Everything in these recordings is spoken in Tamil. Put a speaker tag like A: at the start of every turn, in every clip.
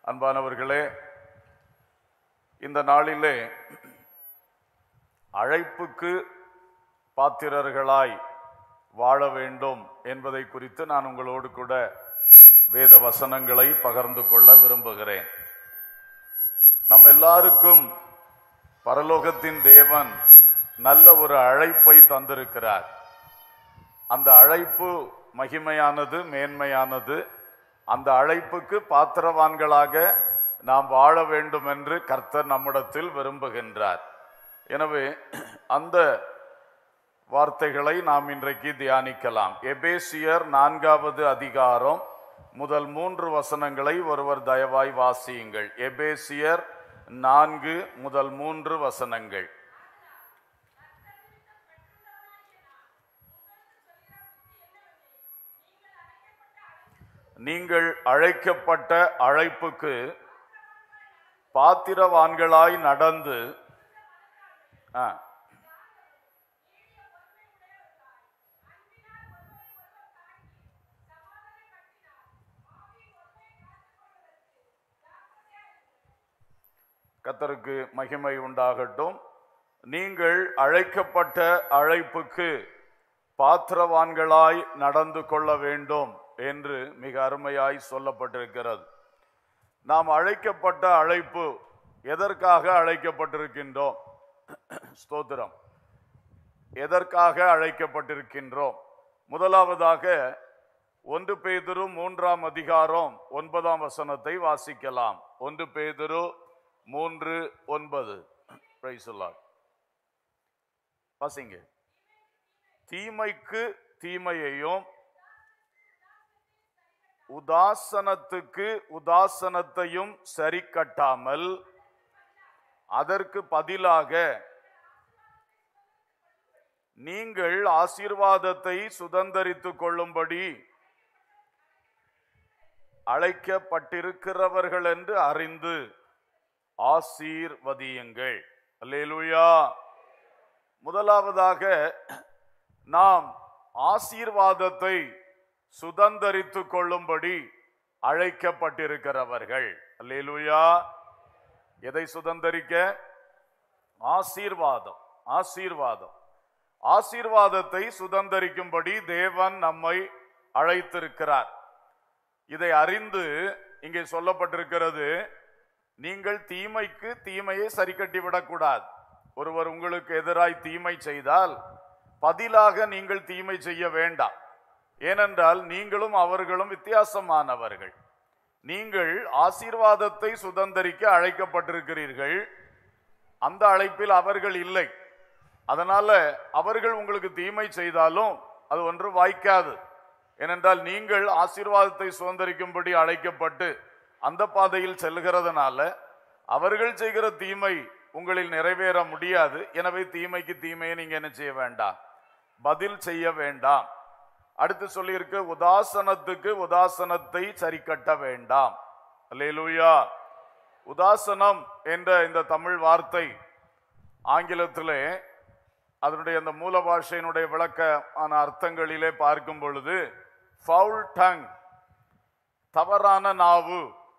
A: அன்பானவர்களே இந்த நாளிலே அழைப்புக்கு பாத்திரர்களாய் வாழ வேண்டும் என்பதை குறித்து நான் உங்களோடு கூட வேத வசனங்களை பகிர்ந்து கொள்ள விரும்புகிறேன் நம் எல்லாருக்கும் பரலோகத்தின் தேவன் நல்ல ஒரு அழைப்பை தந்திருக்கிறார் அந்த அழைப்பு மகிமையானது மேன்மையானது அந்த அழைப்புக்கு பாத்திரவான்களாக நாம் வாழ வேண்டும் என்று கர்த்தர் நம்மிடத்தில் விரும்புகின்றார் எனவே அந்த வார்த்தைகளை நாம் இன்றைக்கு தியானிக்கலாம் எபேசியர் நான்காவது அதிகாரம் முதல் மூன்று வசனங்களை ஒருவர் தயவாய் வாசியுங்கள் எபேசியர் நான்கு முதல் மூன்று வசனங்கள் நீங்கள் அழைக்கப்பட்ட அழைப்புக்கு பாத்திரவான்களாய் நடந்து ஆ, கர்த்தருக்கு மகிமை உண்டாகட்டும் நீங்கள் அழைக்கப்பட்ட அழைப்புக்கு பாத்திரவான்களாய் நடந்து கொள்ள வேண்டும் என்று மிக அருமையாய் சொல்லப்பட்டிருக்கிறது நாம் அழைக்கப்பட்ட அழைப்பு எதற்காக அழைக்கப்பட்டிருக்கின்றோம் ஸ்தோத்திரம் எதற்காக அழைக்கப்பட்டிருக்கின்றோம் முதலாவதாக ஒன்று பேதுரு மூன்றாம் அதிகாரம் ஒன்பதாம் வசனத்தை வாசிக்கலாம் ஒன்று பேதுரு மூன்று ஒன்பது Praise the Lord. வாசிங்க தீமைக்கு தீமையையும் உதாசனத்துக்கு உதாசனத்தையும் சரி கட்டாமல் அதற்கு பதிலாக நீங்கள் ஆசீர்வாதத்தை சுதந்தரித்துக் கொள்ளும்படி அழைக்கப்பட்டிருக்கிறவர்கள் என்று அறிந்து ஆசீர்வதியுங்கள் அல்லேலூயா முதலாவதாக நாம் ஆசீர்வாதத்தை சுதந்தரித்துக் கொள்ளும்படி அழைக்கப்பட்டிருக்கிறவர்கள் அல்லேலூயா எதை சுதந்தரிக்க ஆசீர்வாதம் ஆசீர்வாதம் ஆசீர்வாதத்தை சுதந்தரிக்கும்படி தேவன் நம்மை அழைத்திருக்கிறார் இதை அறிந்து இங்கே சொல்லப்பட்டிருக்கிறது நீங்கள் தீமைக்கு தீமையை சரி கட்டிவிடக்கூடாது ஒருவர் உங்களுக்கு எதிராய் தீமை செய்தால் பதிலாக நீங்கள் தீமை செய்ய வேண்டாம் ஏனென்றால் நீங்களும் அவர்களும் வித்தியாசமானவர்கள் நீங்கள் ஆசீர்வாதத்தை சுதந்தரிக்க அழைக்கப்பட்டிருக்கிறீர்கள் அந்த அழைப்பில் அவர்கள் இல்லை அதனால அவர்கள் உங்களுக்கு தீமை செய்தாலும் அது ஒன்று வாய்க்காது ஏனென்றால் நீங்கள் ஆசீர்வாதத்தை சுதந்திரிக்கும்படி அழைக்கப்பட்டு அந்த பாதையில் செல்கிறதுனால அவர்கள் செய்கிற தீமை உங்களில் நிறைவேற முடியாது எனவே தீமைக்கு தீமையை நீங்க என்ன செய்ய வேண்டாம் பதில் செய்ய வேண்டாம் அடுத்து சொல்லியிருக்கு உதாசனத்துக்கு உதாசனத்தை சரி கட்ட வேண்டாம் அல்லேலூயா உதாசனம் என்ற இந்த தமிழ் வார்த்தை ஆங்கிலத்திலே அதனுடைய அந்த மூல பாஷையினுடைய விளக்கமான அர்த்தங்களிலே பார்க்கும் பொழுது ஃபவுல் டங் தவறான நாவு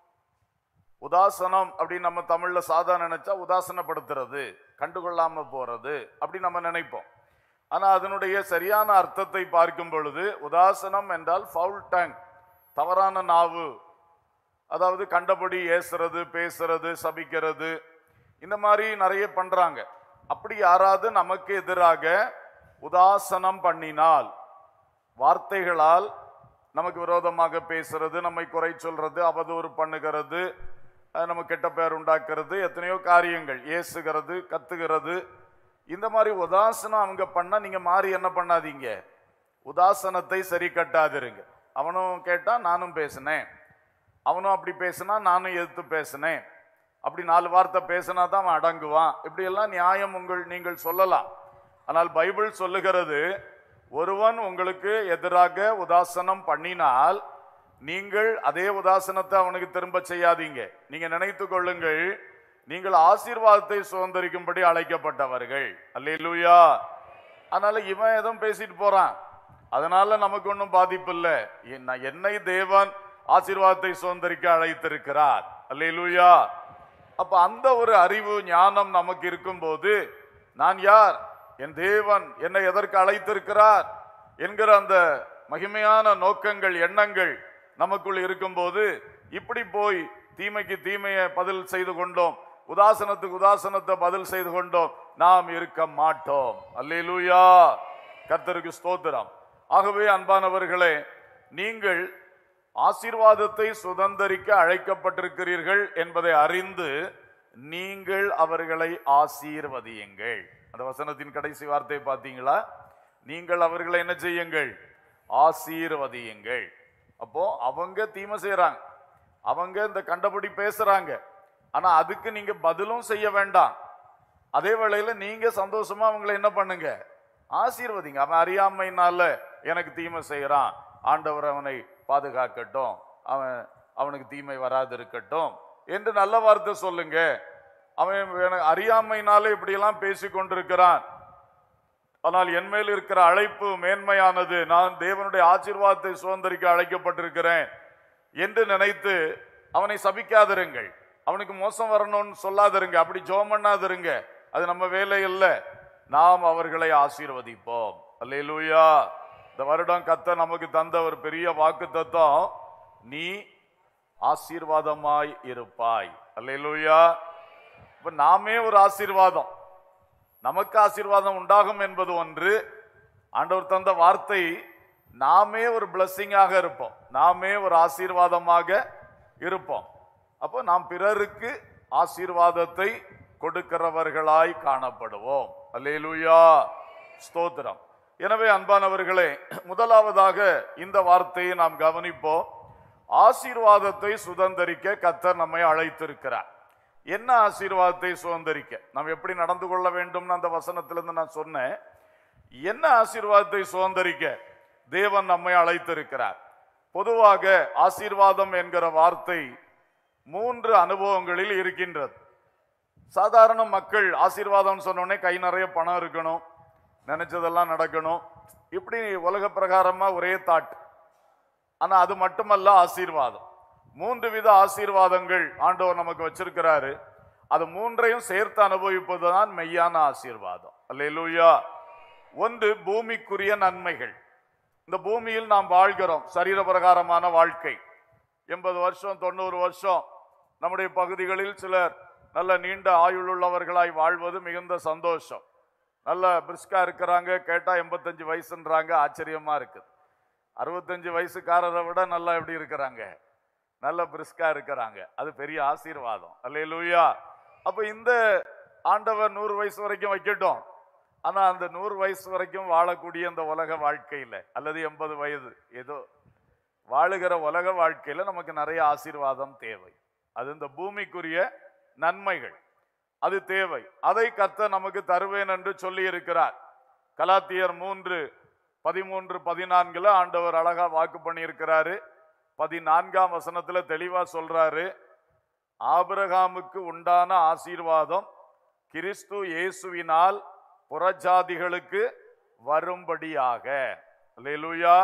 A: உதாசனம் அப்படின்னு நம்ம தமிழ்ல சாதாரண நினைச்சா உதாசனப்படுத்துறது கண்டுகொள்ளாம போறது அப்படி நம்ம நினைப்போம் ஆனா அதனுடைய சரியான அர்த்தத்தை பார்க்கும் பொழுது உதாசனம் என்றால் ஃபவுல் டங் தவறான நாவு அதாவது கண்டபடி ஏசுறது பேசுறது சபிக்கிறது இந்த மாதிரி நிறைய பண்றாங்க அப்படி யாராவது நமக்கு எதிராக உதாசனம் பண்ணினால் வார்த்தைகளால் நமக்கு விரோதமாக பேசுறது நம்மை குறை சொல்றது அவதூறு பண்ணுகிறது அஹ் நம்ம கெட்ட பேர் உண்டாக்குறது எத்தனையோ காரியங்கள் ஏசுகிறது கத்துகிறது இந்த மாதிரி உதாசனம் அவங்க பண்ணா நீங்க மாறி என்ன பண்ணாதீங்க உதாசனத்தை சரி கட்டாதிருங்க அவனும் கேட்டா நானும் பேசினேன் அவனும் அப்படி பேசினா நானும் எதிர்த்து பேசினேன் அப்படி நாலு வார்த்தை பேசினா தான் அவன் அடங்குவான் இப்படி எல்லாம் நியாயம் உங்கள் நீங்கள் சொல்லலாம் ஆனால் பைபிள் சொல்லுகிறது ஒருவன் உங்களுக்கு எதிராக உதாசனம் பண்ணினால் நீங்கள் அதே உதாசனத்தை அவனுக்கு திரும்ப செய்யாதீங்க நீங்க நினைத்து கொள்ளுங்கள் நீங்கள் ஆசீர்வாதத்தை சுதந்திரிக்கும்படி அழைக்கப்பட்டவர்கள் அல்லேலூயா அதனால இவன் எதுவும் பேசிட்டு போறான் அதனால நமக்கு ஒன்றும் பாதிப்பு இல்லை என்ன- என்னை தேவன் ஆசீர்வாதத்தை சுதந்திரிக்க அழைத்திருக்கிறார் அல்லேலூயா அப்ப அந்த ஒரு அறிவு ஞானம் நமக்கு இருக்கும்போது நான் யார் என் தேவன் என்னை எதற்கு அழைத்திருக்கிறார் என்கிற அந்த மகிமையான நோக்கங்கள் எண்ணங்கள் நமக்குள் இருக்கும்போது இப்படி போய் தீமைக்கு தீமையை பதில் செய்து கொண்டோம் உதாசனத்துக்கு உதாசனத்தை பதில் செய்து கொண்டோம் நாம் இருக்க மாட்டோம் அல்லேலூயா கர்த்தருக்கு ஸ்தோத்திரம் ஆகவே அன்பானவர்களே நீங்கள் ஆசீர்வாதத்தை சுதந்தரிக்க அழைக்கப்பட்டிருக்கிறீர்கள் என்பதை அறிந்து நீங்கள் அவர்களை ஆசீர்வதியுங்கள் அந்த வசனத்தின் கடைசி வார்த்தை பார்த்தீங்களா நீங்கள் அவர்களை என்ன செய்யுங்கள் ஆசீர்வதியுங்கள் அப்போ அவங்க தீமை செய்றாங்க அவங்க இந்த கண்டபடி பேசுறாங்க ஆனா அதுக்கு நீங்க பதிலும் செய்ய வேண்டாம் அதே வேளையில நீங்க சந்தோஷமா அவங்களை என்ன பண்ணுங்க ஆசீர்வதிங்க அவன் அறியாமைனால எனக்கு தீமை செய்யறான் ஆண்டவர் அவனை பாதுகாக்கட்டும் அவன் அவனுக்கு தீமை வராது இருக்கட்டும் என்று நல்ல வார்த்தை சொல்லுங்க அவன் எனக்கு அறியாமைனாலே இப்படியெல்லாம் பேசி கொண்டிருக்கிறான் ஆனால் என் மேல் இருக்கிற அழைப்பு மேன்மையானது நான் தேவனுடைய ஆசீர்வாதத்தை சுதந்திரிக்க அழைக்கப்பட்டிருக்கிறேன் என்று நினைத்து அவனை சபிக்காதிருங்கள் அவனுக்கு மோசம் வரணும்னு சொல்லாதிருங்க அப்படி ஜோம் பண்ணாதிருங்க அது நம்ம வேலை இல்ல நாம் அவர்களை ஆசீர்வதிப்போம் அல்லேலூயா இந்த வருடம் கத்த நமக்கு தந்த ஒரு பெரிய வாக்கு தத்துவம் நீ ஆசீர்வாதமாய் இருப்பாய் அல்லேலூயா இப்ப நாமே ஒரு ஆசீர்வாதம் நமக்கு ஆசீர்வாதம் உண்டாகும் என்பது ஒன்று ஆண்டவர் தந்த வார்த்தை நாமே ஒரு பிளஸ்ஸிங்காக இருப்போம் நாமே ஒரு ஆசீர்வாதமாக இருப்போம் அப்போ நாம் பிறருக்கு ஆசீர்வாதத்தை கொடுக்கிறவர்களாய் காணப்படுவோம் அல்லேலூயா ஸ்தோத்திரம் எனவே அன்பானவர்களே முதலாவதாக இந்த வார்த்தையை நாம் கவனிப்போம் ஆசீர்வாதத்தை சுதந்தரிக்க கத்தர் நம்மை அழைத்திருக்கிறார் என்ன ஆசீர்வாதத்தை சுதந்தரிக்க நாம் எப்படி நடந்து கொள்ள வேண்டும்னு அந்த வசனத்திலிருந்து நான் சொன்னேன் என்ன ஆசீர்வாதத்தை சுதந்தரிக்க தேவன் நம்மை அழைத்திருக்கிறார் பொதுவாக ஆசீர்வாதம் என்கிற வார்த்தை மூன்று அனுபவங்களில் இருக்கின்றது சாதாரண மக்கள் ஆசீர்வாதம் சொன்னோடனே கை நிறைய பணம் இருக்கணும் நினைச்சதெல்லாம் நடக்கணும் இப்படி உலக பிரகாரமா ஒரே தாட் ஆனா அது மட்டுமல்ல ஆசீர்வாதம் மூன்று வித ஆசீர்வாதங்கள் ஆண்டவர் நமக்கு வச்சிருக்கிறாரு அது மூன்றையும் சேர்த்து அனுபவிப்பதுதான் மெய்யான ஆசீர்வாதம் அல்லேலூயா ஒன்று பூமிக்குரிய நன்மைகள் இந்த பூமியில் நாம் வாழ்கிறோம் சரீர பிரகாரமான வாழ்க்கை எண்பது வருஷம் தொண்ணூறு வருஷம் நம்முடைய பகுதிகளில் சிலர் நல்ல நீண்ட ஆயுளுள்ளவர்களாய் வாழ்வது மிகுந்த சந்தோஷம் நல்ல பிரிஸ்கா இருக்கிறாங்க கேட்டா எண்பத்தஞ்சு வயசுன்றாங்க ஆச்சரியமா இருக்குது அறுபத்தஞ்சு வயசுக்காரரை விட நல்லா எப்படி இருக்கிறாங்க நல்ல பிரிஸ்கா இருக்கிறாங்க அது பெரிய ஆசீர்வாதம் அல்லேலூயா அப்ப இந்த ஆண்டவர் நூறு வயசு வரைக்கும் வைக்கட்டும் ஆனா அந்த நூறு வயசு வரைக்கும் வாழக்கூடிய இந்த உலக வாழ்க்கையில அல்லது எண்பது வயது ஏதோ வாழுகிற உலக வாழ்க்கையில நமக்கு நிறைய ஆசீர்வாதம் தேவை அது இந்த பூமிக்குரிய நன்மைகள் அது தேவை அதை கத்த நமக்கு தருவேன் என்று சொல்லி இருக்கிறார் கலாத்தியர் மூன்று பதிமூன்று பதினான்குல ஆண்டவர் அழகா வாக்கு பண்ணியிருக்கிறாரு பதினான்காம் வசனத்துல தெளிவா சொல்றாரு ஆபிரகாமுக்கு உண்டான ஆசீர்வாதம் கிறிஸ்து இயேசுவினால் புறஜாதிகளுக்கு வரும்படியாக அல்லேலூயா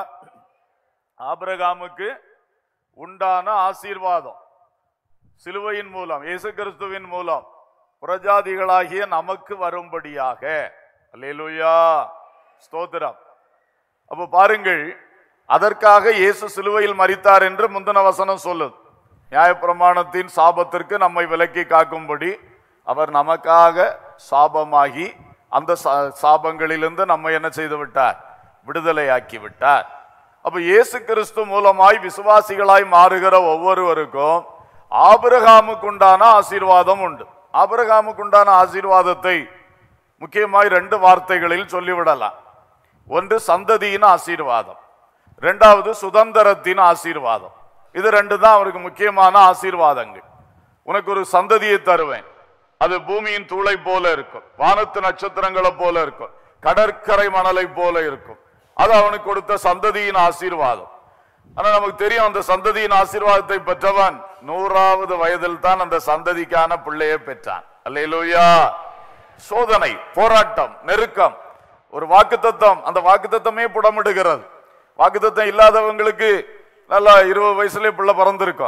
A: ஆபிரகாமுக்கு உண்டான ஆசீர்வாதம் சிலுவையின் மூலம் இயேசு கிறிஸ்துவின் மூலம் புறஜாதிகளாகிய நமக்கு வரும்படியாக அல்லேலூயா ஸ்தோத்திரம் அப்ப பாருங்கள் அதற்காக இயேசு சிலுவையில் மரித்தார் என்று முந்தின வசனம் சொல்லுது நியாயப்பிரமாணத்தின் சாபத்திற்கு நம்மை விலக்கி காக்கும்படி அவர் நமக்காக சாபமாகி அந்த சா- சாபங்களிலிருந்து நம்மை என்ன செய்து விட்டார் விடுதலையாக்கி விட்டார் அப்ப இயேசு கிறிஸ்து மூலமாய் விசுவாசிகளாய் மாறுகிற ஒவ்வொருவருக்கும் ஆபிரகாமுக்குண்டான ஆசீர்வாதம் உண்டு ஆபிரகாமுக்குண்டான ஆசீர்வாதத்தை முக்கியமாய் ரெண்டு வார்த்தைகளில் சொல்லிவிடலாம் ஒன்று சந்ததியின் ஆசீர்வாதம் ரெண்டாவது சுதந்திரத்தின் ஆசீர்வாதம் இது ரெண்டு தான் அவருக்கு முக்கியமான ஆசீர்வாதங்கள் உனக்கு ஒரு சந்ததியை தருவேன் அது பூமியின் தூளை போல இருக்கும் வானத்து நட்சத்திரங்களை போல இருக்கும் கடற்கரை மணலை போல இருக்கும் அது அவனுக்கு கொடுத்த சந்ததியின் ஆசீர்வாதம் ஆனா நமக்கு தெரியும் அந்த சந்ததியின் ஆசீர்வாதத்தை பெற்றவன் நூறாவது வயதில் தான் அந்த சந்ததிக்கான பிள்ளையை பெற்றான் அல்லேலூயா சோதனை போராட்டம் நெருக்கம் ஒரு வாக்குத்தத்தம் அந்த வாக்குத்தத்தமே புடமிடுகிறது வாக்குத்தத்தம் இல்லாதவங்களுக்கு நல்லா இருபது வயசுலயே பிள்ளை பிறந்திருக்கும்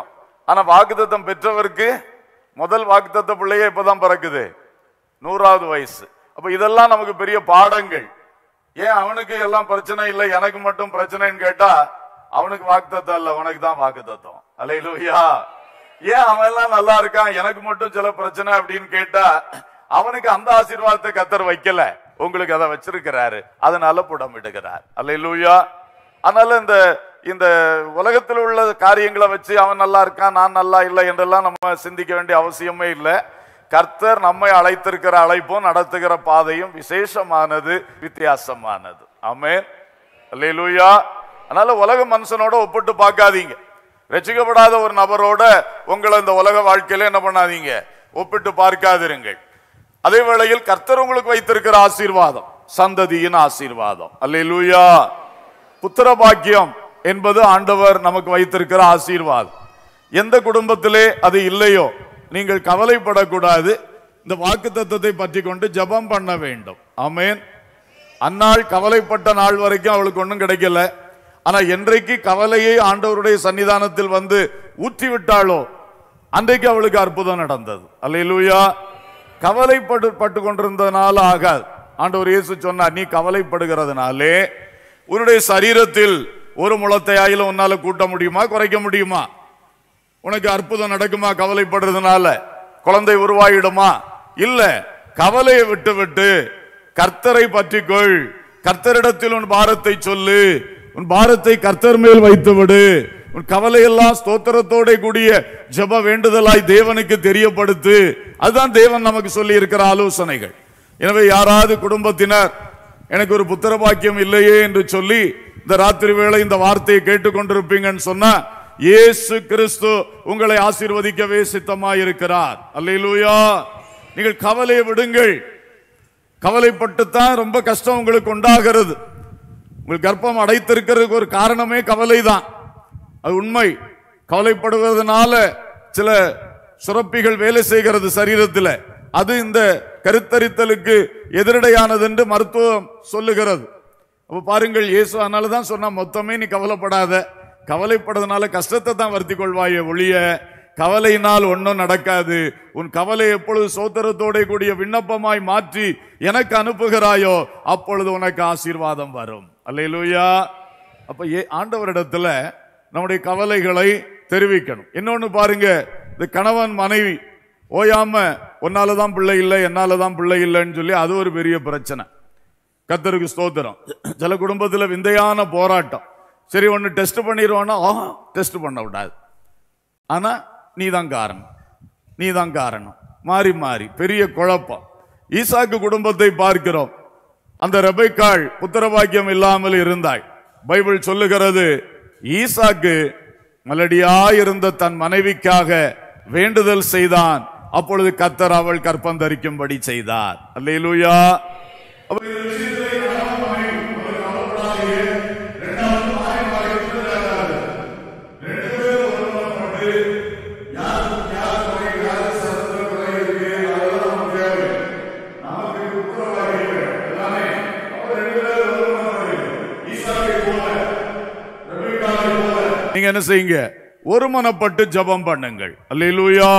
A: ஆனா வாக்குத்தத்தம் பெற்றவருக்கு முதல் வாக்குத்தத்த பிள்ளையே இப்பதான் பிறக்குது நூறாவது வயசு அப்ப இதெல்லாம் நமக்கு பெரிய பாடங்கள் ஏன் அவனுக்கு எல்லாம் பிரச்சனை இல்லை எனக்கு மட்டும் பிரச்சனைன்னு கேட்டா அவனுக்கு வாக்குத்தத்தம் இல்ல உனக்கு தான் வாக்குத்தத்தம் அல்லையா ஏன் அவன் எல்லாம் நல்லா இருக்கான் எனக்கு மட்டும் சில பிரச்சனை அப்படின்னு கேட்டா அவனுக்கு அந்த ஆசீர்வாதத்தை கத்தர் வைக்கல உங்களுக்கு அதை வச்சிருக்கிறாரு அதனால புடமிடுகிறார் அல்லையா அதனால இந்த இந்த உலகத்தில் உள்ள காரியங்களை வச்சு அவன் நல்லா இருக்கான் நான் நல்லா இல்லை என்றெல்லாம் நம்ம சிந்திக்க வேண்டிய அவசியமே இல்லை கர்த்தர் நம்மை அழைத்திருக்கிற அழைப்பும் நடத்துகிற பாதையும் விசேஷமானது வித்தியாசமானது ஆமென் அல்லேலூயா அதனால உலக மனுஷனோட ஒப்பிட்டு பார்க்காதீங்க ரசிக்கப்படாத ஒரு நபரோட உங்களை இந்த உலக வாழ்க்கையில என்ன பண்ணாதீங்க ஒப்பிட்டு பார்க்காதிருங்கள் அதே வேளையில் கர்த்தர் உங்களுக்கு வைத்திருக்கிற ஆசீர்வாதம் சந்ததியின் ஆசீர்வாதம் அல்லேலூயா புத்திர பாக்கியம் என்பது ஆண்டவர் நமக்கு வைத்திருக்கிற ஆசீர்வாதம் எந்த குடும்பத்திலே அது இல்லையோ நீங்கள் கவலைப்படக்கூடாது இந்த வாக்கு தத்துவத்தை பற்றி கொண்டு ஜெபம் பண்ண வேண்டும் ஆமென் அந்நாள் கவலைப்பட்ட நாள் வரைக்கும் அவளுக்கு ஒன்றும் கிடைக்கல ஆனா என்றைக்கு கவலையை ஆண்டவருடைய சன்னிதானத்தில் வந்து ஊற்றி விட்டாளோ அன்றைக்கு அவளுக்கு அற்புதம் நடந்தது அல்லேலூயா கவலைப்பட்டு பட்டு கொண்டிருந்ததுனால ஆகாது ஆண்டவர் இயேசு சொன்னார் நீ கவலைப்படுகிறதுனாலே உன்னுடைய சரீரத்தில் ஒரு முளத்தை ஆயிலும் உன்னால கூட்ட முடியுமா குறைக்க முடியுமா உனக்கு அற்புதம் நடக்குமா கவலைப்படுறதுனால குழந்தை உருவாயிடுமா இல்ல கவலையை விட்டு விட்டு கர்த்தரை பற்றிக்கொள் கர்த்தரிடத்தில் உன் பாரத்தை சொல்லு உன் பாரத்தை கர்த்தர் மேல் வைத்து விடு உன் கவலையெல்லாம் ஸ்தோத்திரத்தோட கூடிய ஜெப வேண்டுதலாய் தேவனுக்கு தெரியப்படுத்து அதுதான் தேவன் நமக்கு சொல்லி இருக்கிற ஆலோசனைகள் எனவே யாராவது குடும்பத்தினர் எனக்கு ஒரு புத்திர பாக்கியம் இல்லையே என்று சொல்லி இந்த ராத்திரி வேளை இந்த வார்த்தையை கேட்டுக்கொண்டிருப்பீங்கன்னு சொன்னா இயேசு கிறிஸ்து உங்களை ஆசீர்வதிக்கவே சித்தமாயிருக்கிறார் அல்லேலூயா நீங்கள் கவலையை விடுங்கள் கவலைப்பட்டுத்தான் ரொம்ப கஷ்டம் உங்களுக்கு உண்டாகிறது உங்கள் கர்ப்பம் அடைத்திருக்கிறதுக்கு ஒரு காரணமே கவலை தான் அது உண்மை கவலைப்படுவதனால சில சுரப்பிகள் வேலை செய்கிறது சரீரத்தில் அது இந்த கருத்தரித்தலுக்கு எதிரடையானது என்று மருத்துவம் சொல்லுகிறது அப்ப பாருங்கள் இயேசு அதனால தான் சொன்னா மொத்தமே நீ கவலைப்படாத கவலைப்படுறதுனால கஷ்டத்தை தான் வருத்தி கொள்வாயே ஒழிய கவலையினால் ஒன்றும் நடக்காது உன் கவலை எப்பொழுது சோத்திரத்தோட கூடிய விண்ணப்பமாய் மாற்றி எனக்கு அனுப்புகிறாயோ அப்பொழுது உனக்கு ஆசீர்வாதம் வரும் அல்லேலூயா அப்ப ஏ ஆண்டவரிடத்துல நம்முடைய கவலைகளை தெரிவிக்கணும் இன்னொன்னு பாருங்க இந்த கணவன் மனைவி ஓயாம உன்னால தான் பிள்ளை இல்லை என்னால தான் பிள்ளை இல்லைன்னு சொல்லி அது ஒரு பெரிய பிரச்சனை கத்தருக்கு ஸ்தோத்திரம் சில குடும்பத்துல விந்தையான போராட்டம் சரி ஒன்னு டெஸ்ட் பண்ணிடுவோன்னா டெஸ்ட் பண்ண விடாது ஆனா நீ தான் காரணம் நீ தான் காரணம் மாறி மாறி பெரிய குழப்பம் ஈசாக்கு குடும்பத்தை பார்க்கிறோம் அந்த ரெபைக்காள் புத்திரபாக்கியம் இல்லாமல் இருந்தாய் பைபிள் சொல்லுகிறது ஈசாக்கு மலடியாயிருந்த தன் மனைவிக்காக வேண்டுதல் செய்தான் அப்பொழுது கத்தர் அவள் கற்பந்தரிக்கும்படி செய்தார் அல்லேலூயா அப்ப இந்த விஷயத்திலே கணவன் மனைவி ஒரு கவலைப்படாதீங்க. இரண்டாவது மாயமாய் இருக்கிறார்கள். ரெண்டு பேரும் ஒருவனப்பட்டு யாருக்கு யார் குறை, யாருக்கு சத்துரு குறை இருக்கு, அதெல்லாம் நமக்கு தேவை. நமக்கு குற்றவாளிகள் எல்லாமே. அப்ப ரெண்டு பேரும் ஒருவனப்பட்டு, ஈசாக்கை போல, ரெபெக்காளை போல. நீங்க என்ன செய்யுங்க ஒருமனப்பட்டு ஜெபம் பண்ணுங்கள் அல்லேலூயா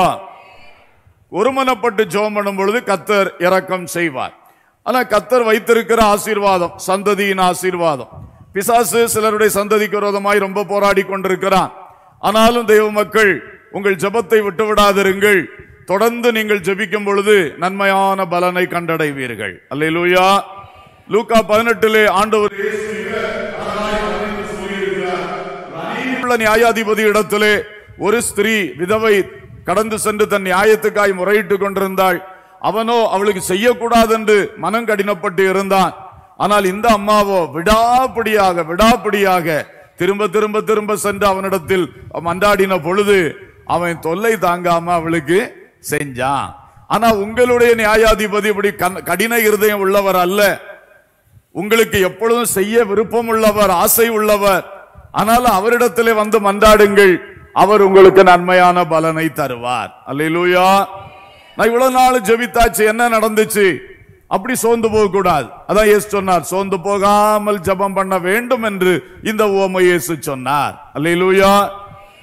A: ஒருமனப்பட்டு ஜெபம் பண்ணும் பொழுது கத்தர் இரக்கம் செய்வார் ஆனா கத்தர் வைத்திருக்கிற ஆசீர்வாதம் சந்ததியின் ஆசீர்வாதம் பிசாசு சிலருடைய சந்ததிக்கு விரோதமாய் ரொம்ப போராடி கொண்டிருக்கிறான் ஆனாலும் தெய்வ மக்கள் உங்கள் ஜெபத்தை விட்டு விடாதிருங்கள் தொடர்ந்து நீங்கள் ஜெபிக்கும் பொழுது நன்மையான பலனை கண்டடைவீர்கள் அல்லேலூயா லூக்கா பதினெட்டிலே ஆண்டவர் இயேசு மிக அழகாய் வர்ணித்து சொல்லியிருக்கிறார். உள்ள நியாயாதிபதி இடத்திலே ஒரு ஸ்திரீ விதவை கடந்து சென்று தன் நியாயத்துக்காய் முறையிட்டுக் கொண்டிருந்தாள் அவனோ அவளுக்கு செய்யக்கூடாது என்று மனம் கடினப்பட்டு இருந்தான் ஆனால் இந்த அம்மாவோ விடாப்பிடியாக விடாப்பிடியாக திரும்ப திரும்ப திரும்ப சென்று அவனிடத்தில் மன்றாடின பொழுது அவன் தொல்லை தாங்காம அவளுக்கு செஞ்சான் ஆனா உங்களுடைய நியாயாதிபதி இப்படி கண்- கடின இருதயம் உள்ளவர் அல்ல உங்களுக்கு எப்பொழுதும் செய்ய விருப்பம் உள்ளவர் ஆசை உள்ளவர் ஆனால் அவரிடத்திலே வந்து மன்றாடுங்கள் அவர் உங்களுக்கு நன்மையான பலனை தருவார் அல்லேலூயா நான் இவ்வளவு நாள் ஜெபித்தாச்சு என்ன நடந்துச்சு அப்படி சோர்ந்து போக கூடாது அதான் இயேசு சொன்னார் சோர்ந்து போகாமல் ஜெபம் பண்ண வேண்டும் என்று இந்த உவமை இயேசு சொன்னார் அல்லேலூயா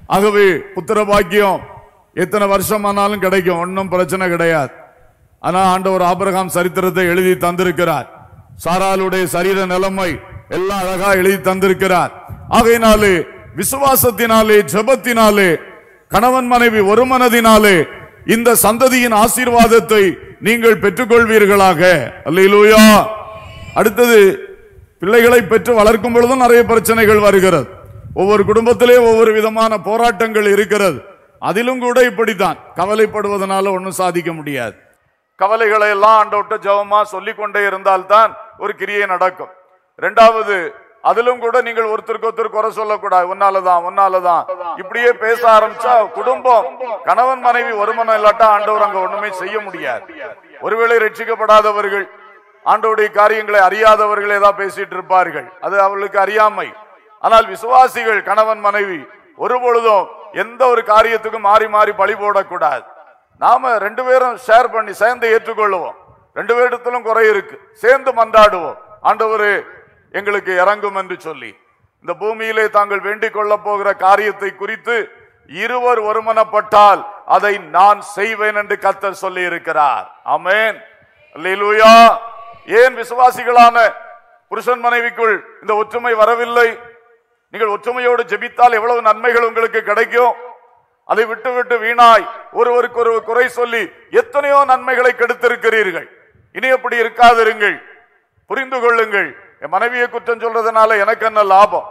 A: ஆகவே புத்திர பாக்கியம் எத்தனை வருஷம் ஆனாலும் கிடைக்கும் ஒன்றும் பிரச்சனை கிடையாது ஆனா ஆண்டவர் ஆபிரகாம் சரித்திரத்தை எழுதி தந்திருக்கிறார் சாராளுடைய சரீர நிலைமை எல்லாம் அழகா எழுதி தந்திருக்கிறார் ஆகையினாலே விசுவாசத்தினாலே ஜெபத்தினாலே கணவன் மனைவி ஒரு மனதினாலே இந்த சந்ததியின் ஆசீர்வாதத்தை நீங்கள் பெற்றுக்கொள்வீர்களாக அல்லேலூயா அடுத்தது பிள்ளைகளை பெற்று வளர்க்கும் பொழுதும் நிறைய பிரச்சனைகள் வருகிறது ஒவ்வொரு குடும்பத்திலே ஒவ்வொரு விதமான போராட்டங்கள் இருக்கிறது அதிலும் கூட இப்படித்தான் கவலைப்படுவதனால ஒன்றும் சாதிக்க முடியாது கவலைகளை எல்லாம் ஆண்டவட்ட ஜெபமா சொல்லிக் கொண்டே இருந்தால்தான் ஒரு கிரியை நடக்கும் ரெண்டாவது அதிலும் கூட நீங்கள் ஒருத்தருக்கு ஒருத்தர் குறை சொல்லக்கூடாது உன்னாலதான் உன்னாலதான் இப்படியே பேச ஆரம்பிச்சா குடும்பம் கணவன் மனைவி ஒருமனம் இல்லாட்டா ஆண்டவர் அங்க ஒண்ணுமே செய்ய முடியாது ஒருவேளை ரட்சிக்கப்படாதவர்கள் ஆண்டவருடைய காரியங்களை அறியாதவர்கள் ஏதாவது பேசிட்டு இருப்பார்கள் அது அவர்களுக்கு அறியாமை ஆனால் விசுவாசிகள் கணவன் மனைவி ஒரு பொழுதும் எந்த ஒரு காரியத்துக்கும் மாறி மாறி பழி போடக்கூடாது நாம ரெண்டு பேரும் ஷேர் பண்ணி சேர்ந்து ஏற்றுக்கொள்ளுவோம் ரெண்டு பேரிடத்திலும் குறை இருக்கு சேர்ந்து மன்றாடுவோம் ஆண்டவரே எங்களுக்கு இறங்கும் என்று சொல்லி இந்த பூமியிலே தாங்கள் வேண்டிக் கொள்ளப் போகிற காரியத்தை குறித்து இருவர் ஒருமனப்பட்டால் அதை நான் செய்வேன் என்று கர்த்தர் சொல்லி இருக்கிறார் ஆமென் அல்லேலூயா ஏன் விசுவாசிகளான புருஷன் மனைவிக்குள் இந்த ஒற்றுமை வரவில்லை நீங்கள் ஒற்றுமையோடு ஜெபித்தால் எவ்வளவு நன்மைகள் உங்களுக்கு கிடைக்கும் அதை விட்டு விட்டு வீணாய் ஒருவருக்கு ஒரு குறை சொல்லி எத்தனையோ நன்மைகளை கெடுத்திருக்கிறீர்கள் இனி அப்படி இருக்காதிருங்கள் புரிந்து கொள்ளுங்கள் என் மனைவியை குற்றம் சொல்றதுனால எனக்கு என்ன லாபம்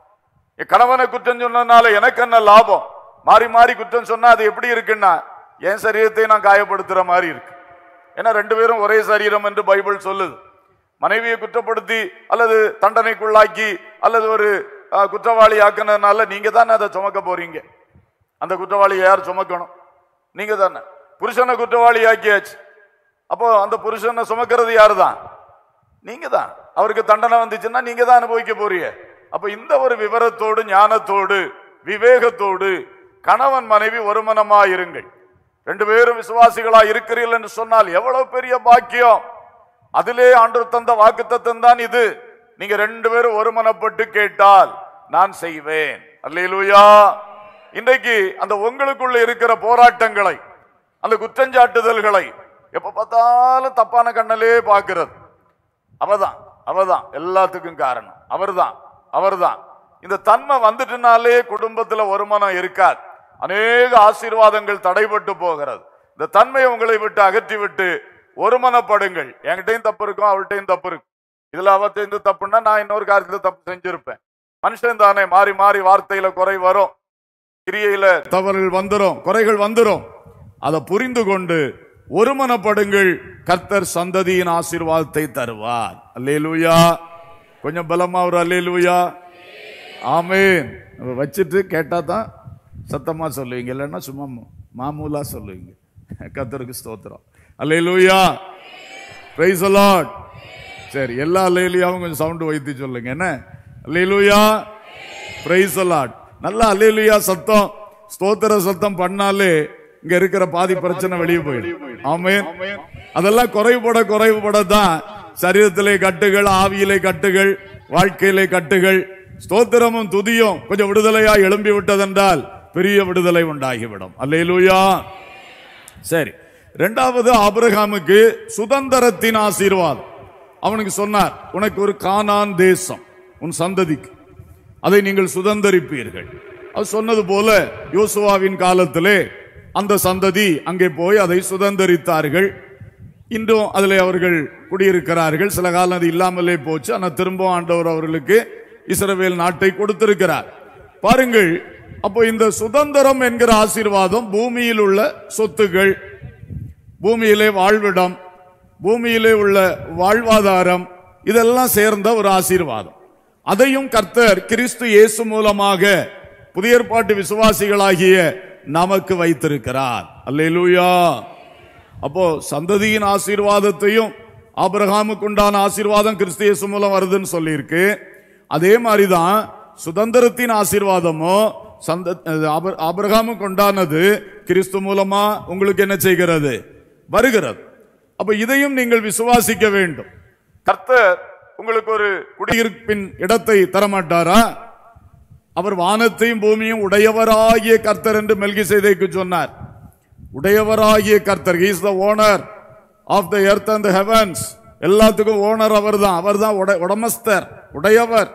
A: என் கணவனை குற்றம் சொன்னதுனால எனக்கு என்ன லாபம் மாறி மாறி குற்றம் சொன்னா அது எப்படி இருக்குன்னா என் சரீரத்தை நான் காயப்படுத்துற மாதிரி இருக்கு ஏன்னா ரெண்டு பேரும் ஒரே சரீரம் என்று பைபிள் சொல்லுது மனைவியை குற்றப்படுத்தி அல்லது தண்டனைக்குள்ளாக்கி அல்லது ஒரு அஹ், குற்றவாளி ஆக்குனதுனால நீங்க தானே அதை சுமக்க போறீங்க அந்த குற்றவாளியை யார் சுமக்கணும் நீங்க தானே புருஷனை குற்றவாளி ஆக்கியாச்சு அப்போ அந்த புருஷனை சுமக்கிறது யாரு தான் நீங்க தான் அவருக்கு தண்டனை வந்துச்சுன்னா நீங்க தான் அனுபவிக்க போறீங்க அப்ப இந்த ஒரு விவரத்தோடு ஞானத்தோடு விவேகத்தோடு கணவன் மனைவி ஒருமனமா இருங்கள் ரெண்டு பேரும் விசுவாசிகளா இருக்கிறீர்கள் என்று சொன்னால் எவ்வளவு பெரிய பாக்கியம் அதிலே ஆண்டவர் தந்த வாக்குத்தத்தம் தான் இது நீங்க ரெண்டு பேரும் ஒருமனப்பட்டு கேட்டால் நான் செய்வேன் அல்லேலூயா இன்றைக்கு அந்த உங்களுக்குள்ள இருக்கிற போராட்டங்களை அந்த குற்றஞ்சாட்டுதல்களை எப்ப பார்த்தாலும் தப்பான கண்ணலே பார்க்கிறது அவதான் அவதான் எல்லாத்துக்கும் காரணம் அவர்தான் அவர்தான் இந்த தன்மை வந்துட்டுனாலே குடும்பத்துல ஒருமனம் இருக்காது அநேக ஆசீர்வாதங்கள் தடைபட்டு போகிறது இந்த தன்மையை உங்களை விட்டு அகற்றி விட்டு ஒருமனப்படுங்கள் என்கிட்டயும் தப்பு இருக்கும் அவள்கிட்டயும் தப்பு இருக்கும் இதுல அவத்தைந்து தப்புன்னா நான் இன்னொரு காரியத்துல தப்பு செஞ்சிருப்பேன் மனுஷன் தானே மாறி மாறி வார்த்தையில குறை வரும் கிரியையில தவறுகள் வந்துரும் குறைகள் வந்துரும் அதை புரிந்து கொண்டு ஒருமனப்படுங்கள் கர்த்தர் சந்ததியின் ஆசீர்வாதத்தை தருவார் அல்லேலூயா கொஞ்சம் பலமா ஒரு அல்லேலூயா ஆமேன் நம்ம வச்சுட்டு கேட்டா தான் சத்தமா சொல்லுவீங்க இல்லைன்னா சும்மா மு- மாமூலா சொல்லுவீங்க கர்த்தருக்கு ஸ்தோத்திரம் அல்லேலூயா பிரைஸ் லார்ட் சரி எல்லா அல்லேலூயாவும் கொஞ்சம் சவுண்ட் வைத்து சொல்லுங்க என்ன அல்லேலூயா பிரைஸ் லார்ட் நல்லா அல்லேலூயா சத்தம் ஸ்தோத்திர சத்தம் பண்ணாலே இங்க இருக்கிற பாதி பிரச்சனை வெளியே போயிடும் ஆமென் அதெல்லாம் குறைவுபட குறைவுபட தான் சரீரத்திலே கட்டுகள் ஆவியிலே கட்டுகள் வாழ்க்கையிலே கட்டுகள் ஸ்தோத்திரமும் துதியும் கொஞ்சம் விடுதலையா எழும்பி விட்டதென்றால் பெரிய விடுதலை உண்டாகிவிடும் அல்லேலூயா சரி இரண்டாவது ஆபிரகாமுக்கு சுதந்திரத்தின் ஆசீர்வாதம் அவனுக்கு சொன்னார் உனக்கு ஒரு கானான் தேசம் உன் சந்ததிக்கு அதை நீங்கள் சுதந்தரிப்பீர்கள் அது சொன்னது போல யோசுவாவின் காலத்திலே அந்த சந்ததி அங்கே போய் அதை சுதந்தரித்தார்கள் இன்றும் அதில் அவர்கள் குடியிருக்கிறார்கள் சில காலம் அது இல்லாமலே போச்சு ஆனால் திரும்ப ஆண்டவர் அவர்களுக்கு இஸ்ரவேல் நாட்டை கொடுத்திருக்கிறார் பாருங்கள் அப்போ இந்த சுதந்திரம் என்கிற ஆசீர்வாதம் பூமியில் உள்ள சொத்துகள் பூமியிலே வாழ்விடம் பூமியிலே உள்ள வாழ்வாதாரம் இதெல்லாம் சேர்ந்த ஒரு ஆசீர்வாதம் அதையும் கர்த்தர் கிறிஸ்து இயேசு மூலமாக புதிய ஏற்பாட்டு விசுவாசிகளாகிய நமக்கு வைத்திருக்கிறார் அல்லேலூயா அப்போ சந்ததியின் ஆசீர்வாதத்தையும் ஆபிரகாமுக்கு உண்டான ஆசீர்வாதம் கிறிஸ்து இயேசு மூலம் வருதுன்னு சொல்லியிருக்கு அதே மாதிரிதான் சுதந்திரத்தின் ஆசீர்வாதமோ சந்த ஆப- ஆபிரகாமுக்கு உண்டானது கிறிஸ்து மூலமா உங்களுக்கு என்ன செய்கிறது வருகிறது அப்ப இதையும் நீங்கள் விசுவாசிக்க வேண்டும் கர்த்தர் உங்களுக்கு ஒரு குடியிருப்பின் இடத்தை தரமாட்டாரா அவர் வானத்தையும் பூமியும் உடையவராகிய கர்த்தர் என்று மெல்கிசேதேக்கு சொன்னார் உடையவராகிய கர்த்தர் is the owner of the earth and heavens எல்லாத்துக்கும் ஓனர் அவர் தான் அவர் தான் உடமஸ்தர் உடையவர்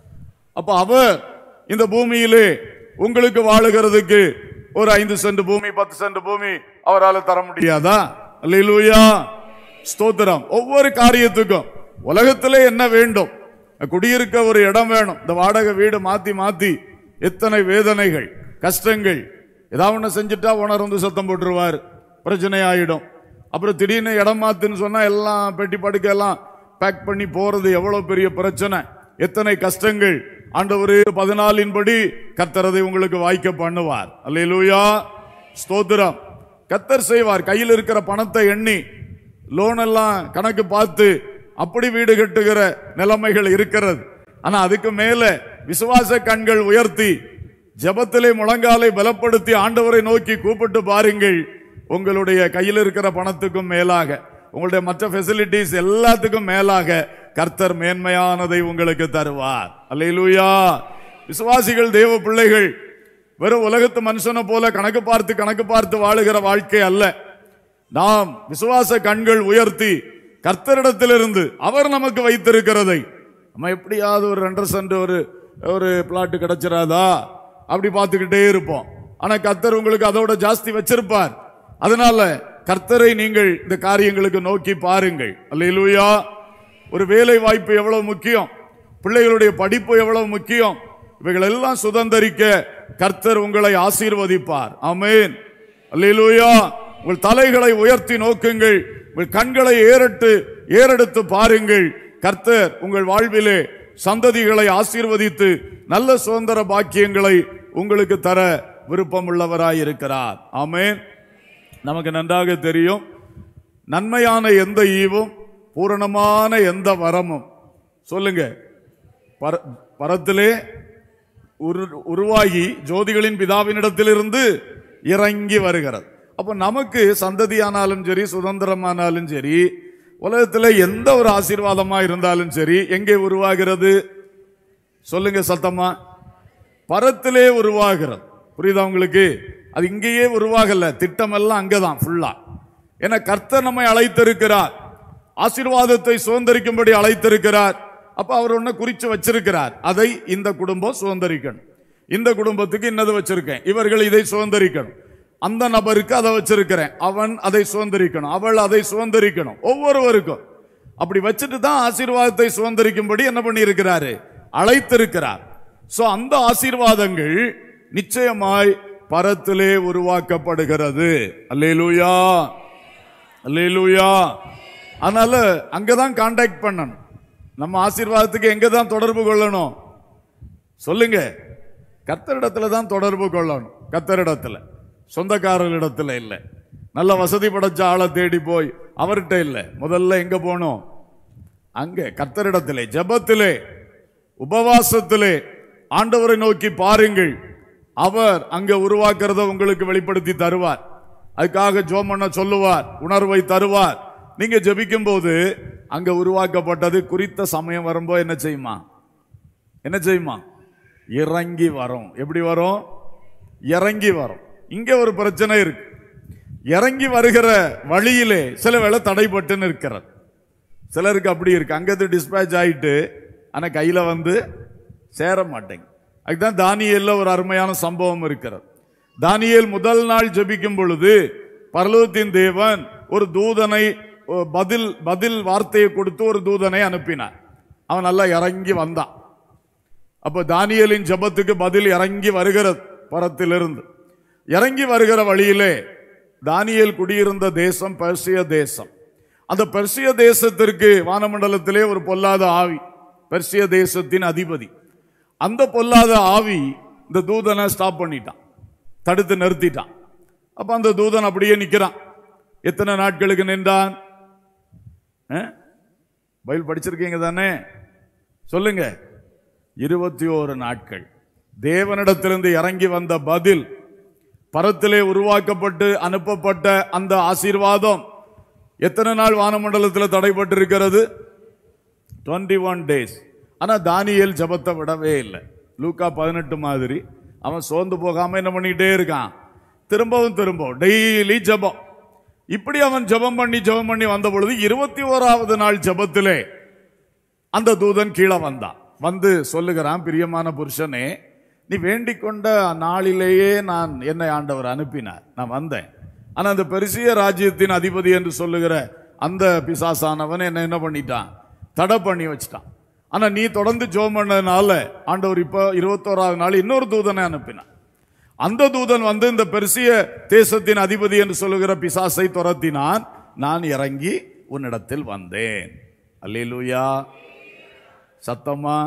A: அப்ப அவர் இந்த பூமியிலே உங்களுக்கு வாழுகிறதுக்கு ஒரு ஐந்து சென்ட் பூமி பத்து சென்ட் பூமி அவரால் தர முடியாதா அல்லேலூயா ஸ்தோத்திரம் ஒவ்வொரு காரியத்துக்கும் உலகத்திலே என்ன வேண்டும் குடியிருக்க ஒரு இடம் வேணும் இந்த வாடகை வீடு மாத்தி மாத்தி எத்தனை வேதனைகள் கஷ்டங்கள் ஏதாவது ஒன்று செஞ்சுட்டா ஓனர் வந்து சத்தம் போட்டுருவார் பிரச்சனை ஆயிடும் அப்புறம் திடீர்னு இடம் மாத்துன்னு சொன்னா எல்லாம் பெட்டி படுக்கை எல்லாம் பேக் பண்ணி போறது எவ்வளவு பெரிய பிரச்சனை எத்தனை கஷ்டங்கள் ஆண்டவர் பதினாலின்படி கத்தரதை உங்களுக்கு வாய்க்க பண்ணுவார் அல்லேலூயா ஸ்தோத்திரம் கத்தர் செய்வார் கையில் இருக்கிற பணத்தை எண்ணி லோன் எல்லாம் கணக்கு பார்த்து அப்படி வீடு கட்டுகிற நிலைமைகள் இருக்கிறது ஆனா அதுக்கு மேல விசுவாச கண்கள் உயர்த்தி ஜெபத்திலே முழங்காலை பலப்படுத்தி ஆண்டவரை நோக்கி கூப்பிட்டு பாருங்கள் உங்களுடைய கையில் இருக்கிற பணத்துக்கும் மேலாக உங்களுடைய மற்ற ஃபெசிலிட்டிஸ் எல்லாத்துக்கும் மேலாக கர்த்தர் மேன்மையானதை உங்களுக்கு தருவார் அல்லேலூயா விசுவாசிகள் தேவ பிள்ளைகள் வெறும் உலகத்து மனுஷனை போல கணக்கு பார்த்து கணக்கு பார்த்து வாழுகிற வாழ்க்கை அல்ல நாம் விசுவாச கண்கள் உயர்த்தி கர்த்தரிடத்திலிருந்து அவர் நமக்கு வைத்திருக்கிறதை நம்ம எப்படியாவது ஒரு ரெண்டரை சென்ட் ஒரு ஒரு பிளாட் கிடைச்சிராதா அப்படி பார்த்துக்கிட்டே இருப்போம் ஆனா கர்த்தர் உங்களுக்கு அதோட ஜாஸ்தி வச்சிருப்பார் அதனால கர்த்தரை நீங்கள் இந்த காரியங்களுக்கு நோக்கி பாருங்கள் அல்லேலூயா ஒரு வேலை வாய்ப்பு எவ்வளவு முக்கியம் பிள்ளைகளுடைய படிப்பு எவ்வளவு முக்கியம் இவைகள் எல்லாம் சுதந்தரிக்க கர்த்தர் உங்களை ஆசீர்வதிப்பார் ஆமென் அல்லேலூயா உங்கள் தலைகளை உயர்த்தி நோக்குங்கள் உங்கள் கண்களை ஏறட்டு ஏறெடுத்து பாருங்கள் கர்த்தர் உங்கள் வாழ்விலே சந்ததிகளை ஆசீர்வதித்து நல்ல சுதந்திர பாக்கியங்களை உங்களுக்கு தர விருப்பம் உள்ளவராய் இருக்கிறார் ஆமென் நமக்கு நன்றாக தெரியும் நன்மையான எந்த ஈவும் பூரணமான எந்த வரமும் சொல்லுங்க பர- பரத்திலே உரு- உருவாகி ஜோதிகளின் பிதாவினிடத்திலிருந்து இறங்கி வருகிறது அப்ப நமக்கு சந்ததியானாலும் சரி சுதந்திரமானாலும் சரி உலகத்தில் எந்த ஒரு ஆசீர்வாதமா இருந்தாலும் சரி எங்கே உருவாகிறது சொல்லுங்க சத்தமா பரத்திலே உருவாகிறது புரியுதா உங்களுக்கு அது இங்கேயே உருவாகல திட்டம் எல்லாம் அங்கதான் ஃபுல்லா ஏன்னா கர்த்தர் நம்மை அழைத்திருக்கிறார் ஆசீர்வாதத்தை சுதந்திரிக்கும்படி அழைத்திருக்கிறார் அப்ப அவர் ஒண்ணு குறிச்சு வச்சிருக்கிறார் அதை இந்த குடும்பம் சுதந்திரிக்கணும் இந்த குடும்பத்துக்கு இன்னது வச்சிருக்கேன் இவர்கள் இதை சுதந்திரிக்கணும் அந்த நபருக்கு அதை வச்சிருக்கிறேன் அவன் அதை சுதந்திரிக்கணும் அவள் அதை சுதந்திரிக்கணும் ஒவ்வொருவருக்கும் அப்படி வச்சுட்டு தான் ஆசீர்வாதத்தை சுதந்திரிக்கும்படி என்ன பண்ணி இருக்கிறாரு அழைத்திருக்கிறார் சோ அந்த ஆசீர்வாதங்கள் நிச்சயமாய் பரத்திலே உருவாக்கப்படுகிறது அல்லேலூயா அல்லேலூயா அதனால அங்கதான் காண்டாக்ட் பண்ணணும் நம்ம ஆசீர்வாதத்துக்கு எங்க தான் தொடர்பு கொள்ளணும் சொல்லுங்க கத்தரிடத்துல தான் தொடர்பு கொள்ளணும் கத்தரிடத்துல சொந்தக்காரர்களிடத்துல இல்ல நல்ல வசதி படைச்ச ஆளை தேடி போய் அவர்கிட்ட இல்ல முதல்ல எங்க போகணும் அங்க கத்தரிடத்திலே ஜெபத்திலே உபவாசத்திலே ஆண்டவரை நோக்கி பாருங்கள் அவர் அங்க உருவாக்குறத உங்களுக்கு வெளிப்படுத்தி தருவார் அதுக்காக ஜோம் பண்ண சொல்லுவார் உணர்வை தருவார் நீங்க ஜெபிக்கும் போது அங்க உருவாக்கப்பட்டது குறித்த சமயம் வரும்போது என்ன செய்யுமா என்ன செய்யுமா இறங்கி வரும் எப்படி வரும் இறங்கி வரும் இங்க ஒரு பிரச்சனை இருக்கு இறங்கி வருகிற வழியிலே சில வேளை தடைப்பட்டு நிற்கிறது சிலருக்கு அப்படி இருக்கு அங்கிருந்து டிஸ்பேச் ஆயிட்டு ஆனா கையில வந்து சேர மாட்டேங்க அதுதான் தானியேல்ல ஒரு அருமையான சம்பவம் இருக்கிறது தானியேல் முதல் நாள் ஜெபிக்கும் பொழுது பரலோகத்தின் தேவன் ஒரு தூதனை ஒரு பதில் பதில் வார்த்தையை கொடுத்து ஒரு தூதனை அனுப்பினார் அவன் நல்லா இறங்கி வந்தான் அப்ப தானியேலின் ஜெபத்துக்கு பதில் இறங்கி வருகிறது பரத்திலிருந்து இறங்கி வருகிற வழியிலே தானியேல் குடியிருந்த தேசம் பெர்சிய தேசம் அந்த பெர்சிய தேசத்திற்கு வானமண்டலத்திலே ஒரு பொல்லாத ஆவி பெர்சிய தேசத்தின் அதிபதி அந்த பொல்லாத ஆவி இந்த தூதனை ஸ்டாப் பண்ணிட்டான் தடுத்து நிறுத்திட்டான் அப்ப அந்த தூதன் அப்படியே நிக்கிறான் எத்தனை நாட்களுக்கு நின்றான் அஹ்? பைபிள் படிச்சிருக்கீங்க தானே சொல்லுங்க இருபத்தி ஓரு நாட்கள் தேவனிடத்திலிருந்து இறங்கி வந்த பதில் பரத்திலே உருவாக்கப்பட்டு அனுப்பப்பட்ட அந்த ஆசீர்வாதம் எத்தனை நாள் வானமண்டலத்தில் தடைப்பட்டிருக்கிறது டுவெண்ட்டி ஒன் டேஸ் ஆனா தானியேல் ஜபத்தை விடவே இல்லை லூக்கா பதினெட்டு மாதிரி அவன் சோர்ந்து போகாம என்ன பண்ணிக்கிட்டே இருக்கான் திரும்பவும் திரும்பவும் டெய்லி ஜெபம் இப்படி அவன் ஜெபம் பண்ணி ஜெபம் பண்ணி வந்த பொழுது இருபத்தி ஓராவது நாள் ஜெபத்திலே அந்த தூதன் கீழே வந்தான் வந்து சொல்லுகிறான் பிரியமான புருஷனே நீ வேண்டிக் கொண்ட நாளிலேயே நான் என்னை ஆண்டவர் அனுப்பினார் நான் வந்தேன் ஆனா அந்த பெருசிய ராஜ்யத்தின் அதிபதி என்று சொல்லுகிற அந்த பிசாசானவன் என்ன என்ன பண்ணிட்டான் தடை பண்ணி வச்சிட்டான் ஆனா நீ தொடர்ந்து ஜோம் பண்ணதுனால ஆண்டவர் இப்போ இருபத்தோராவது நாள் இன்னொரு தூதனை அனுப்பினான் அந்த தூதன் வந்து இந்த பெருசிய தேசத்தின் அதிபதி என்று சொல்லுகிற பிசாசை துரத்தினான் நான் இறங்கி உன்னிடத்தில் வந்தேன் அல்லேலூயா சத்தமா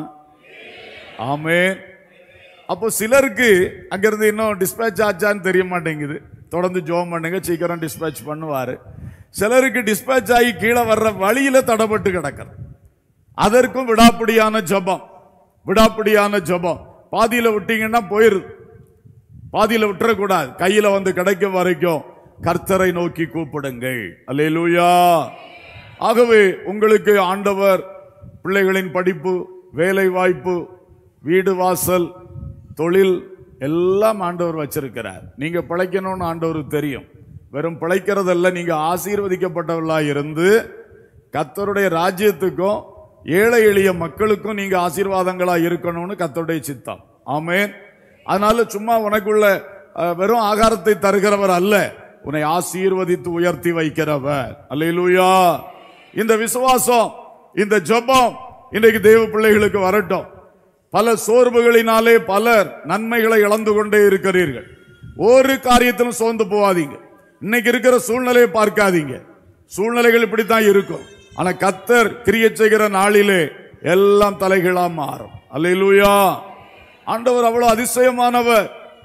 A: ஆமே அப்போ சிலருக்கு அங்கிருந்து இன்னும் டிஸ்பேச் ஆச்சான்னு தெரிய மாட்டேங்குது தொடர்ந்து ஜோம் பண்ணுங்க சீக்கிரம் டிஸ்பேச் பண்ணுவாரு சிலருக்கு டிஸ்பேச் ஆகி கீழே வர்ற வழியில தடப்பட்டு கிடக்கிறது அதற்கும் விடாப்பிடியான ஜெபம் விடாப்பிடியான ஜெபம் பாதியில விட்டீங்கன்னா போயிருது பாதியில விட்டுறக்கூடாது கையில வந்து கிடைக்கும் வரைக்கும் கர்த்தரை நோக்கி கூப்பிடுங்கள் அல்லேலூயா ஆகவே உங்களுக்கு ஆண்டவர் பிள்ளைகளின் படிப்பு வேலை வாய்ப்பு வீடு வாசல் தொழில் எல்லாம் ஆண்டவர் வச்சிருக்கிறார் நீங்க பிழைக்கணும்னு ஆண்டவருக்கு தெரியும் வெறும் பிழைக்கிறதல்ல நீங்க ஆசீர்வதிக்கப்பட்டவர்களா இருந்து கர்த்தருடைய ராஜ்யத்துக்கும் ஏழை எளிய மக்களுக்கும் நீங்க ஆசீர்வாதங்களா இருக்கணும்னு கர்த்தருடைய சித்தம் ஆமென் அதனால சும்மா உனக்குள்ள அஹ், வெறும் ஆகாரத்தை தருகிறவர் அல்ல உன்னை ஆசீர்வதித்து உயர்த்தி வைக்கிறவர் அல்லேலூயா இந்த விசுவாசம் இந்த ஜெபம் இன்றைக்கு தெய்வ பிள்ளைகளுக்கு வரட்டும் பல சோர்வுகளினாலே பலர் நன்மைகளை இழந்து கொண்டே இருக்கிறீர்கள் ஒரு காரியத்திலும் சோர்ந்து போகாதீங்க இன்னைக்கு இருக்கிற சூழ்நிலையை பார்க்காதீங்க சூழ்நிலைகள் இப்படித்தான் இருக்கும் ஆனா கத்தர் கிரிய செய்கிற நாளிலே எல்லாம் தலைகீழா மாறும் அல்லேலூயா ஆண்டவர் அவ்வளவு அதிசயமானவர்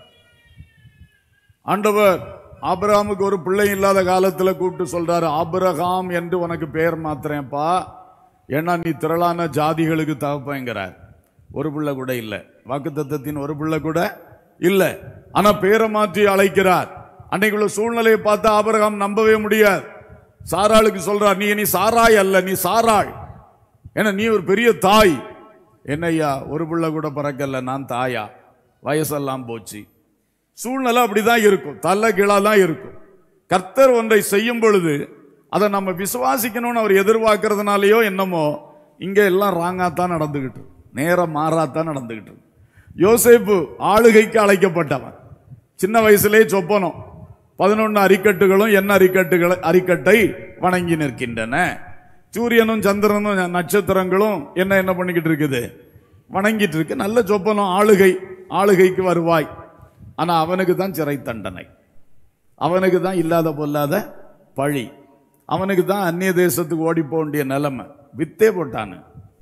A: ஆண்டவர் ஆபிரகாமுக்கு ஒரு பிள்ளை இல்லாத காலத்துல கூப்பிட்டு சொல்றாரு ஆபிரகாம் என்று உனக்கு பெயர் மாத்துறேன்ப்பா ஏன்னா நீ திரளான ஜாதிகளுக்கு தகப்பங்கிறார் ஒரு பிள்ளை கூட இல்லை வாக்குத்தத்தத்தின் ஒரு பிள்ளை கூட இல்லை ஆனா பேரை மாற்றி அழைக்கிறார் அன்னைக்குள்ள சூழ்நிலையை பார்த்தா ஆபிரகாம் நம்பவே முடியாது சாராளுக்கு சொல்றார் நீ நீ சாராய் அல்ல நீ சாராள் ஏன்னா நீ ஒரு பெரிய தாய் என்னய்யா ஒரு பிள்ளை கூட பிறக்கல நான் தாயா வயசெல்லாம் போச்சு சூழ்நிலை அப்படிதான் இருக்கும் தள்ள கீழா தான் இருக்கும் கர்த்தர் ஒன்றை செய்யும் பொழுது அதை நம்ம விசுவாசிக்கணும்னு அவர் எதிர்பார்க்கறதுனாலயோ என்னமோ இங்க எல்லாம் ராங்கா தான் நடந்துகிட்டு இருக்கு. நேரம் மாறாத்தான் நடந்துகிட்டு இருக்கு. யோசேப்பு ஆளுகைக்கு அழைக்கப்பட்டவன் சின்ன வயசுலே சொப்பனம் பதினொன்னு அரிக்கட்டுகளும் என்ன அரிக்கட்டுகள் அரிக்கட்டை வணங்கி நிற்கின்றன சூரியனும் சந்திரனும் நட்சத்திரங்களும் என்ன என்ன பண்ணிக்கிட்டு இருக்குது வணங்கிட்டு இருக்கு நல்ல சொப்பனம் ஆளுகை ஆளுகைக்கு வருவாய் ஆனா அவனுக்கு தான் சிறை தண்டனை அவனுக்கு தான் இல்லாத பொல்லாத பழி அவனுக்கு தான் அந்நிய தேசத்துக்கு ஓடி போக வேண்டிய நிலைமை வித்தே போட்டானு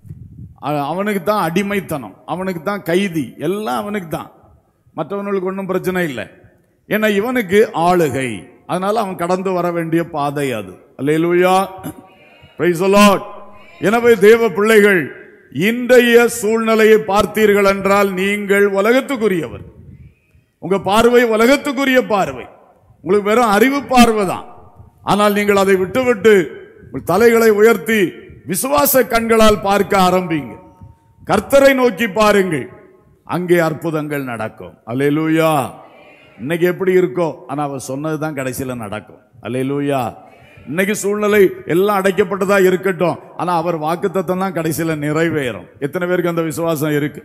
A: அ- அவனுக்கு தான் அடிமைத்தனம் அவனுக்கு தான் கைதி எல்லாம் அவனுக்கு தான் மற்றவனுக்கு ஒன்றும் பிரச்சனை இல்லை ஏன்னா இவனுக்கு ஆளுகை அதனால அவன் கடந்து வர வேண்டிய பாதை அது அல்லேலூயா Praise the Lord. எனவே தேவ பிள்ளைகள் இன்றைய சூழ்நிலையை பார்த்தீர்கள் என்றால் நீங்கள் உலகத்துக்குரியவர் உங்க பார்வை உலகத்துக்குரிய பார்வை உங்களுக்கு வெறும் அறிவு பார்வை தான் ஆனால் நீங்கள் அதை விட்டுவிட்டு உங்கள் தலைகளை உயர்த்தி விசுவாச கண்களால் பார்க்க ஆரம்பிங்க கர்த்தரை நோக்கி பாருங்கள் அங்கே அற்புதங்கள் நடக்கும் அல்லேலூயா இன்னைக்கு எப்படி இருக்கோ ஆனா அவர் சொன்னது தான் கடைசியில் நடக்கும் அல்லேலூயா இன்னைக்கு சூழ்நிலை எல்லாம் அடைக்கப்பட்டதா இருக்கட்டும் ஆனா அவர் வாக்குத்தத்தம் தான் கடைசியில் நிறைவேறும் எத்தனை பேருக்கு அந்த விசுவாசம் இருக்கு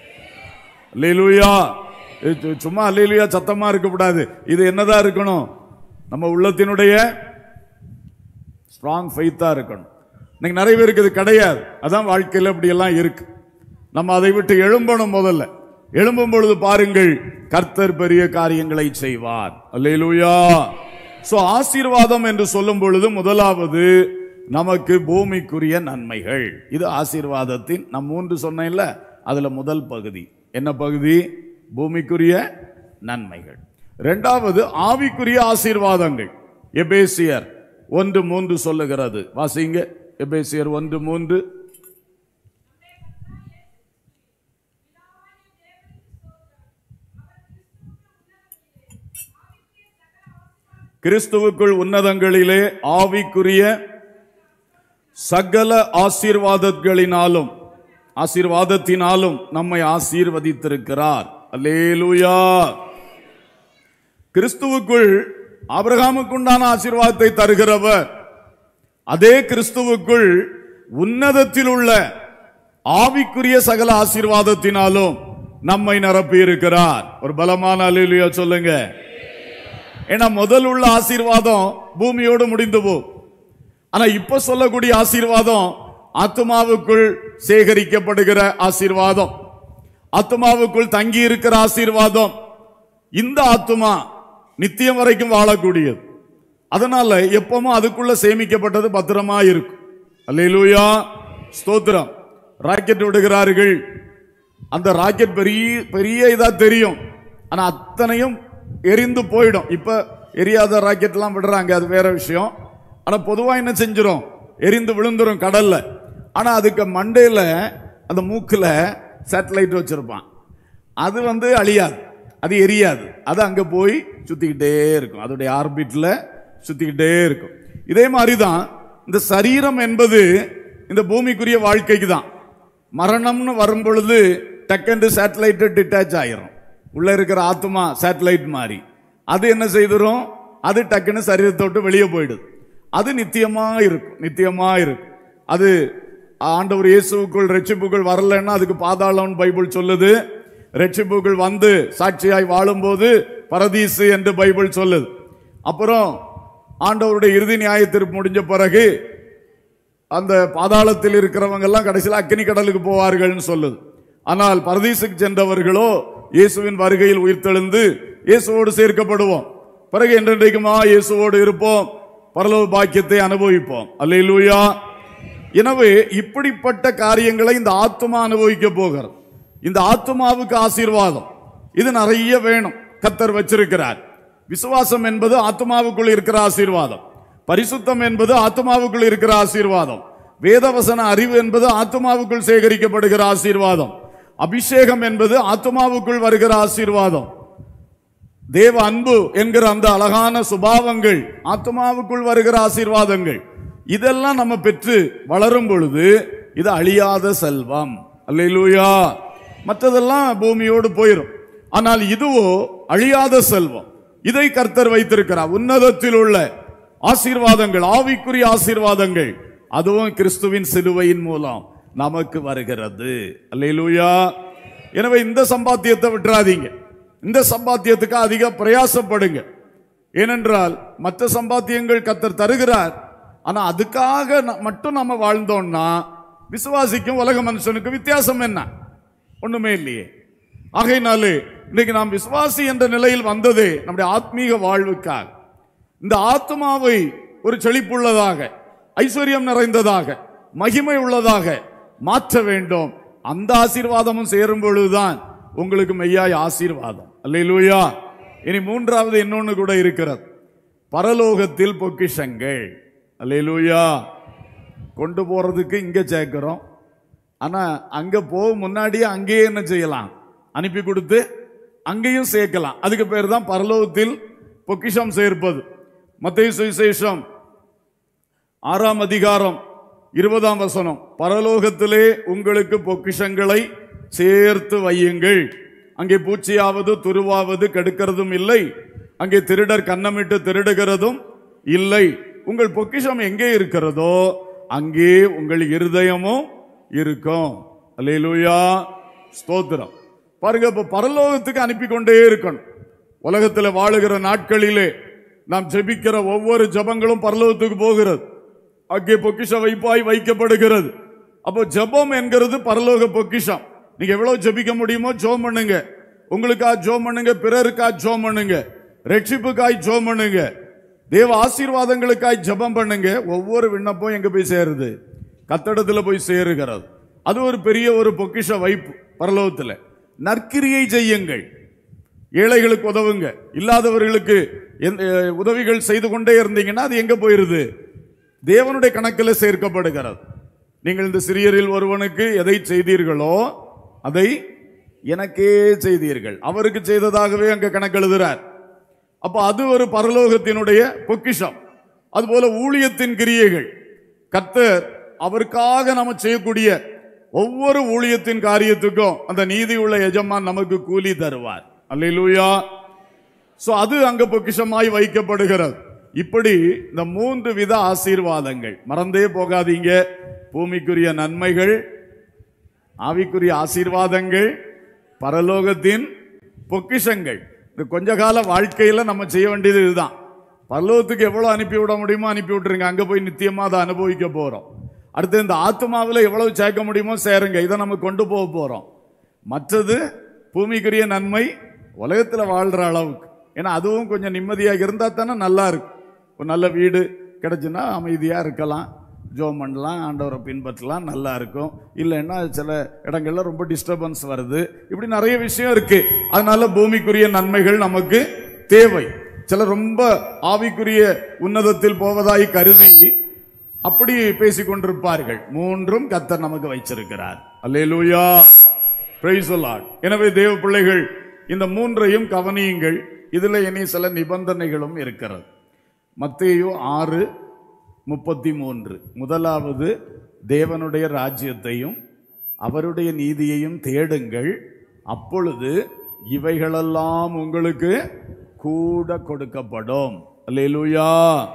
A: அல்லேலூயா இது சு- சும்மா அல்லேலூயா சத்தமா இருக்கக்கூடாது இது என்னதான் இருக்கணும் நம்ம உள்ளத்தினுடைய ஸ்ட்ராங் ஃபெய்த்தா இருக்கணும் இன்னைக்கு நிறைய பேருக்கு இது கிடையாது அதான் வாழ்க்கையில் இப்படி எல்லாம் இருக்கு நம்ம அதை விட்டு எழும்பணும் முதல்ல எழும்பும் பொழுது பாருங்கள் கர்த்தர் பெரிய காரியங்களை செய்வார் அல்லேலூயா சோ ஆசீர்வாதம் என்று சொல்லும் பொழுது முதலாவது நமக்கு பூமிக்குரிய நன்மைகள் இது ஆசீர்வாதத்தின் நான் மூன்று சொன்னேன்ல அதுல முதல் பகுதி என்ன பகுதி பூமிக்குரிய நன்மைகள் இரண்டாவது ஆவிக்குரிய ஆசீர்வாதங்கள் எபேசியர் ஒன்று மூன்று சொல்லுகிறது வாசிங்க எபேசியர் ஒன்று மூன்று கிறிஸ்துவுக்குள் உன்னதங்களிலே ஆவிக்குரிய சகல ஆசீர்வாதங்களினாலும் ஆசீர்வாதத்தினாலும் நம்மை ஆசீர்வதித்திருக்கிறார் அல்லேலூயா கிறிஸ்துவுக்குள் ஆபிரகாமுக்குண்டான ஆசீர்வாதத்தை தருகிறவர் அதே கிறிஸ்துவுக்குள் உன்னதத்தில் உள்ள ஆவிக்குரிய சகல ஆசீர்வாதத்தினாலும் நம்மை நிரப்பி இருக்கிறார் ஒரு பலமான அல்லேலூயா சொல்லுங்க ஏன்னா முதல் உள்ள ஆசீர்வாதம் பூமியோடு முடிந்து போகும் ஆனா இப்ப சொல்லக்கூடிய ஆசீர்வாதம் ஆத்மாவுக்குள் சேகரிக்கப்படுகிற ஆசீர்வாதம் ஆத்மாவுக்குள் தங்கி இருக்கிற ஆசீர்வாதம் இந்த ஆத்மா நித்தியம் வரைக்கும் வாழக்கூடியது அதனால எப்பவும் அதுக்குள்ள சேமிக்கப்பட்டது பத்திரமா இருக்கும் அல்லேலூயா ஸ்தோத்திரம் ராக்கெட் விடுகிறார்கள் அந்த ராக்கெட் பெரிய பெரிய இதா தெரியும் ஆனா அத்தனையும் எரிந்து போயிடும் இப்ப எரியாத ராக்கெட்லாம் விடுறாங்க அது வேற விஷயம் ஆனா பொதுவா என்ன செஞ்சிரும் எரிந்து விழுந்துரும் கடல்ல ஆனா அதுக்கு மண்டையில அந்த மூக்குல சேட்டலைட் வச்சிருப்பான் அது வந்து அழியாது அது எரியாது அது அங்க போய் சுத்திக்கிட்டே இருக்கும் அதோடைய ஆர்பிட்ல சுத்திக்கிட்டே இருக்கும் இதே மாதிரி தான் இந்த சரீரம் என்பது இந்த பூமிக்குரிய வாழ்க்கைக்கு தான் மரணம்னு வரும் பொழுது டக்குன்னு சேட்டலைட் டிட்டாச் ஆயிரும் உள்ள இருக்கிற ஆத்மா சேட்டலைட் மாதிரி அது என்ன செய்திரும் அது டக்குன்னு சரீரத்தை விட்டு வெளியே போயிடுது அது நித்தியமா இருக்கும் நித்தியமா இருக்கும் அது ஆண்டவர் இயேசுவுக்குள் ரட்சிப்புக்குள் வரலன்னா அதுக்கு பாதாளம்னு பைபிள் சொல்லுது ரட்சிப்புக்குள் வந்து சாட்சியாய் வாழும்போது பரதீசு என்று பைபிள் சொல்லுது அப்புறம் ஆண்டவருடைய இறுதி நியாயத்திற்கு முடிஞ்ச பிறகு அந்த பாதாளத்தில் இருக்கிறவங்க எல்லாம் கடைசியில் அக்கினி கடலுக்கு போவார்கள்னு சொல்லுது ஆனால் பரதீசுக்கு சென்றவர்களோ இயேசுவின் வருகையில் உயிர்த்தெழுந்து இயேசுவோடு சேர்க்கப்படுவோம் பிறகு என்றென்றைக்குமா இயேசுவோடு இருப்போம் பரலோக பாக்கியத்தை அனுபவிப்போம் அல்லேலூயா எனவே இப்படிப்பட்ட காரியங்களை இந்த ஆத்மா அனுபவிக்க போகிறது இந்த ஆத்மாவுக்கு ஆசீர்வாதம் இது நிறைய வேணும் கத்தர் வச்சிருக்கிறார் விசுவாசம் என்பது ஆத்மாவுக்குள் இருக்கிற ஆசீர்வாதம் பரிசுத்தம் என்பது ஆத்மாவுக்குள் இருக்கிற ஆசீர்வாதம் வேதவசன அறிவு என்பது ஆத்மாவுக்குள் சேகரிக்கப்படுகிற ஆசீர்வாதம் அபிஷேகம் என்பது ஆத்மாவுக்குள் வருகிற ஆசீர்வாதம் தேவ அன்பு என்கிற அந்த அழகான சுபாவங்கள் ஆத்மாவுக்குள் வருகிற ஆசீர்வாதங்கள் இதெல்லாம் நம்ம பெற்று வளரும் பொழுது இது அழியாத செல்வம் அல்லேலூயா மற்றதெல்லாம் பூமியோடு போயிடும் ஆனால் இதுவோ அழியாத செல்வம் இதை கர்த்தர் வைத்திருக்கிறார் உன்னதத்தில் உள்ள ஆசீர்வாதங்கள் ஆவிக்குரிய ஆசீர்வாதங்கள் அதுவும் கிறிஸ்துவின் சிலுவையின் மூலம் நமக்கு வருகிறது அல்லேலூயா எனவே இந்த சம்பாத்தியத்தை விட்டுறாதீங்க இந்த சம்பாத்தியத்துக்கு அதிக பிரயாசப்படுங்க ஏனென்றால் மற்ற சம்பாத்தியங்கள் கத்தர் தருகிறார் ஆனா அதுக்காக ந- மட்டும் நம்ம வாழ்ந்தோம்னா விசுவாசிக்கும் உலக மனுஷனுக்கு வித்தியாசம் என்ன ஒண்ணுமே இல்லையே ஆகையினாலே இன்னைக்கு நாம் விசுவாசி என்ற நிலையில் வந்ததே நம்முடைய ஆத்மீக வாழ்வுக்காக இந்த ஆத்மாவை ஒரு செழிப்புள்ளதாக ஐஸ்வர்யம் நிறைந்ததாக மகிமை உள்ளதாக மாற்ற வேண்டும் அந்த ஆசீர்வாதமும் சேரும் பொழுதுதான் உங்களுக்கு மெய்யாய் ஆசீர்வாதம் அல்லேலூயா இனி மூன்றாவது இன்னொன்னு கூட இருக்கிறது பரலோகத்தில் பொக்கிஷங்கள் அல்லேலூயா கொண்டு போறதுக்கு இங்க சேர்க்கிறோம் ஆனா அங்க போக முன்னாடியே அங்கேயே என்ன செய்யலாம் அனுப்பி கொடுத்து அங்கேயும் சேர்க்கலாம் அதுக்கு பேர் தான் பரலோகத்தில் பொக்கிஷம் சேர்ப்பது மத்திய சுவிசேஷம் ஆறாம் அதிகாரம் இருபதாம் வசனம் பரலோகத்திலே உங்களுக்கு பொக்கிஷங்களை சேர்த்து வையுங்கள் அங்கே பூச்சியாவது துருவாவது கெடுக்கிறதும் இல்லை அங்கே திருடர் கன்னமிட்டு திருடுகிறதும் இல்லை உங்கள் பொக்கிஷம் எங்கே இருக்கிறதோ அங்கே உங்கள் இருதயமும் இருக்கும் அல்லேலூயா ஸ்தோத்திரம் பாருங்க இப்ப பரலோகத்துக்கு அனுப்பி கொண்டே இருக்கணும் உலகத்துல வாழுகிற நாட்களிலே நாம் ஜெபிக்கிற ஒவ்வொரு ஜெபங்களும் பரலோகத்துக்கு போகிறது அங்கே பொக்கிஷ வைப்பாய் வைக்கப்படுகிறது அப்போ ஜெபம் என்கிறது பரலோக பொக்கிஷம் நீங்க எவ்வளவு ஜெபிக்க முடியுமோ ஜோம் பண்ணுங்க உங்களுக்கா ஜோம் பண்ணுங்க பிறருக்கா ஜோம் பண்ணுங்க ரட்சிப்புக்காய் ஜோம் பண்ணுங்க தேவ ஆசீர்வாதங்களுக்காய் ஜெபம் பண்ணுங்க ஒவ்வொரு விண்ணப்பம் எங்க போய் சேருது கத்தடத்துல போய் சேருகிறது அது ஒரு பெரிய ஒரு பொக்கிஷ வைப்பு பரலோகத்துல நற்கிரியை செய்யுங்கள் ஏழைகளுக்கு உதவுங்க இல்லாதவர்களுக்கு எந்த- உதவிகள் செய்து கொண்டே இருந்தீங்கன்னா அது எங்க போயிருது தேவனுடைய கணக்கில் சேர்க்கப்படுகிறது நீங்கள் இந்த சிறியரில் ஒருவனுக்கு எதை செய்தீர்களோ அதை எனக்கே செய்தீர்கள் அவருக்கு செய்ததாகவே அங்க கணக்கு எழுதுறார் அப்ப அது ஒரு பரலோகத்தினுடைய பொக்கிஷம் அதுபோல ஊழியத்தின் கிரியைகள் கர்த்தர் அவருக்காக நம்ம செய்யக்கூடிய ஒவ்வொரு ஊழியத்தின் காரியத்துக்கும் அந்த நீதி உள்ள எஜமான் நமக்கு கூலி தருவார் அல்லேலூயா சோ அது அங்க பொக்கிஷமாய் வைக்கப்படுகிறது இப்படி இந்த மூன்று வித ஆசீர்வாதங்கள் மறந்தே போகாதீங்க பூமிக்குரிய நன்மைகள் ஆவிக்குரிய ஆசீர்வாதங்கள் பரலோகத்தின் பொக்கிஷங்கள் இந்த கொஞ்ச கால வாழ்க்கையில நம்ம செய்ய வேண்டியது இதுதான் பரலோகத்துக்கு எவ்வளவு அனுப்பி விட முடியுமோ அனுப்பி விட்டுருங்க அங்க போய் நித்தியமா அதை அனுபவிக்க போறோம் அடுத்து இந்த ஆத்மாவில் எவ்வளவு சேர்க்க முடியுமோ சேருங்க இதை நம்ம கொண்டு போக போறோம் மற்றது பூமிக்குரிய நன்மை உலகத்துல வாழ்ற அளவுக்கு ஏன்னா அதுவும் கொஞ்சம் நிம்மதியாக இருந்தா தானே நல்லா இருக்கும் ஒரு நல்ல வீடு கிடைச்சுன்னா அமைதியா இருக்கலாம் ஜோம் பண்ணலாம் ஆண்டவரை பின்பற்றலாம் நல்லா இருக்கும் இல்லைன்னா சில இடங்கள்ல ரொம்ப டிஸ்டர்பன்ஸ் வருது இப்படி நிறைய விஷயம் இருக்கு அதனால பூமிக்குரிய நன்மைகள் நமக்கு தேவை சிலர் ரொம்ப ஆவிக்குரிய உன்னதத்தில் போவதாய் கருதி அப்படி பேசிக் கொண்டிருப்பார்கள் மூன்றும் கத்தர் நமக்கு வைச்சிருக்கிறார் அல்லேலூயா Praise the Lord. எனவே தேவ பிள்ளைகள் இந்த மூன்றையும் கவனியுங்கள் இதுல இனி சில நிபந்தனைகளும் இருக்கிறது மத்தேயு ஆறு முப்பத்தி மூன்று முதலாவது தேவனுடைய ராஜ்யத்தையும் அவருடைய நீதியையும் தேடுங்கள் அப்பொழுது இவைகளெல்லாம் உங்களுக்கு கூட கொடுக்கப்படும் அல்லேலூயா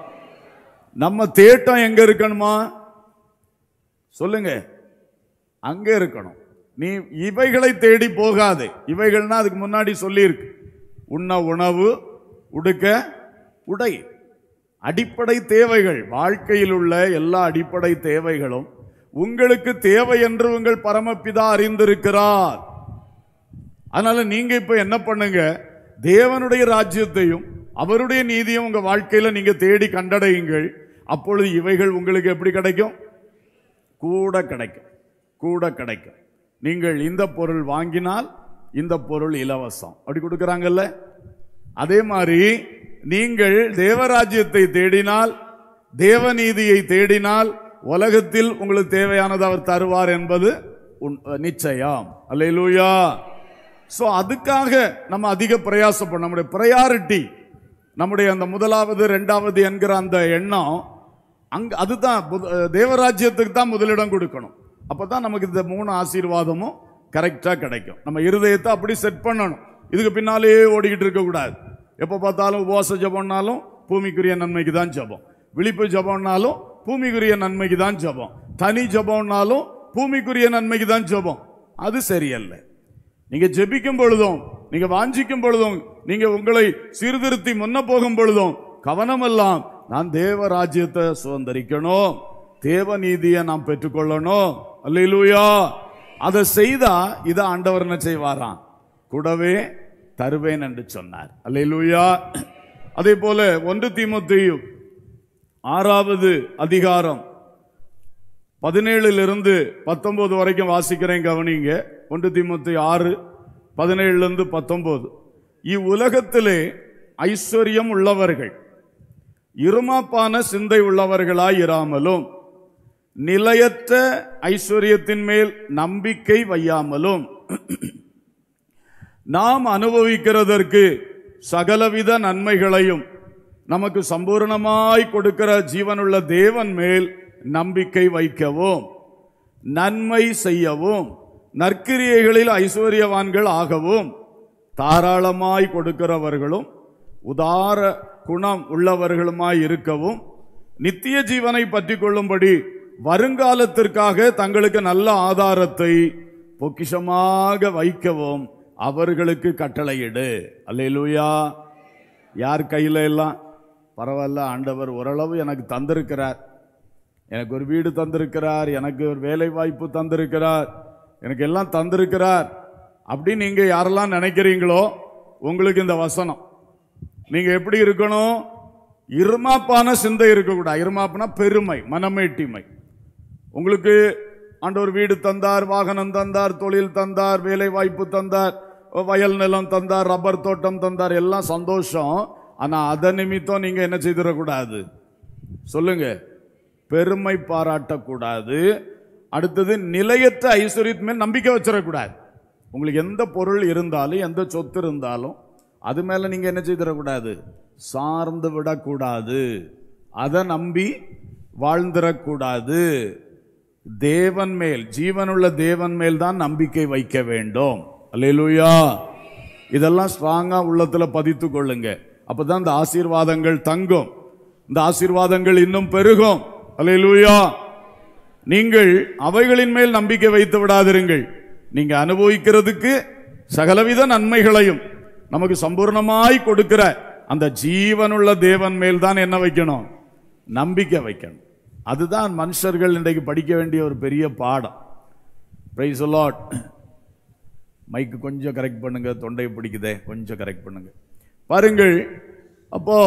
A: நம்ம தேட்டம் எங்க இருக்கணுமா சொல்லுங்க அங்க இருக்கணும் நீ இவைகளை தேடி போகாதே இவைகள்னா அதுக்கு முன்னாடி சொல்லியிருக்கு உண்ண உணவு உடுக்க உடை அடிப்படை தேவைகள் வாழ்க்கையில் உள்ள எல்லா அடிப்படை தேவைகளும் உங்களுக்கு தேவை என்று உங்கள் பரமபிதா அறிந்திருக்கிறார் அதனால நீங்க இப்ப என்ன பண்ணுங்க தேவனுடைய ராஜ்யத்தையும் அவருடைய நீதியும் உங்க வாழ்க்கையில நீங்க தேடி கண்டடையுங்கள் அப்பொழுது இவைகள் உங்களுக்கு எப்படி கிடைக்கும் கூட கிடைக்கும் கூட கிடைக்கும் நீங்கள் இந்த பொருள் வாங்கினால் இந்த பொருள் இலவசம் அப்படி கொடுக்கறாங்கல்ல அதே மாதிரி நீங்கள் தேவராஜ்யத்தை தேடினால் தேவநீதியை தேடினால் உலகத்தில் உங்களுக்கு தேவையானது அவர் தருவார் என்பது உன்- நிச்சயம் அல்லேலூயா சோ அதுக்காக நம்ம அதிக பிரயாசப்படும் நம்முடைய ப்ரையாரிட்டி நம்முடைய அந்த முதலாவது ரெண்டாவது என்கிற அந்த எண்ணம் அங்க அதுதான் புத- தேவராஜ்யத்துக்கு தான் முதலிடம் கொடுக்கணும் அப்பதான் நமக்கு இந்த மூணு ஆசீர்வாதமும் கரெக்டா கிடைக்கும் நம்ம இருதயத்தை அப்படி செட் பண்ணணும் இதுக்கு பின்னாலேயே ஓடிக்கிட்டு இருக்க கூடாது எப்ப பார்த்தாலும் உபவாச ஜபம்னாலும் பூமிக்குரிய நன்மைக்கு தான் ஜபம் விழிப்பு ஜபம்னாலும் பூமிக்குரிய நன்மைக்கு தான் ஜபம் தனி ஜபம்னாலும் பூமிக்குரிய நன்மைக்கு தான் ஜபம் அது சரியல்ல நீங்க ஜெபிக்கும் பொழுதும் நீங்க வாஞ்சிக்கும் பொழுதும் நீங்க உங்களை சீர்திருத்தி முன்ன போகும் பொழுதும் கவனமெல்லாம் நான் தேவ ராஜ்யத்தை சுதந்திரிக்கணும் தேவ நீதியை நாம் பெற்றுக்கொள்ளணும் அல்லேலூயா அதை செய்தா இதை ஆண்டவர் என்ன செய்வாராம் கூடவே தருவேன் என்று சொன்னார் அல்லேலூயா அதே போல ஒன்று தீமோத்தேயு ஆறாவது அதிகாரம் பதினேழுல பத்தொன்பது வரைக்கும் வாசிக்கிறேன் கவனிங்க ஒன்று தீமத்து ஆறு பதினேழுல இருந்து பத்தொன்பது இவ்வுலகத்திலே ஐஸ்வர்யம் உள்ளவர்கள் இருமாப்பான சிந்தை உள்ளவர்களாய் இராமலும் நிலையற்ற ஐஸ்வர்யத்தின் மேல் நம்பிக்கை வையாமலும் நாம் அனுபவிக்கிறதற்கு சகலவித நன்மைகளையும் நமக்கு சம்பூர்ணமாய் கொடுக்கிற ஜீவனுள்ள தேவன் மேல் நம்பிக்கை வைக்கவும் நன்மை செய்யவும் நற்கிரியைகளில் ஐஸ்வர்யவான்கள் ஆகவும் தாராளமாய் கொடுக்கிறவர்களும் உதார குணம் உள்ளவர்களுமாய் இருக்கவும் நித்திய ஜீவனை பற்றி கொள்ளும்படி வருங்காலத்திற்காக தங்களுக்கு நல்ல ஆதாரத்தை பொக்கிஷமாக வைக்கவும் அவர்களுக்கு கட்டளையிடு அல்லேலூயா யார் கையில எல்லாம் பரவாயில்ல ஆண்டவர் ஓரளவு எனக்கு தந்திருக்கிறார் எனக்கு ஒரு வீடு தந்திருக்கிறார் எனக்கு ஒரு வேலை வாய்ப்பு தந்திருக்கிறார் எனக்கு எல்லாம் தந்திருக்கிறார் அப்படி நீங்க யாரெல்லாம் நினைக்கிறீங்களோ உங்களுக்கு இந்த வசனம் நீங்க எப்படி இருக்கணும் இருமாப்பான சிந்தை இருக்கக்கூடாது இருமாப்புனா பெருமை மனமேட்டிமை உங்களுக்கு ஆண்டவர் வீடு தந்தார் வாகனம் தந்தார் தொழில் தந்தார் வேலை வாய்ப்பு தந்தார் வயல் நிலம் தந்தார் ரப்பர் தோட்டம் தந்தார் எல்லாம் சந்தோஷம் ஆனா அதை நிமித்தம் நீங்க என்ன செய்திடக்கூடாது சொல்லுங்க பெருமை பாராட்டக்கூடாது அடுத்தது நிலையற்ற ஐஸ்வர்யத்து மேல் நம்பிக்கை வச்சிடக்கூடாது உங்களுக்கு எந்த பொருள் இருந்தாலும் எந்த சொத்து இருந்தாலும் அது மேல நீங்க என்ன செய்திடக்கூடாது சார்ந்து விடக்கூடாது அதை நம்பி வாழ்ந்துடக்கூடாது தேவன் மேல் ஜீவனுள்ள தேவன் மேல் தான் நம்பிக்கை வைக்க வேண்டும் அல்லேலூயா இதெல்லாம் ஸ்ட்ராங்கா உள்ளத்துல பதித்து கொள்ளுங்க அப்பதான் இந்த ஆசீர்வாதங்கள் தங்கும் இந்த ஆசீர்வாதங்கள் இன்னும் பெருகும் அல்லேலூயா நீங்கள் அவைகளின் மேல் நம்பிக்கை வைத்து விடாதிருங்கள் நீங்க அனுபவிக்கிறதுக்கு சகலவித நன்மைகளையும் நமக்கு சம்பூர்ணமாய் கொடுக்கிற அந்த ஜீவனுள்ள தேவன் மேல் தான் என்ன வைக்கணும் நம்பிக்கை வைக்கணும் அதுதான் மனுஷர்கள் இன்றைக்கு படிக்க வேண்டிய ஒரு பெரிய பாடம் பிரைஸ் லாட் மைக்கு கொஞ்சம் கரெக்ட் பண்ணுங்க தொண்டையை பிடிக்குதே கொஞ்சம் கரெக்ட் பண்ணுங்க பாருங்கள் அப்போ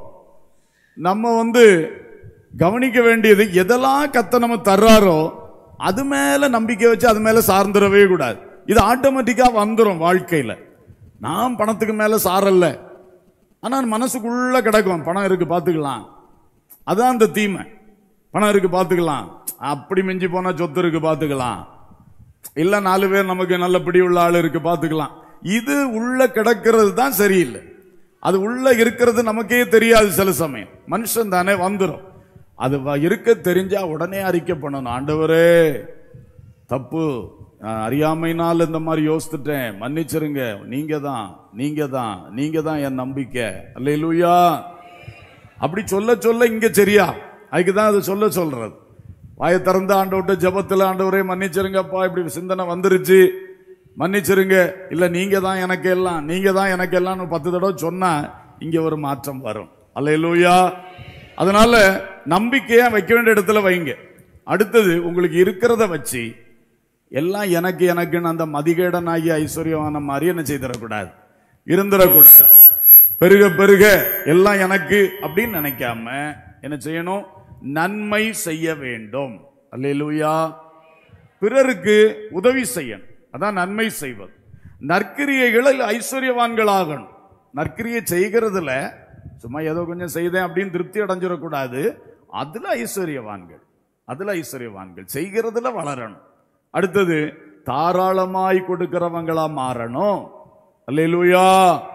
A: நம்ம வந்து கவனிக்க வேண்டியது எதெல்லாம் கத்த நம்ம தர்றாரோ அது மேல நம்பிக்கை வச்சு அது மேல சார்ந்துடவே கூடாது இது ஆட்டோமேட்டிக்கா வந்துடும் வாழ்க்கையில நான் பணத்துக்கு மேல சாரல்ல ஆனா மனசுக்குள்ள கிடக்கும் பணம் இருக்கு பாத்துக்கலாம் அதான் அந்த தீமை பணம் இருக்கு பாத்துக்கலாம் அப்படி மிஞ்சி போனா சொத்து இருக்கு பாத்துக்கலாம் இல்ல நாலு பேர் நமக்கு நல்ல பிடி உள்ள ஆள் இருக்கு பாத்துக்கலாம் இது உள்ள கிடக்கிறது தான் சரியில்லை அது உள்ள இருக்கிறது நமக்கே தெரியாது சில சமயம் மனுஷன் தானே வந்துடும் அது வ- இருக்க தெரிஞ்சா உடனே அறிக்கை பண்ணணும் ஆண்டவரே தப்பு நான் அறியாமைனால் இந்த மாதிரி யோசித்துட்டேன் மன்னிச்சிருங்க நீங்க தான் நீங்க தான் நீங்க தான் என் நம்பிக்கை அல்லேலூயா அப்படி சொல்ல சொல்ல இங்க சரியா அதுக்கு தான் அது சொல்ல சொல்றது வாயை திறந்து ஆண்டவர்கிட்ட ஜெபத்துல ஆண்டவரே மன்னிச்சிருங்கப்பா இப்படி சிந்தனை வந்துருச்சு மன்னிச்சிருங்க இல்ல நீங்க தான் எனக்கு எல்லாம் நீங்க தான் எனக்கு எல்லாம்னு பத்து தடவை சொன்னா இங்க ஒரு மாற்றம் வரும் அல்லேலூயா அதனால நம்பிக்கையா வைக்க வேண்டிய இடத்துல வைங்க அடுத்தது உங்களுக்கு இருக்கிறத வச்சு எல்லாம் எனக்கு எனக்குன்னு அந்த மதிகேடனாகி ஐஸ்வர்யமான மாதிரி என்ன செய்திடக்கூடாது இருந்துடக்கூடாது பெருக பெருக எல்லாம் எனக்கு அப்படின்னு நினைக்காம என்ன செய்யணும் நன்மை செய்ய வேண்டும் அல்லேலூயா பிறருக்கு உதவி செய்யணும் அதான் நன்மை செய்வது நற்கிரியைகளில் ஐஸ்வர்யவான்களாகணும் நற்கிரியை செய்கிறதுல சும்மா ஏதோ கொஞ்சம் செய்தேன் அப்படின்னு திருப்தி அடைஞ்சிடக்கூடாது அதுல ஐஸ்வர்யவான்கள் அதுல ஐஸ்வர்யவான்கள் செய்கிறதுல வளரணும் அடுத்தது தாராளமாய் கொடுக்கிறவங்களா மாறணும் அல்லேலூயா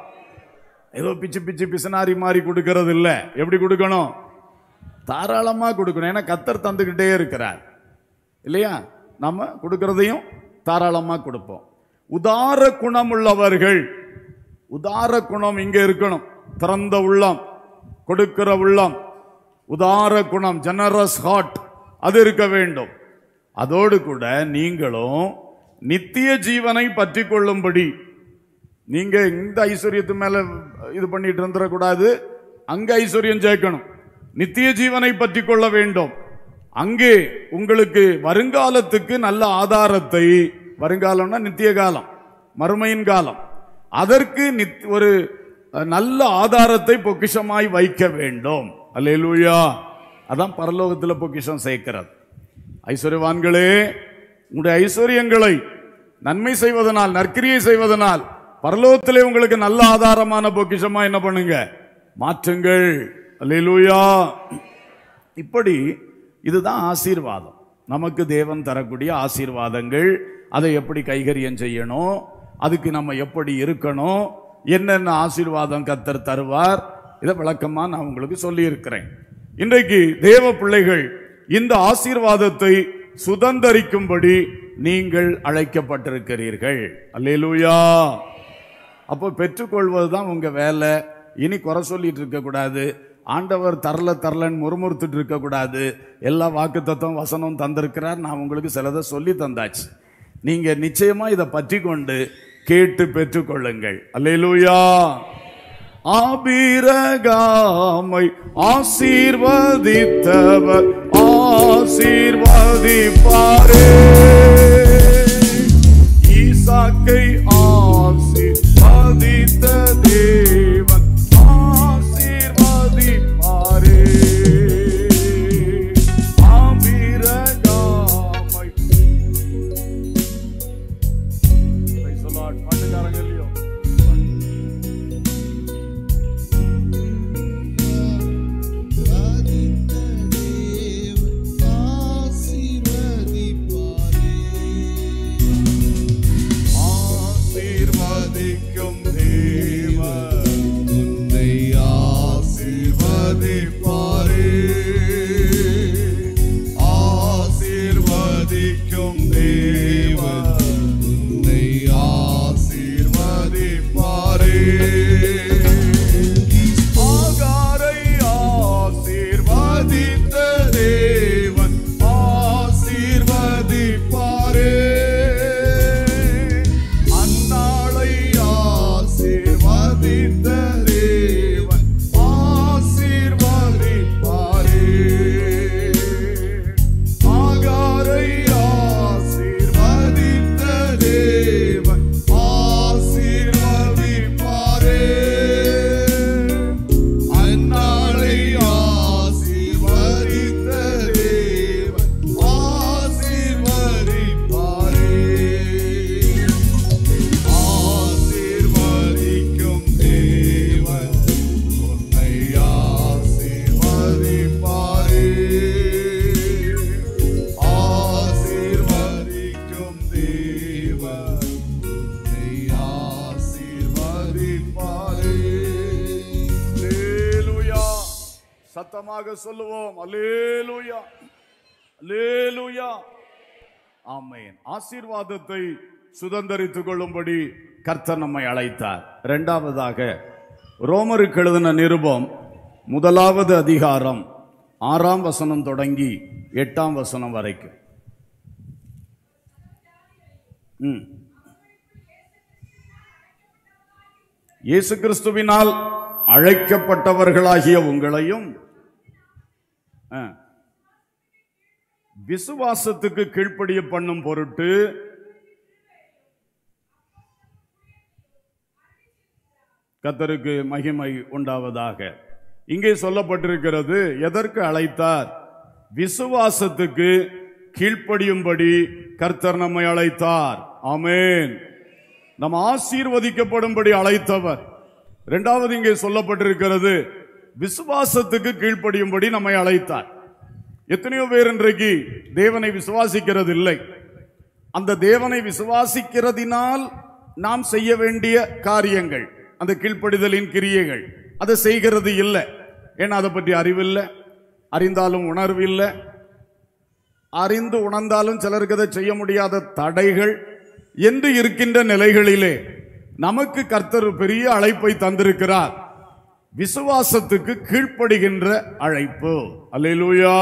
A: ஏதோ பிச்சு பிச்சு பிசனாரி மாதிரி கொடுக்கறது இல்ல எப்படி கொடுக்கணும் தாராளமா கொடுக்கணும் ஏன்னா கத்தர் தந்துகிட்டே இருக்கிறார் இல்லையா நம்ம கொடுக்கறதையும் தாராளமா கொடுப்போம் உதார குணம் உள்ளவர்கள் உதார குணம் இங்க இருக்கணும் திறந்த உள்ளம் கொடுக்கிற உள்ளம் உதார குணம் ஜெனரஸ் ஹார்ட் அது இருக்க வேண்டும் அதோடு கூட நீங்களும் நித்திய ஜீவனை பற்றி கொள்ளும்படி நீங்க இந்த ஐஸ்வர்யத்து மேல இது பண்ணிட்டு இருந்துடக்கூடாது அங்க ஐஸ்வர்யம் சேர்க்கணும் நித்திய ஜீவனை பற்றி கொள்ள வேண்டும் அங்கே உங்களுக்கு வருங்காலத்துக்கு நல்ல ஆதாரத்தை வருங்காலம்னா நித்திய காலம் மறுமையின் காலம் அதற்கு நித்- ஒரு அஹ், நல்ல ஆதாரத்தை பொக்கிஷமாய் வைக்க வேண்டும் அல்லேலூயா அதான் பரலோகத்துல பொக்கிஷம் சேர்க்கிறது ஐஸ்வர்யவான்களே உங்களுடைய ஐஸ்வர்யங்களை நன்மை செய்வதனால் நற்கிரியை செய்வதனால் பரலோகத்திலே உங்களுக்கு நல்ல ஆதாரமான பொக்கிஷமா என்ன பண்ணுங்க மாற்றுங்கள் அல்லேலூயா இப்படி இதுதான் ஆசீர்வாதம் நமக்கு தேவன் தரக்கூடிய ஆசீர்வாதங்கள் அதை எப்படி கைகரியம் செய்யணும் அதுக்கு நம்ம எப்படி இருக்கணும் என்னென்ன ஆசீர்வாதம் கத்தர் தருவார் இதை விளக்கமா நான் உங்களுக்கு சொல்லி இருக்கிறேன் இன்றைக்கு தேவ பிள்ளைகள் இந்த ஆசீர்வாதத்தை சுதந்தரிக்கும்படி நீங்கள் அழைக்கப்பட்டிருக்கிறீர்கள் அல்லேலூயா அப்போ பெற்றுக்கொள்வது தான் உங்க வேலை இனி குறை சொல்லிட்டு இருக்க கூடாது ஆண்டவர் தரல தரலன்னு முறுமுறுத்துட்டு இருக்க கூடாது எல்லா வாக்கு தத்துவம் வசனம் தந்திருக்கிறார் நான் உங்களுக்கு சிலதை சொல்லி தந்தாச்சு நீங்க நிச்சயமா இதை பற்றி கொண்டு கேட்டு பெற்றுக்கொள்ளுங்கள் அல்லேலூயா ஆபிரகாமை ஆசீர்வதித்தவர் ஆசீர்வதிப்பாரே ஈசாக்கை ஆசீர்வதித்த தேவன் ஆசீர்வதிப்பாரே ஆபிரகாமை Praise the Lord. பாட்டுக்காரங்க இல்லையோ
B: ஆதித்த தேவன் ஆசீர்வதிப்பாரே
A: சத்தமாக சொல்லுவோம் அல்லேலூயா அல்லேலூயா ஆமென் ஆசீர்வாதத்தை சுதந்தரித்துக் கொள்ளும்படி கர்த்தர் நம்மை அழைத்தார் இரண்டாவதாக ரோமருக்கு எழுதின நிருபம் முதலாவது அதிகாரம் ஆறாம் வசனம் தொடங்கி எட்டாம் வசனம் வரைக்கும் ம். இயேசு கிறிஸ்துவினால் அழைக்கப்பட்டவர்களாகிய உங்களையும் ஆ, விசுவாசத்துக்கு கீழ்ப்படிய பண்ணும் பொருட்டு கத்தருக்கு மகிமை உண்டாவதாக இங்கே சொல்லப்பட்டிருக்கிறது எதற்கு அழைத்தார் விசுவாசத்துக்கு கீழ்ப்படியும்படி கர்த்தர் நம்மை அழைத்தார் ஆமென் நம்ம ஆசீர்வதிக்கப்படும்படி அழைத்தவர் இரண்டாவது இங்கே சொல்லப்பட்டிருக்கிறது விசுவாசத்துக்கு கீழ்ப்படியும்படி நம்மை அழைத்தார் எத்தனையோ பேர் இன்றைக்கு தேவனை விசுவாசிக்கிறது இல்லை அந்த தேவனை விசுவாசிக்கிறதினால் நாம் செய்ய வேண்டிய காரியங்கள் அந்த கீழ்ப்படிதலின் கிரியைகள் அதை செய்கிறது இல்லை ஏன்னா அதை பற்றி அறிவில்லை அறிந்தாலும் உணர்வு இல்லை அறிந்து உணர்ந்தாலும் சிலருக்கு அதை செய்ய முடியாத தடைகள் என்று இருக்கின்ற நிலைகளிலே நமக்கு கர்த்தர் பெரிய அழைப்பை தந்திருக்கிறார் விசுவாசத்துக்கு கீழ்ப்படுகின்ற அழைப்பு அல்லேலூயா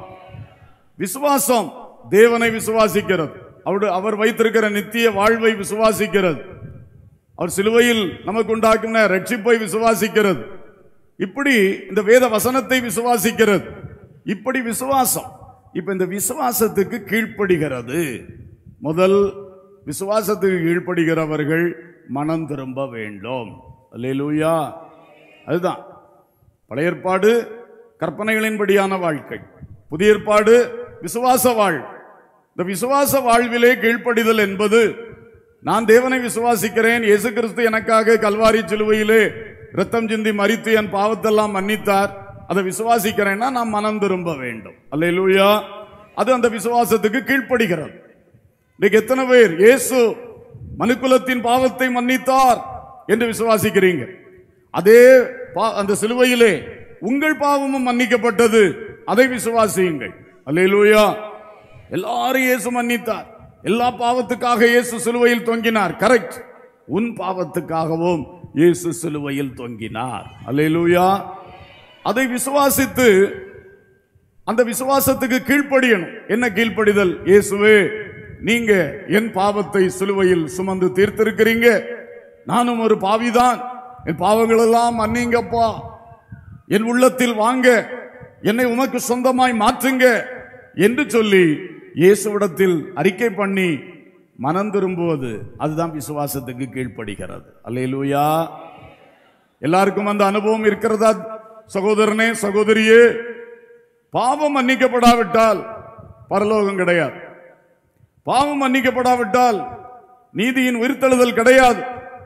A: விசுவாசம் தேவனை விசுவாசிக்கிறது அவரு- அவர் வைத்திருக்கிற நித்திய வாழ்வை விசுவாசிக்கிறது அவர் சிலுவையில் நமக்கு உண்டாக்கின ரட்சிப்பை விசுவாசிக்கிறது இப்படி இந்த வேத வசனத்தை விசுவாசிக்கிறது இப்படி விசுவாசம் இப்ப இந்த விசுவாசத்துக்கு கீழ்ப்படுகிறது முதல் விசுவாசத்துக்கு கீழ்ப்படுகிறவர்கள் மனம் திரும்ப வேண்டும் அல்லேலூயா அதுதான் பழைய ஏற்பாடு கற்பனைகளின்படியான வாழ்க்கை புதிய ஏற்பாடு விசுவாச வாழ் இந்த விசுவாச வாழ்விலே கீழ்ப்படிதல் என்பது நான் தேவனை விசுவாசிக்கிறேன் இயேசு கிறிஸ்து எனக்காக கல்வாரி சிலுவையிலே ரத்தம் சிந்தி மறித்து என் பாவத்தெல்லாம் மன்னித்தார் அதை விசுவாசிக்கிறேன்னா நான் மனம் திரும்ப வேண்டும் அல்லேலூயா அது அந்த விசுவாசத்துக்கு கீழ்ப்படுகிறது இன்னைக்கு எத்தனை பேர் இயேசு மனுக்குலத்தின் பாவத்தை மன்னித்தார் என்று விசுவாசிக்கிறீங்க அதே பா- அந்த சிலுவையிலே உங்கள் பாவமும் மன்னிக்கப்பட்டது அதை விசுவாசியுங்கள் அல்லேலூயா எல்லாரும் இயேசு மன்னித்தார் எல்லா பாவத்துக்காக இயேசு சிலுவையில் தொங்கினார் கரெக்ட் உன் பாவத்துக்காகவும் இயேசு சிலுவையில் தொங்கினார் அல்லேலூயா அதை விசுவாசித்து அந்த விசுவாசத்துக்கு கீழ்ப்படியணும் என்ன கீழ்ப்படிதல் இயேசுவே நீங்க என் பாவத்தை சிலுவையில் சுமந்து தீர்த்திருக்கிறீங்க நானும் ஒரு பாவிதான் என் பாவங்கள் எல்லாம் மன்னிங்கப்பா என் உள்ளத்தில் வாங்க என்னை உமக்கு சொந்தமாய் மாற்றுங்க என்று சொல்லி இயேசுவிடத்தில் அறிக்கை பண்ணி மனம் திரும்புவது அதுதான் விசுவாசத்துக்கு கீழ்ப்படுகிறது அல்லேலூயா எல்லாருக்கும் அந்த அனுபவம் இருக்கிறதா சகோதரனே சகோதரியே பாவம் மன்னிக்கப்படாவிட்டால் பரலோகம் கிடையாது பாவம் மன்னிக்கப்படாவிட்டால் நீதியின் உயிர்த்தெழுதல் கிடையாது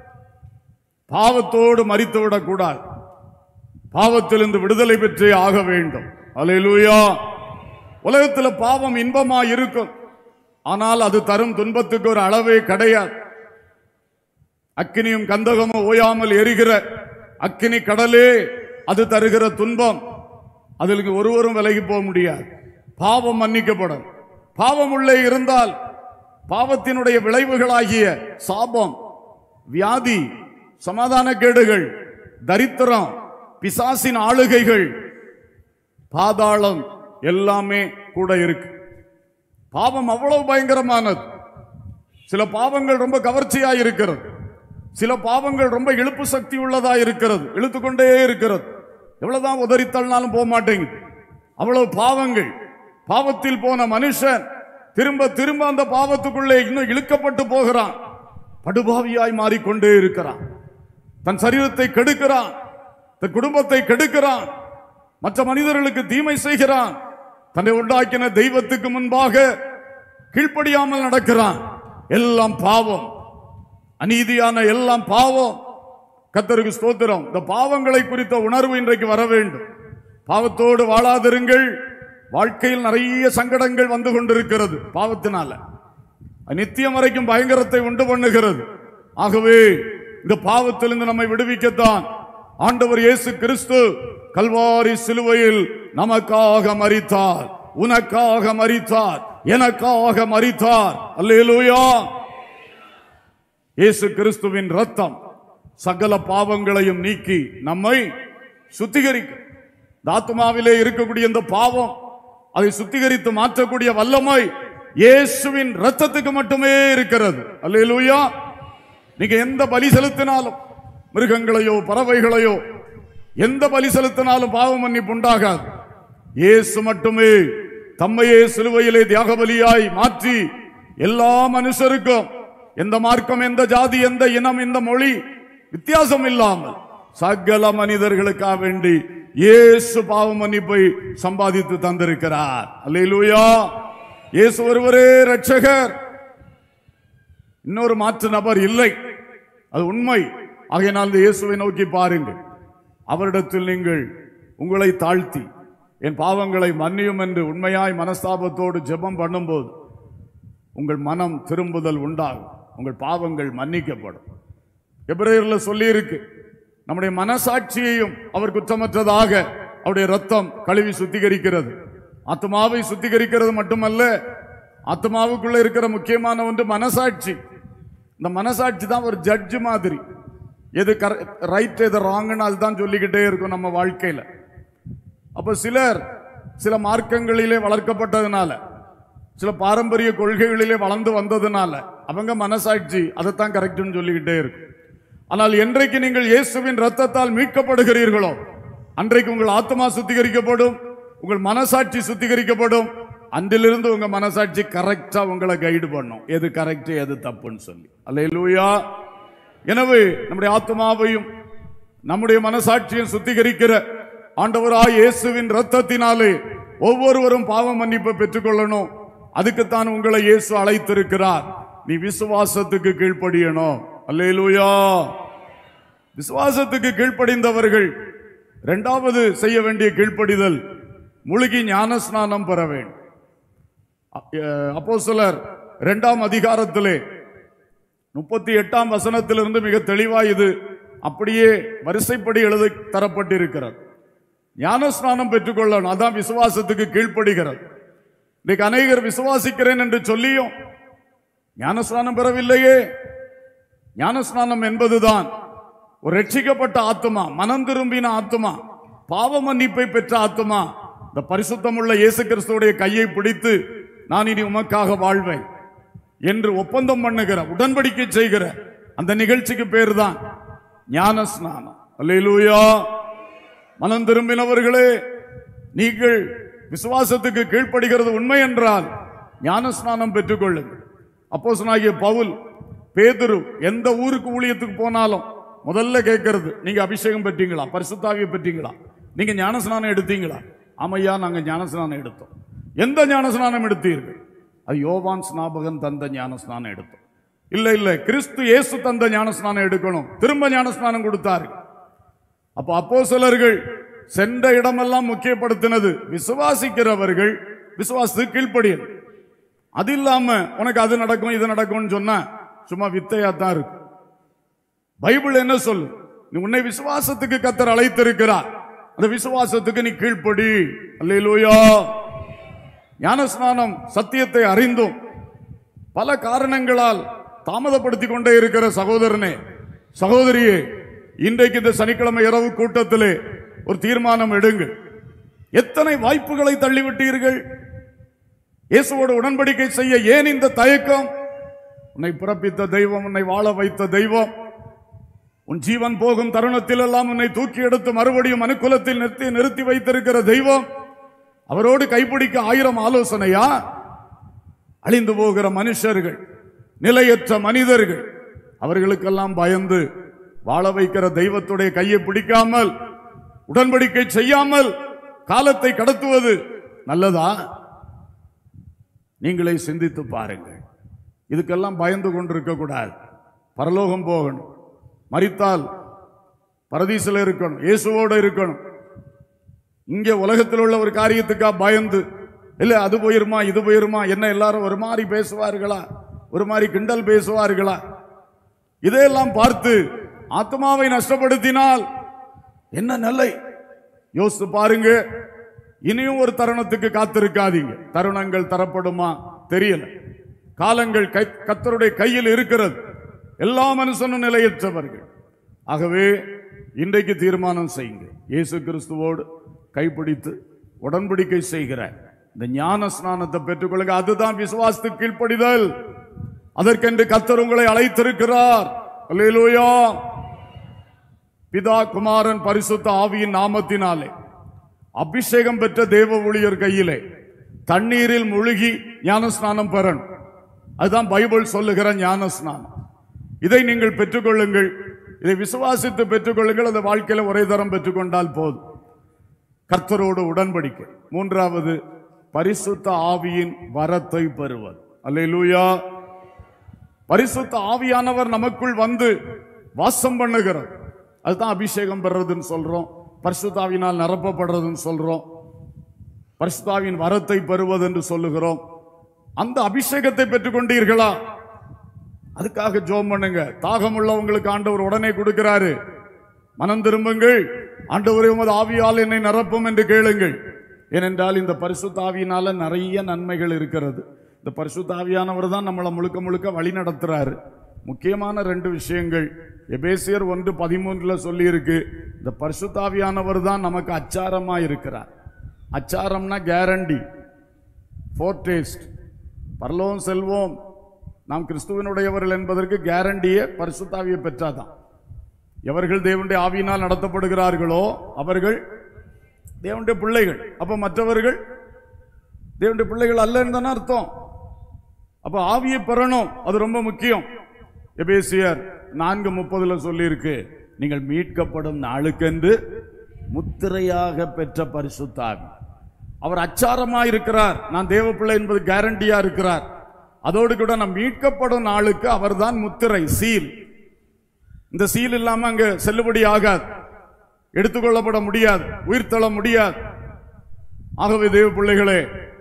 A: பாவத்தோடு மறித்து விடக்கூடாது பாவத்திலிருந்து விடுதலை பெற்றே ஆக வேண்டும் அல்லேலூயா உலகத்துல பாவம் இன்பமா இருக்கும் ஆனால் அது தரும் துன்பத்துக்கு ஒரு அளவே கிடையாது அக்கினியும் கந்தகமும் ஓயாமல் எரிகிற அக்கினி கடலே அது தருகிற துன்பம் அதில் ஒருவரும் விலகி போக முடியாது பாவம் மன்னிக்கப்படும் பாவம் உள்ளே இருந்தால் பாவத்தினுடைய விளைவுகளாகிய சாபம் வியாதி சமாதான கேடுகள் தரித்திரம் பிசாசின் ஆளுகைகள் பாதாளம் எல்லாமே கூட இருக்கு பாவம் அவ்வளவு பயங்கரமானது சில பாவங்கள் ரொம்ப கவர்ச்சியா இருக்கிறது சில பாவங்கள் ரொம்ப இழுப்பு சக்தி உள்ளதா இருக்கிறது இழுத்துக்கொண்டே இருக்கிறது எவ்வளவுதான் உதறி தள்ளினாலும் போக மாட்டேங்குது அவ்வளவு பாவங்கள் பாவத்தில் போன மனுஷன் திரும்ப திரும்ப அந்த பாவத்துக்குள்ளே இன்னும் இழுக்கப்பட்டு போகிறான் படுபாவியாய் மாறிக்கொண்டே இருக்கிறான் தன் சரீரத்தை கெடுக்கிறான் தன் குடும்பத்தை கெடுக்கிறான் மற்ற மனிதர்களுக்கு தீமை செய்கிறான் தன்னை உண்டாக்கின தெய்வத்துக்கு முன்பாக கீழ்ப்படியாமல் நடக்கிறான் எல்லாம் பாவம் அநீதியான எல்லாம் பாவம் கத்தருக்கு ஸ்தோத்திரம் இந்த பாவங்களை குறித்த உணர்வு இன்றைக்கு வர வேண்டும் பாவத்தோடு வாழாதிருங்கள் வாழ்க்கையில் நிறைய சங்கடங்கள் வந்து கொண்டிருக்கிறது பாவத்தினால அது நித்தியம் வரைக்கும் பயங்கரத்தை உண்டு பண்ணுகிறது ஆகவே இந்த பாவத்திலிருந்து நம்மை விடுவிக்கத்தான்
B: ஆண்டவர் இயேசு கிறிஸ்து கல்வாரி சிலுவையில் நமக்காக மரித்தார் உனக்காக மரித்தார் எனக்காக மரித்தார் அல்லேலூயா இயேசு கிறிஸ்துவின் ரத்தம் சகல பாவங்களையும் நீக்கி நம்மை சுத்திகரிக்கும் இந்த ஆத்மாவிலே இருக்கக்கூடிய இந்த பாவம் அதை சுத்திகரித்து மாற்றக்கூடிய வல்லமை இயேசுவின் ரத்தத்துக்கு மட்டுமே இருக்கிறது அல்லேலூயா நீங்க எந்த பலி செலுத்தினாலும் மிருகங்களையோ பறவைகளையோ எந்த பலி செலுத்தினாலும் பாவ மன்னிப்பு உண்டாகாது இயேசு மட்டுமே தம்மையே சிலுவையிலே தியாக பலியாய் மாற்றி எல்லா மனுஷருக்கும் எந்த மார்க்கம் எந்த ஜாதி எந்த இனம் எந்த மொழி வித்தியாசம் இல்லாமல் சகல மனிதர்களுக்காக வேண்டி இயேசு பாவ மன்னிப்பை சம்பாதித்து தந்திருக்கிறார் அல்லேலூயா இயேசு ஒருவரே ரட்சகர் இன்னொரு மாற்று நபர் இல்லை அது உண்மை ஆகையினால் இந்த இயேசுவை நோக்கி பாருங்கள் அவரிடத்தில் நீங்கள் உங்களை தாழ்த்தி என் பாவங்களை மன்னியும் என்று உண்மையாய் மனஸ்தாபத்தோடு ஜெபம் பண்ணும்போது உங்கள் மனம் திரும்புதல் உண்டாகும் உங்கள் பாவங்கள் மன்னிக்கப்படும் எபிரேயர்ல சொல்லி இருக்கு நம்முடைய மனசாட்சியையும் அவர் குற்றமற்றதாக அவருடைய ரத்தம் கழுவி சுத்திகரிக்கிறது ஆத்மாவை சுத்திகரிக்கிறது மட்டுமல்ல ஆத்மாவுக்குள்ள இருக்கிற முக்கியமான ஒன்று மனசாட்சி இந்த மனசாட்சி தான் ஒரு ஜட்ஜ் மாதிரி எது ரைட் எது ராங்னு அதுதான் சொல்லிக்கிட்டே இருக்கும் நம்ம வாழ்க்கையில அப்ப சிலர் சில மார்க்கங்களிலே வளர்க்கப்பட்டதுனால சில பாரம்பரிய கொள்கைகளிலே வளர்ந்து வந்ததுனால அவங்க மனசாட்சி அதைத்தான் கரெக்ட்னு சொல்லிக்கிட்டே இருக்கும் ஆனால் என்றைக்கு நீங்கள் இயேசுவின் ரத்தத்தால் மீட்கப்படுகிறீர்களோ அன்றைக்கு உங்கள் ஆத்மா சுத்திகரிக்கப்படும் உங்கள் மனசாட்சி சுத்திகரிக்கப்படும் அன்றிலிருந்து உங்க மனசாட்சி கரெக்டா உங்களை கைடு பண்ணும் எது கரெக்ட் எது தப்புன்னு சொல்லி அல்லேலூயா எனவே நம்முடைய ஆத்மாவையும் நம்முடைய மனசாட்சியும் சுத்திகரிக்கிற ஆண்டவராய் இயேசுவின் ரத்தத்தினாலே ஒவ்வொருவரும் பாவ மன்னிப்பை பெற்றுக்கொள்ளணும் அதுக்குத்தான் உங்களை இயேசு அழைத்திருக்கிறார் நீ விசுவாசத்துக்கு கீழ்ப்படியணும் அல்லேலூயா விசுவாசத்துக்கு கீழ்ப்படிந்தவர்கள் இரண்டாவது செய்ய வேண்டிய கீழ்ப்படிதல் முழுகி ஞான ஸ்நானம் பெற வேண்டும் அப்போ சிலர் இரண்டாம் அதிகாரத்திலே முப்பத்தி எட்டாம் வசனத்திலிருந்து மிக தெளிவா இது அப்படியே வரிசைப்படி எழுதி தரப்பட்டிருக்கிறது ஞானஸ்நானம் பெற்றுக்கொள்ளணும் அதான் விசுவாசத்துக்கு கீழ்ப்படுகிறது இன்னைக்கு அநேகர் விசுவாசிக்கிறேன் என்று சொல்லியும் ஞானஸ்நானம் பெறவில்லையே ஞானஸ்நானம் என்பதுதான் ஒரு ரட்சிக்கப்பட்ட ஆத்துமா மனம் திரும்பின ஆத்துமா பாவ மன்னிப்பை பெற்ற ஆத்துமா இந்த பரிசுத்தமுள்ள இயேசு கிறிஸ்துவுடைய கையை பிடித்து நான் இனி உமக்காக வாழ்வேன் என்று ஒப்பந்தம் பண்ணுகிற உடன்படிக்கை செய்கிற அந்த நிகழ்ச்சிக்கு பேர் தான் ஞான ஸ்நானம் அல்லேலூயா மனம் திரும்பினவர்களே நீங்கள் விசுவாசத்துக்கு கீழ்ப்படுகிறது உண்மை என்றால் ஞான ஸ்நானம் பெற்றுக்கொள்ளுங்கள் அப்போஸ்தலனாகிய பவுல் பேதுரு எந்த ஊருக்கு ஊழியத்துக்கு போனாலும் முதல்ல கேட்கறது நீங்க அபிஷேகம் பெற்றீங்களா பரிசுத்தாவியை பெற்றீங்களா நீங்க ஞானஸ்நானம் எடுத்தீங்களா ஆமையா நாங்க ஞானஸ்நானம் எடுத்தோம் எந்த ஞானஸ்நானம் எடுத்தீர்கள் அது யோவான் ஸ்நாபகன் தந்த ஞானஸ்நானம் எடுத்தோம் இல்ல இல்ல கிறிஸ்து இயேசு தந்த ஞானஸ்நானம் எடுக்கணும் திரும்ப ஞானஸ்நானம் கொடுத்தாரு அப்ப அப்போஸ்தலர்கள் சென்ற இடமெல்லாம் முக்கியப்படுத்தினது விசுவாசிக்கிறவர்கள் விசுவாசத்துக்கு கீழ்ப்படியல் அது இல்லாம உனக்கு அது நடக்கும் இது நடக்கும்னு சொன்னா சும்மா வித்தையா தான் இருக்கு பைபிள் என்ன சொல்லு நீ உன்னை விசுவாசத்துக்கு கத்தர் அழைத்திருக்கிறார் அந்த விசுவாசத்துக்கு நீ கீழ்ப்படி அல்லேலூயா ஞானஸ்நானம் சத்தியத்தை அறிந்தும் பல காரணங்களால் தாமதப்படுத்திக் கொண்டே இருக்கிற சகோதரனே சகோதரியே இன்றைக்கு இந்த சனிக்கிழமை இரவு கூட்டத்திலே ஒரு தீர்மானம் எடுங்கள் எத்தனை வாய்ப்புகளை தள்ளிவிட்டீர்கள் இயேசுவோடு உடன்படிக்கை செய்ய ஏன் இந்த தயக்கம் உன்னை பிறப்பித்த தெய்வம் உன்னை வாழ வைத்த தெய்வம் உன் ஜீவன் போகும் தருணத்தில் எல்லாம் உன்னை தூக்கி எடுத்து மறுபடியும் மனுக்குலத்தில் நிறுத்தி நிறுத்தி வைத்திருக்கிற தெய்வம் அவரோடு கைப்பிடிக்க ஆயிரம் ஆலோசனையா அழிந்து போகிற மனுஷர்கள் நிலையற்ற மனிதர்கள் அவர்களுக்கெல்லாம் பயந்து வாழ வைக்கிற தெய்வத்துடைய கையை பிடிக்காமல் உடன்படிக்கை செய்யாமல் காலத்தை கடத்துவது நல்லதா நீங்களே சிந்தித்து பாருங்கள் இதுக்கெல்லாம் பயந்து கொண்டிருக்க கூடாது பரலோகம் போகணும் மரித்தால் பரதீசில் இருக்கணும் இயேசுவோடு இருக்கணும் இங்கே உலகத்தில் உள்ள ஒரு காரியத்துக்கா பயந்து இல்ல அது போயிருமா இது போயிருமா என்ன எல்லாரும் ஒரு மாதிரி பேசுவார்களா ஒரு மாதிரி கிண்டல் பேசுவார்களா இதையெல்லாம் பார்த்து ஆத்மாவை நஷ்டப்படுத்தினால் என்ன நிலை யோசித்து பாருங்க இனியும் ஒரு தருணத்துக்கு காத்திருக்காதீங்க தருணங்கள் தரப்படுமா தெரியல காலங்கள் கை கத்தருடைய கையில் இருக்கிறது எல்லா மனுஷனும் நிலையற்றவர்கள் ஆகவே இன்றைக்கு தீர்மானம் செய்யுங்க இயேசு கிறிஸ்துவோடு கைப்பிடித்து உடன்படிக்கை செய்கிற இந்த ஞான ஸ்நானத்தை பெற்றுக்கொள்ளுங்க அதுதான் விசுவாசத்துக்கு கீழ்ப்படிதல் அதற்கென்று கத்தர் உங்களை அழைத்திருக்கிறார் அல்லேலூயா பிதா குமாரன் பரிசுத்த ஆவியின் நாமத்தினாலே அபிஷேகம் பெற்ற தேவ ஊழியர் கையிலே தண்ணீரில் முழுகி ஞானஸ்நானம் பெறணும் அதுதான் பைபிள் சொல்லுகிற ஞானஸ்நானம் இதை நீங்கள் பெற்றுக்கொள்ளுங்கள் இதை விசுவாசித்து பெற்றுக்கொள்ளுங்கள் அந்த வாழ்க்கையில ஒரே தரம் பெற்றுக்கொண்டால் போதும் கர்த்தரோடு உடன்படிக்கை மூன்றாவது பரிசுத்த ஆவியின் வரத்தை பெறுவது அல்லேலூயா பரிசுத்த ஆவியானவர் நமக்குள் வந்து வாசம் பண்ணுகிறார் அதுதான் அபிஷேகம் பெறதுன்னு சொல்றோம் பரிசுத்தாவினால் நிரப்பப்படுறதுன்னு சொல்றோம் பரிசுத்தாவின் வரத்தை பெறுவது என்று சொல்லுகிறோம் அந்த அபிஷேகத்தை பெற்றுக்கொண்டீர்களா அதுக்காக ஜோம் பண்ணுங்க தாகம் உள்ளவங்களுக்கு ஆண்டவர் உடனே கொடுக்கிறாரு மனம் திரும்புங்கள் ஆண்டவரே உமது ஆவியால் என்னை நிரப்பும் என்று கேளுங்கள் ஏனென்றால் இந்த பரிசுத்த ஆவியினால நிறைய நன்மைகள் இருக்கிறது இந்த பரிசுத்த ஆவியானவர் தான் நம்மளை முழுக்க முழுக்க வழி நடத்துறாரு முக்கியமான ரெண்டு விஷயங்கள் எபேசியர் ஒன்று பதிமூன்றுல சொல்லி இருக்கு இந்த பரிசுத்தாவியானவர் தான் நமக்கு அச்சாரமா இருக்கிறார் அச்சாரம்னா கேரண்டி ஃபோர் டேஸ்ட் பரலோகம் செல்வோம் நாம் கிறிஸ்துவனுடையவர்கள் என்பதற்கு கேரண்டியே பரிசுத்தாவியை பெற்றாதான் எவர்கள் தேவனுடைய ஆவியினால் நடத்தப்படுகிறார்களோ அவர்கள் தேவனுடைய பிள்ளைகள் அப்ப மற்றவர்கள் தேவனுடைய பிள்ளைகள் அல்லன்னு தானே அர்த்தம் அப்ப ஆவியை பெறணும் அது ரொம்ப முக்கியம் எபேசியர் நான்கு முப்பதுல சொல்லியிருக்கு நீங்கள் மீட்கப்படும் நாளுக்கென்று முத்திரையாக பெற்ற பரிசுத்தாவி அவர் அச்சாரமா இருக்கிறார் நான் தேவ பிள்ளை என்பது கேரண்டியா இருக்கிறார் அதோடு கூட நாம் மீட்கப்படும் நாளுக்கு அவர்தான் முத்திரை சீல் இந்த சீல் இல்லாம அங்க செல்லுபடி ஆகாது எடுத்துக்கொள்ளப்பட முடியாது உயிர் தள்ள முடியாது ஆகவே தேவ பிள்ளைகளே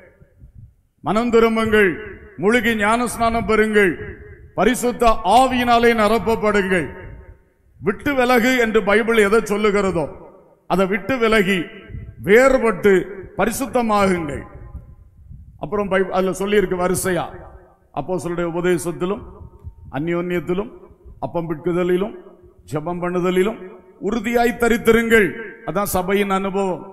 B: மனம் திரும்புங்கள் முழுகி ஞானஸ்நானம் பெறுங்கள் பரிசுத்த ஆவியினாலே நிரப்பப்படுங்கள் விட்டு விலகு என்று பைபிள் எதை சொல்லுகிறதோ அதை விட்டு விலகி வேறுபட்டு பரிசுத்தமாகுங்கள் அப்புறம் பைபிள் அதுல சொல்லியிருக்கு வரிசையா அப்போ உபதேசத்திலும் அந்யோன்யத்திலும் அப்பம் பிட்குதலிலும் ஜெபம் பண்ணுதலிலும் உறுதியாய் தரித்திருங்கள் அதான் சபையின் அனுபவம்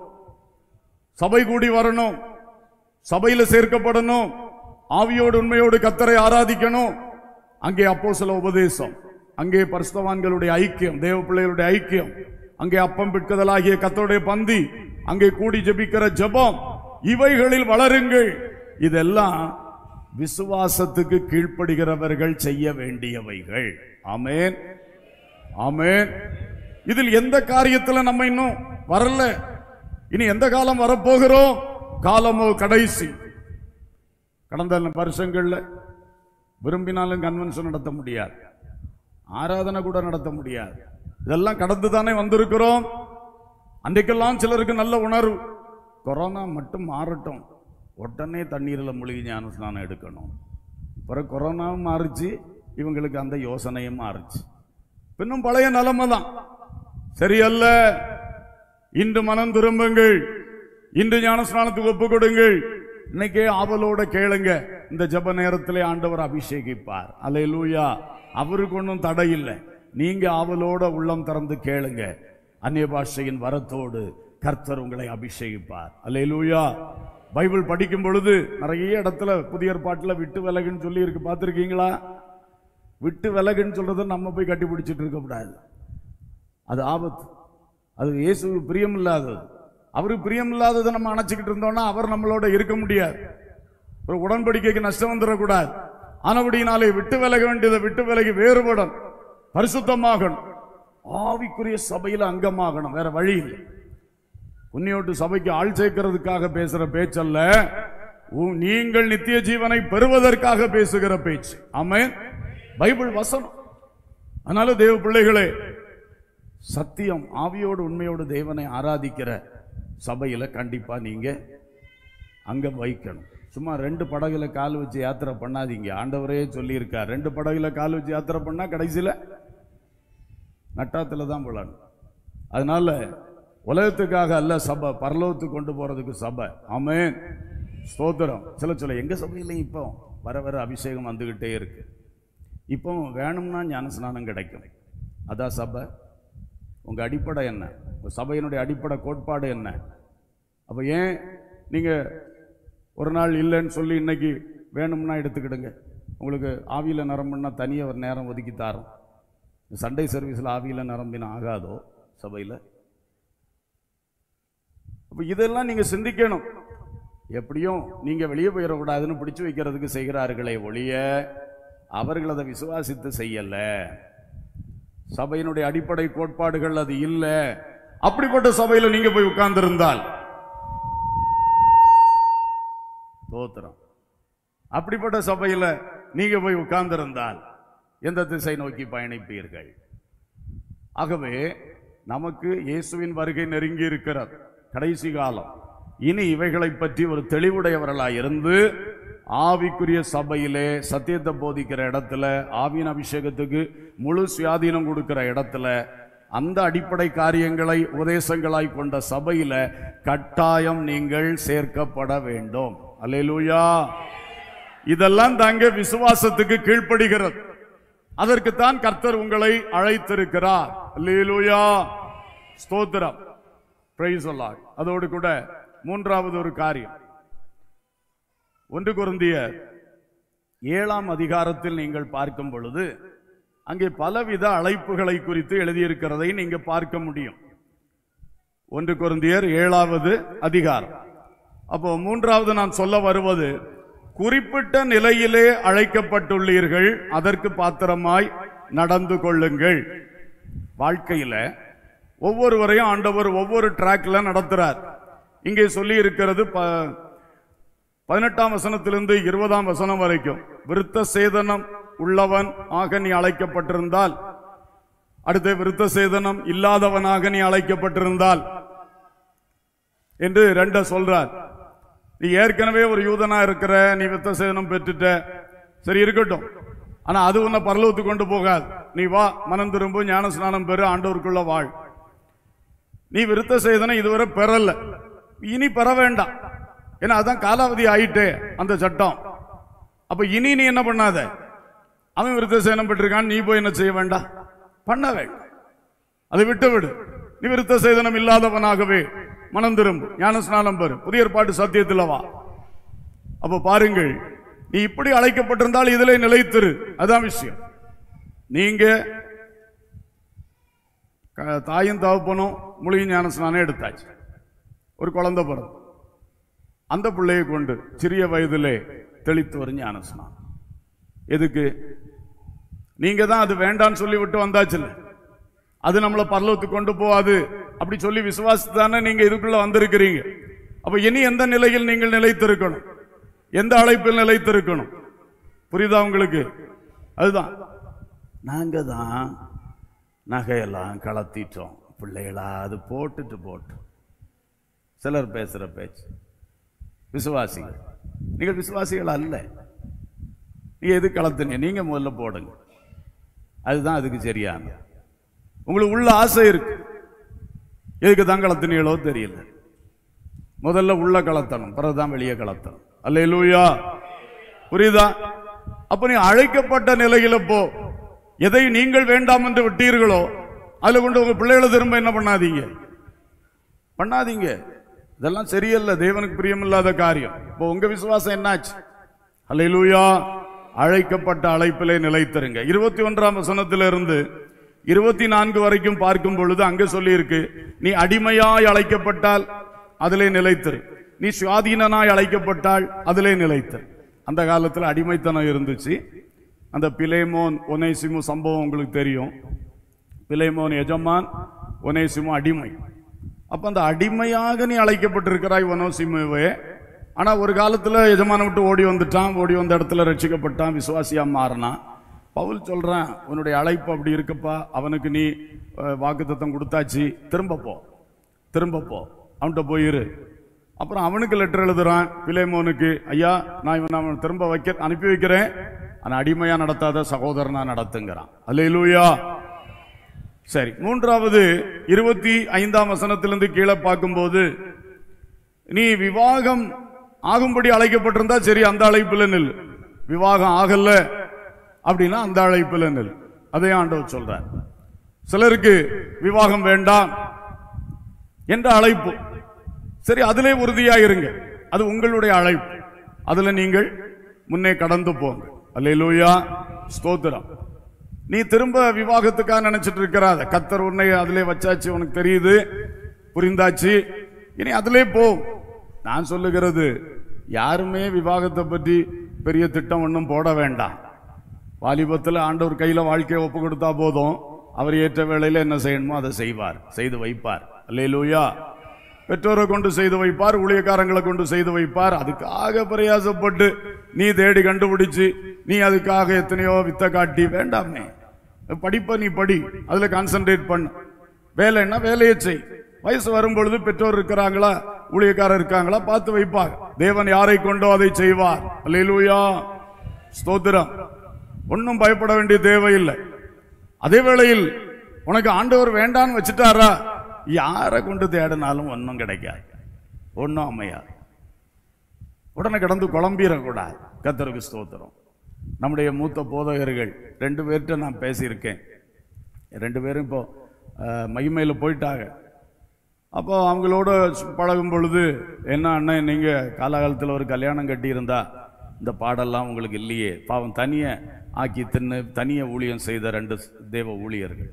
B: சபை கூடி வரணும் சபையில சேர்க்கப்படணும் ஆவியோடு உண்மையோடு கத்தரை ஆராதிக்கணும் அங்கே அப்போ சில உபதேசம் அங்கே பரிசுத்தவான்களுடைய ஐக்கியம் தேவ பிள்ளைகளுடைய ஐக்கியம் அங்கே அப்பம் பிட்கதலாகிய கத்தருடைய பந்தி அங்கே கூடி ஜெபிக்கிற ஜெபம் இவைகளில் வளருங்கள் இதெல்லாம் விசுவாசத்துக்கு கீழ்ப்படுகிறவர்கள் செய்ய வேண்டியவைகள் ஆமென் ஆமென் இதில் எந்த காரியத்துல நம்ம இன்னும் வரல இனி எந்த காலம் வரப்போகிறோம் காலமோ கடைசி கடந்த வருஷங்கள்ல விரும்பினாலும் கன்வென்ஷன் நடத்த முடியாது ஆராதனை கூட நடத்த முடியாது இதெல்லாம் கடந்து தானே வந்திருக்கிறோம் அன்றைக்கெல்லாம் சிலருக்கு நல்ல உணர்வு கொரோனா மட்டும் மாறட்டும் உடனே தண்ணீரில் மூழ்கி ஞான ஸ்நானம் எடுக்கணும் பிறகு கொரோனாவும் மாறுச்சு இவங்களுக்கு அந்த யோசனையும் மாறுச்சு பின்னும் பழைய நிலைமை தான் சரியல்ல இன்று மனம் திரும்புங்கள் இன்று ஞானஸ்நானத்துக்கு ஒப்பு கொடுங்கள் இன்னைக்கே ஆவலோட கேளுங்க இந்த ஜெப நேரத்திலே ஆண்டவர் அபிஷேகிப்பார் அல்லேலூயா அவருக்கு ஒன்றும் தடை இல்லை நீங்க ஆவலோட உள்ளம் திறந்து கேளுங்க அந்நிய பாஷையின் வரத்தோடு கர்த்தர் உங்களை அபிஷேகிப்பார் அல்லேலூயா பைபிள் படிக்கும் பொழுது நிறைய இடத்துல புதிய ஏற்பாட்டுல விட்டு விலகுன்னு சொல்லி இருக்கு பார்த்துருக்கீங்களா விட்டு விலகுன்னு சொல்றதை நம்ம போய் கட்டி பிடிச்சிட்டு இருக்கக்கூடாது அது ஆபத்து அது இயேசு பிரியம் இல்லாதது அவருக்கு பிரியம் இல்லாததை நம்ம அணைச்சிக்கிட்டு இருந்தோம்னா அவர் நம்மளோட இருக்க முடியாது ஒரு உடன்படிக்கைக்கு நஷ்டம் வந்துடக்கூடாது ஆனபடியினாலே விட்டு விலக வேண்டியதை விட்டு விலகி வேறுபடும் பரிசுத்தமாகணும் ஆவிக்குரிய சபையில அங்கமாகணும் வேற வழி இல்லை புண்ணியோட்டு சபைக்கு ஆள் சேர்க்கிறதுக்காக பேசுற பேச்சல்ல உ- நீங்கள் நித்திய ஜீவனை பெறுவதற்காக பேசுகிற பேச்சு ஆமென் பைபிள் வசனம் அதனால தேவ பிள்ளைகளே சத்தியம் ஆவியோடு உண்மையோடு தேவனை ஆராதிக்கிற சபையில கண்டிப்பா நீங்க அங்க வைக்கணும் சும்மா ரெண்டு படகுல கால் வச்சு யாத்திரை பண்ணாதீங்க ஆண்டவரே சொல்லியிருக்கார் ரெண்டு படகுல கால் வச்சு யாத்திரை பண்ணா கடைசியில நட்டாத்துல தான் விழணும் அதனால உலகத்துக்காக அல்ல சபை பரலோகத்துக்கு கொண்டு போறதுக்கு சபை ஆமென் ஸ்தோத்திரம் சில சொல்ல எங்க சபையிலையும் இப்போ வர வர அபிஷேகம் வந்துகிட்டே இருக்கு இப்போ வேணும்னா ஞானஸ்நானம் கிடைக்கும் அதான் சபை உங்க அடிப்படை என்ன உங்க சபையினுடைய அடிப்படை கோட்பாடு என்ன அப்போ ஏன் நீங்க ஒரு நாள் இல்லைன்னு சொல்லி இன்னைக்கு வேணும்னா எடுத்துக்கிடுங்க உங்களுக்கு ஆவியில் நிரம்புனா தனியாக ஒரு நேரம் ஒதுக்கி தாரோம் சண்டே சர்வீஸில் ஆவியில் நிரம்பினா ஆகாதோ சபையில் அப்போ இதெல்லாம் நீங்கள் சிந்திக்கணும் எப்படியும் நீங்கள் வெளியே போயிடக்கூடாதுன்னு பிடிச்சு வைக்கிறதுக்கு செய்கிறார்களே ஒழிய அவர்கள் அதை விசுவாசித்து செய்யல சபையினுடைய அடிப்படை கோட்பாடுகள் அது இல்லை அப்படிப்பட்ட சபையில் நீங்க போய் உட்கார்ந்திருந்தால் தோத்திரம் அப்படிப்பட்ட சபையில நீங்க போய் உட்கார்ந்திருந்தால் எந்த திசை நோக்கி பயணிப்பீர்கள் ஆகவே நமக்கு இயேசுவின் வருகை நெருங்கி இருக்கிறது கடைசி காலம் இனி இவைகளை பற்றி ஒரு தெளிவுடையவர்களாய் இருந்து ஆவிக்குரிய சபையிலே சத்தியத்தை போதிக்கிற இடத்துல ஆவியின் அபிஷேகத்துக்கு முழு சுயாதீனம் கொடுக்கிற இடத்துல அந்த அடிப்படை காரியங்களை உபதேசங்களாய் கொண்ட சபையில கட்டாயம் நீங்கள் சேர்க்கப்பட வேண்டும் அல்லேலூயா இதெல்லாம் தாங்க விசுவாசத்துக்கு கீழ்ப்படுகிறது அதற்குத்தான் கர்த்தர் உங்களை அழைத்திருக்கிறார் அல்லேலூயா ஸ்தோத்திரம் பிரைஸ் அல்லாஹ் அதோடு கூட மூன்றாவது ஒரு காரியம் ஒன்று குருந்திய ஏழாம் அதிகாரத்தில் நீங்கள் பார்க்கும் பொழுது அங்கே பலவித அழைப்புகளை குறித்து எழுதியிருக்கிறதை நீங்க பார்க்க முடியும் ஒன்று குருந்தியர் ஏழாவது அதிகாரம் அப்போ மூன்றாவது நான் சொல்ல வருவது குறிப்பிட்ட நிலையிலே அழைக்கப்பட்டுள்ளீர்கள் அதற்கு பாத்திரமாய் நடந்து கொள்ளுங்கள் வாழ்க்கையில ஒவ்வொருவரையும் ஆண்டவர் ஒவ்வொரு டிராக்ல நடத்துறார் இங்கே சொல்லி இருக்கிறது ப- பதினெட்டாம் வசனத்திலிருந்து இருபதாம் வசனம் வரைக்கும் விருத்த சேதனம் உள்ளவன் ஆக நீ அழைக்கப்பட்டிருந்தால் அடுத்து விருத்த சேதனம் இல்லாதவனாக நீ அழைக்கப்பட்டிருந்தால் என்று ரெண்ட சொல்றார் நீ ஏற்கனவே ஒரு யூதனா இருக்கிற நீ விருத்த சேதனம் பெற்றுட்ட சரி இருக்கட்டும் ஆனா அது உன்னை பரலோகத்துக்கு கொண்டு போகாது நீ வா மனம் திரும்ப ஞான ஸ்நானம் பெறு ஆண்டவருக்குள்ள வாழ் நீ விருத்த சேதனம் இதுவரை பெறல இனி பெற வேண்டாம் ஏன்னா அதான் காலாவதி ஆயிட்டே அந்த சட்டம் அப்ப இனி நீ என்ன பண்ணாத அவன் விருத்த சேதனம் பெற்றிருக்கான் நீ போய் என்ன செய்ய வேண்டாம் பண்ண வேண்டாம் அதை விட்டு விடு நீ விருத்த சேதனம் இல்லாதவனாகவே மனம் திரும்பு ஞான ஸ்நானம் பெறு புதிய ஏற்பாட்டு சத்தியத்தில் வா அப்ப பாருங்கள் நீ இப்படி அழைக்கப்பட்டிருந்தால் இதிலே நிலைத்திரு அதான் விஷயம் நீங்க க- தாயும் தகப்பனும் மூலிகை ஞான ஸ்நானம் எடுத்தாச்சு ஒரு குழந்தை பிறந்து அந்த பிள்ளையை கொண்டு சிறிய வயதிலே தெளித்து வரும் ஞான ஸ்நானம் எதுக்கு நீங்க தான் அது வேண்டான்னு சொல்லி விட்டு வந்தாச்சுல்ல அது நம்மளை பரலோகத்துக்கு கொண்டு போகாது அப்படி சொல்லி விசுவாசித்தானே நீங்க இதுக்குள்ள வந்திருக்கிறீங்க அப்ப இனி எந்த நிலையில் நீங்கள் நிலைத்திருக்கணும் எந்த அழைப்பில் நிலைத்திருக்கணும் புரியுதா உங்களுக்கு அதுதான் நாங்க தான் நகையெல்லாம் கலத்திட்டோம் பிள்ளைகளா அது போட்டுட்டு போட்டு சிலர் பேசுற பேச்சு விசுவாசிகள் நீங்கள் விசுவாசிகள் அல்ல நீங்க எது கலத்துனீங்க நீங்க முதல்ல போடுங்க அதுதான் அதுக்கு சரியான உங்களுக்கு உள்ள ஆசை இருக்கு எதுக்கு தான் கலத்துனீங்களோ தெரியல முதல்ல உள்ள கலத்தணும் பிறகுதான் வெளியே கலத்தணும் அல்லேலூயா புரியுதா அப்ப நீ அழைக்கப்பட்ட நிலையில போ எதை நீங்கள் வேண்டாம் என்று விட்டீர்களோ அதுல கொண்டு உங்க பிள்ளைகளை திரும்ப என்ன பண்ணாதீங்க பண்ணாதீங்க இதெல்லாம் சரியல்ல தேவனுக்கு பிரியமில்லாத காரியம் இப்போ உங்க விசுவாசம் என்னாச்சு அல்லேலூயா அழைக்கப்பட்ட அழைப்பிலே நிலைத்திருங்க இருபத்தி ஒன்றாம் வசனத்திலிருந்து இருபத்தி நான்கு வரைக்கும் பார்க்கும் பொழுது அங்க சொல்லியிருக்கு நீ அடிமையாய் அழைக்கப்பட்டால் அதிலே நிலைத்திரு நீ சுவாதீனனாய் அழைக்கப்பட்டால் அதிலே நிலைத்திரு அந்த காலத்துல அடிமைத்தனம் இருந்துச்சு அந்த பிலேமோன் ஒனேசிமு சம்பவம் உங்களுக்கு தெரியும் பிலேமோன் எஜமான் ஒனேசிமு அடிமை அப்ப அந்த அடிமையாக நீ அழைக்கப்பட்டிருக்கிறாய் ஒனோசிமுவே ஆனா ஒரு காலத்துல எஜமான விட்டு ஓடி வந்துட்டான் ஓடி வந்த இடத்துல ரட்சிக்கப்பட்டான் விசுவாசியா மாறினான் பவுல் சொல்றான் உன்னுடைய அழைப்பு அப்படி இருக்கப்பா அவனுக்கு நீ வாக்குத்தத்தம் கொடுத்தாச்சு திரும்ப போ திரும்ப போ அவன்கிட்ட போயிரு அப்புறம் அவனுக்கு லெட்டர் எழுதுறான் பிலேமோனுக்கு ஐயா நான் இவன் அவன் திரும்ப வைக்க அனுப்பி வைக்கிறேன் ஆனா அடிமையா நடத்தாத சகோதரனா நடத்துங்கிறான் அல்லேலூயா சரி மூன்றாவது இருபத்தி ஐந்தாம் வசனத்திலிருந்து கீழே பார்க்கும்போது நீ விவாகம் ஆகும்படி அழைக்கப்பட்டிருந்தா சரி அந்த அழைப்புல நில் விவாகம் ஆகல அப்படின்னா அந்த அழைப்புல நில் அதே ஆண்டவர் சொல்றார் சிலருக்கு விவாகம் வேண்டாம் என்ற அழைப்பு சரி அதிலே உறுதியா இருங்க அது உங்களுடைய அழைப்பு அதுல நீங்கள் முன்னே கடந்து போங்க அல்லேலூயா ஸ்தோத்திரம் நீ திரும்ப விவாகத்துக்காக நினைச்சிட்டு இருக்கிறாத கத்தர் உன்னை அதிலே வச்சாச்சு உனக்கு தெரியுது புரிந்தாச்சு இனி அதிலே போ நான் சொல்லுகிறது யாருமே விவாகத்தை பற்றி பெரிய திட்டம் ஒன்றும் போட வேண்டாம் வாலிபத்தில் ஆண்டவர் கையில வாழ்க்கையை ஒப்பு கொடுத்தா போதும் அவர் ஏற்ற வேளையில என்ன செய்யணுமோ அதை செய்வார் செய்து வைப்பார் அல்லேலூயா பெற்றோரை கொண்டு செய்து வைப்பார் ஊழியக்காரங்களை கொண்டு செய்து வைப்பார் அதுக்காக பிரயாசப்பட்டு நீ தேடி கண்டுபிடிச்சு நீ அதுக்காக எத்தனையோ வித்த காட்டி வேண்டாமே படிப்ப நீ படி அதுல கான்சென்ட்ரேட் பண்ணு வேலைன்னா வேலையை செய் வயசு வரும் பொழுது பெற்றோர் இருக்கிறாங்களா ஊழியக்காரர் இருக்காங்களா பார்த்து வைப்பார் தேவன் யாரை கொண்டோ அதை செய்வார் அல்லேலூயா ஸ்தோத்திரம் ஒன்றும் பயப்பட வேண்டிய தேவையில்லை அதே வேளையில் உனக்கு ஆண்டவர் வேண்டான்னு வச்சுட்டாரா யாரை கொண்டு தேடினாலும் ஒன்றும் கிடைக்காது ஒன்றும் அமையாது உடனே கிடந்து குழம்பிடக்கூடாது கத்தருக்கு ஸ்தோத்திரம் நம்முடைய மூத்த போதகர்கள் ரெண்டு பேர்கிட்ட நான் பேசியிருக்கேன் ரெண்டு பேரும் இப்போ அஹ், மகிமையில் போயிட்டாங்க அப்போ அவங்களோட சு- பழகும் பொழுது என்ன அண்ணன் நீங்கள் காலகாலத்தில் ஒரு கல்யாணம் கட்டியிருந்தா இந்த பாடெல்லாம் உங்களுக்கு இல்லையே பாவம் தனியை ஆக்கி தின்னு தனியை ஊழியம் செய்த ரெண்டு தேவ ஊழியர்கள்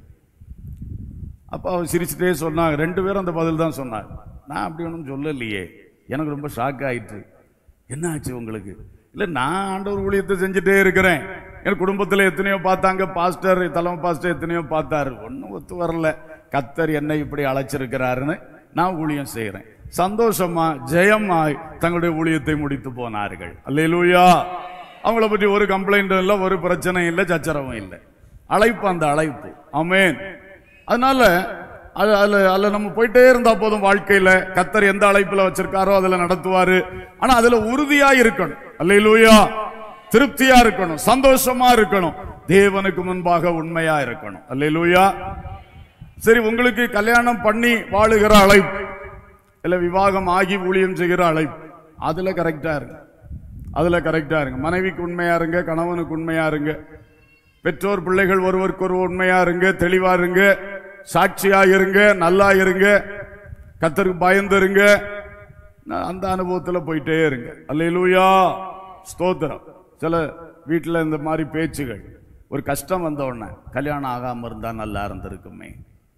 B: அப்போ அவர் சிரிச்சுட்டே சொன்னாங்க ரெண்டு பேரும் அந்த பதில் தான் சொன்னாங்க நான் அப்படி ஒன்றும் சொல்லலையே எனக்கு ரொம்ப ஷாக் ஆயிட்டு என்ன ஆச்சு உங்களுக்கு இல்லை நான் ஆண்டவர் ஊழியத்தை செஞ்சுட்டே இருக்கிறேன் என் குடும்பத்தில் எத்தனையோ பார்த்தாங்க பாஸ்டர் தலைமை பாஸ்டர் எத்தனையோ பார்த்தாரு ஒன்றும் ஒத்து வரல கத்தர் என்னை இப்படி அழைச்சிருக்கிறாருன்னு நான் ஊழியம் செய்கிறேன் சந்தோஷமா ஜெயமாய் தங்களுடைய ஊழியத்தை முடித்து போனார்கள் அல்லேலூயா அவங்கள பற்றி ஒரு கம்ப்ளைண்ட்டும் இல்லை ஒரு பிரச்சனையும் இல்லை சச்சரவும் இல்லை அழைப்பு அந்த அழைப்பு ஆமென் அதனால அது அதுல அதுல நம்ம போயிட்டே இருந்தா போதும் வாழ்க்கையில கத்தர் எந்த அழைப்புல வச்சிருக்காரோ அதுல நடத்துவாரு ஆனா அதுல உறுதியா இருக்கணும் அல்லேலூயா திருப்தியா இருக்கணும் சந்தோஷமா இருக்கணும் தேவனுக்கு முன்பாக உண்மையா இருக்கணும் அல்லேலூயா சரி உங்களுக்கு கல்யாணம் பண்ணி வாழுகிற அழைப்பு இல்ல விவாகம் ஆகி ஊழியம் செய்கிற அழைப்பு அதுல கரெக்டா இருங்க அதுல கரெக்டா இருங்க மனைவிக்கு உண்மையா இருங்க கணவனுக்கு உண்மையா இருங்க பெற்றோர் பிள்ளைகள் ஒருவருக்கு ஒரு உண்மையா இருங்க தெளிவா இருங்க சாட்சியா இருங்க நல்லா இருங்க கத்தருக்கு பயந்து இருங்க நான் அந்த அனுபவத்துல போயிட்டே இருங்க அல்லேலூயா ஸ்தோத்திரம் சில வீட்டுல இந்த மாதிரி பேச்சுகள் ஒரு கஷ்டம் வந்த உடனே கல்யாணம் ஆகாம இருந்தா நல்லா இருந்திருக்குமே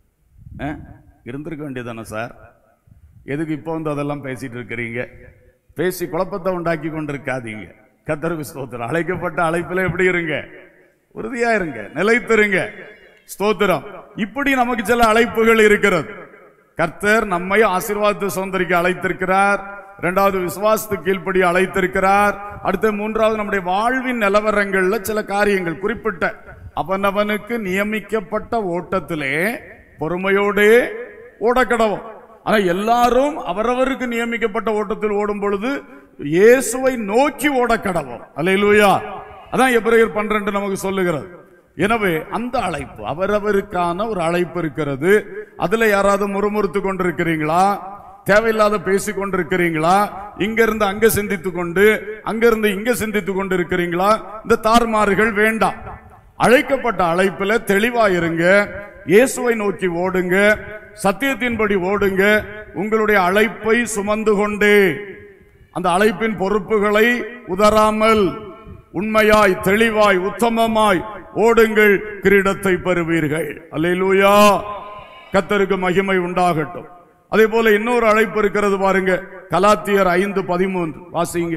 B: ஆ? இருந்திருக்க வேண்டியதானே சார் எதுக்கு இப்போ வந்து அதெல்லாம் பேசிட்டு இருக்கிறீங்க பேசி குழப்பத்தை உண்டாக்கி கொண்டிருக்காதீங்க கத்தருக்கு ஸ்தோத்திரம் அழைக்கப்பட்ட அழைப்பில் எப்படி இருங்க உறுதியா இருங்க நிலைத்திருங்க ஸ்தோத்திரம் இப்படி நமக்கு சில அழைப்புகள் இருக்கிறது கர்த்தர் நம்மை ஆசீர்வாதத்தை சுதந்திரிக்க அழைத்திருக்கிறார் இரண்டாவது விசுவாசத்துக்கு கீழ்ப்படி அழைத்திருக்கிறார் அடுத்து மூன்றாவது நம்முடைய வாழ்வின் நிலவரங்கள்ல சில காரியங்கள் குறிப்பிட்ட அவனவனுக்கு நியமிக்கப்பட்ட ஓட்டத்திலே பொறுமையோடே ஓடக்கடவும் ஆனா எல்லாரும் அவரவருக்கு நியமிக்கப்பட்ட ஓட்டத்தில் ஓடும் பொழுது இயேசுவை நோக்கி ஓடக்கடவும் அல்லேலூயா அதான் எபிரேயர் பன்னிரண்டு நமக்கு சொல்லுகிறது எனவே அந்த அழைப்பு அவரவருக்கான ஒரு அழைப்பு இருக்கிறது அதுல யாராவது முறுமுறுத்து கொண்டிருக்கிறீங்களா தேவையில்லாத பேசி கொண்டிருக்கிறீங்களா இங்க இருந்து அங்க சிந்தித்து கொண்டு அங்க இருந்து இங்க சிந்தித்து கொண்டு இருக்கிறீங்களா இந்த தாறுமாறுகள் வேண்டாம் அழைக்கப்பட்ட அழைப்புல தெளிவா இருங்க இயேசுவை நோக்கி ஓடுங்க சத்தியத்தின்படி ஓடுங்க உங்களுடைய அழைப்பை சுமந்து கொண்டே அந்த அழைப்பின் பொறுப்புகளை உதறாமல் உண்மையாய் தெளிவாய் உத்தமமாய் ஓடுங்கள் கிரீடத்தை பெறுவீர்கள் அல்லேலூயா கத்தருக்கு மகிமை உண்டாகட்டும் அதே போல இன்னொரு அழைப்பு இருக்கிறது பாருங்க கலாத்தியர் ஐந்து பதிமூன்று வாசிங்க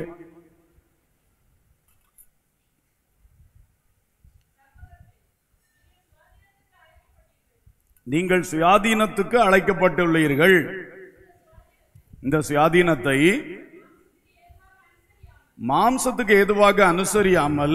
B: நீங்கள் சுயாதீனத்துக்கு அழைக்கப்பட்டுள்ளீர்கள் இந்த சுயாதீனத்தை மாம்சத்துக்கு ஏதுவாக அனுசரியாமல்